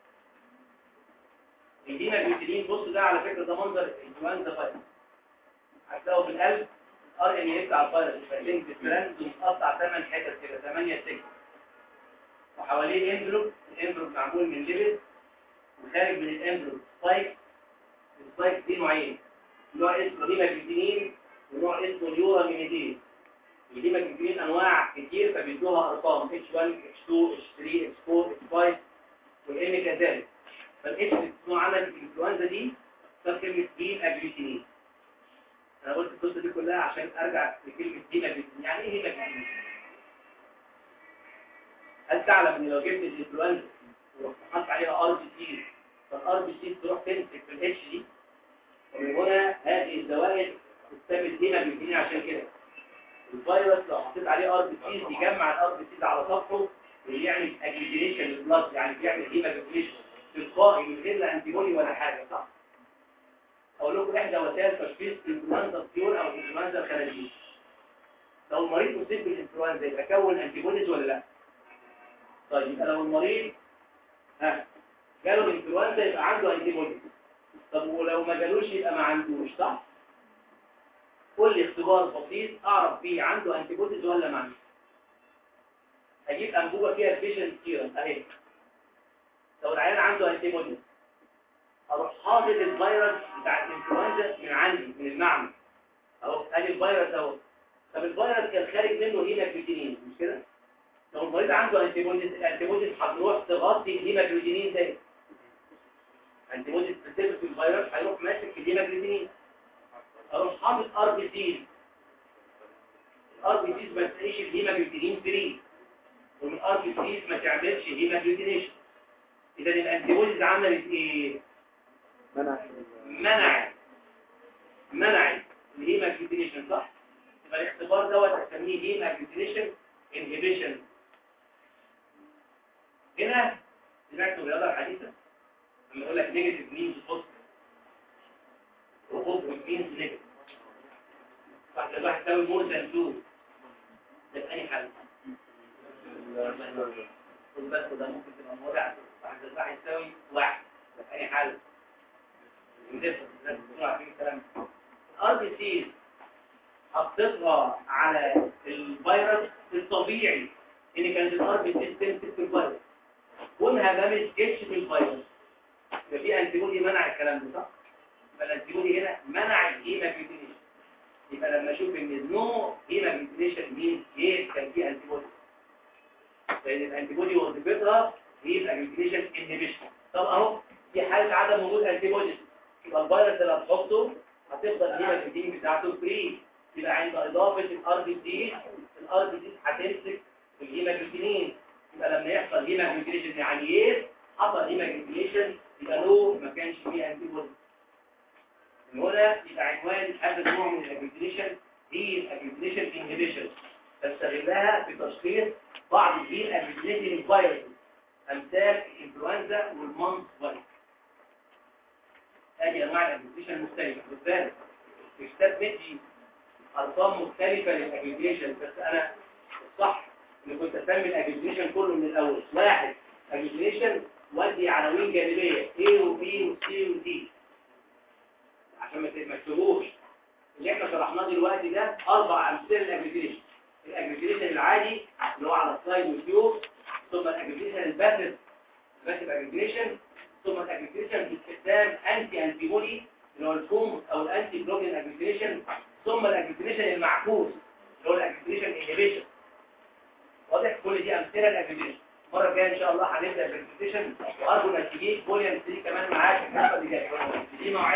الهيم اكليوتينين بص ده على فكره ده منظر الانفلونزا فايروس هتلاقوا في القلب ار ان اي بتاع الفيروس فايلين بترند ومتقطع 8 حتت كده 8 سجن وحواليه انفلوب الانفلوب معمول من ليبيد وخارج من الانفلوب سبايك السبايك دي نوعين نوع اسمه هيماجلوتينين ونوع اسمه اليورامينيدين الهيماجلوتينين انواع كتير فبيدوها ارقام H1 H2 H3 H4 H5 والام كذلك فالاتش اللي بتسمعوا عنها في الانفلونزا دي ده كلمه هيماجلوتينين انا قلت القصه دي كلها عشان ارجع لكلمه هيماجلوتينين يعني ايه هيماجلوتينين هل تعلم ان لو جبت الانفلونزا وحط عليها ار بي سي فالار بي سي تروح تمسك في الاتش دي ومن هنا هذه الزوائد تستعمل هيماجلوتينين عشان كده الفيروس لو حطيت عليه ار بي سي يجمع الار بي سي على سطحه ويعمل اجليشن للبلاد يعني بيعمل هيماجلوتينيشن تلقائي من غير لا انتيبودي ولا حاجه صح اقول لكم احدى وسائل تشخيص انفلونزا الطيور او انفلونزا الخنازير لو المريض مصيب بالانفلونزا يبقى كون انتيبوديز ولا لا طيب يبقى لو المريض ها جاله الانفلونزا يبقى عنده انتيبوديز طب ولو ما جالوش يبقى ما عندوش صح قول لي اختبار بسيط اعرف بيه عنده انتيبوديز ولا ما عندوش اجيب انبوبه فيها الفيشن سيرم اهي لو العيان عنده انتيبوديز اروح حاطط الفيروس بتاع الانفلونزا من عندي من المعمل اهو ادي الفيروس اهو طب الفيروس كان خارج منه هيماجلوتينين مش كده لو المريض عنده انتيبوديز الانتيبوديز هتروح تغطي الهيماجلوتينين ده انتيبوديز سبيسيفيك في الفيروس هيروح ماسك في الهيماجلوتينين اروح حاطط ار بي سيز الار بي سيز ما تلاقيش الهيماجلوتينين فري ومن ار بي سيز ما تعملش هيماجلوتينيشن اذا الانتيبوديز عملت ايه منع منعت منعت الهيماجلوتينيشن صح يبقى الاختبار دوت هنسميه هيماجلوتينيشن انهبيشن هنا سمعتوا الرياضه الحديثه لما يقول لك نيجاتيف مينز بوزيتيف وبوزيتيف مينز نيجاتيف واحد الواحد تساوي مور ذان 2 ده في اي حل خد بالك ده ممكن تبقى مواضع واحد الواحد يساوي واحد ده في اي حل لازم تكونوا عارفين الكلام الار بي سيز حطيتها على الفيروس الطبيعي ان كانت الار بي سيز تمسك في الفيروس كونها ما مسكتش في الفيروس يبقى في انتيبودي منع الكلام ده صح؟ يبقى الانتيبودي هنا منع الهيماجلوتينيشن يبقى لما اشوف ان نو هيماجلوتينيشن مين ايه كان في انتيبودي لان الانتيبودي وظيفتها هي الاجلوتينيشن انهبيشن طب اهو في حاله عدم وجود انتيبودي يبقى الفيروس اللي هتحطه هتفضل الهيماجلوتين بتاعته فري يبقى عند اضافه الار بي سي الار بي سي هتمسك الهيماجلوتينين يبقى لما يحصل هيماجلوتينيشن يعني ايه حصل هيماجلوتينيشن يبقى له ما كانش فيه انتي بودي من هنا يبقى عنوان هذا النوع من الاجلوتينيشن هي الاجلوتينيشن انهبيشن بستغلها في تشخيص بعض الجين اجلوتينيشن فيروس امثال الانفلونزا والمونس فيروس هذه انواع الاجلوتينيشن المختلفه خد بالك في كتاب ميدي ارقام مختلفه للاجريجيشن بس انا الصح ان كنت اسمي الاجريجيشن كله من الاول واحد اجريجيشن ودي عناوين جانبيه A و B و C و D عشان ما تكتبوش اللي احنا شرحناه دلوقتي ده اربع امثله للاجريجيشن الاجريجيشن العادي اللي هو على السلايد والكيو ثم الاجريجيشن الباسف باسف اجريجيشن ثم الاجريجيشن باستخدام انتي انتي بودي اللي هو الكوم او الانتي بلوجين اجريجيشن ثم الاجريجيشن المعكوس اللي هو الاجريجيشن انهبيشن واضح كل دي امثله للاجريجيشن المره الجايه ان شاء الله هنبدا بالاجريجيشن وارجو انك تجيب فوليوم 3 كمان معاك الحصه اللي جايه دي مواعيد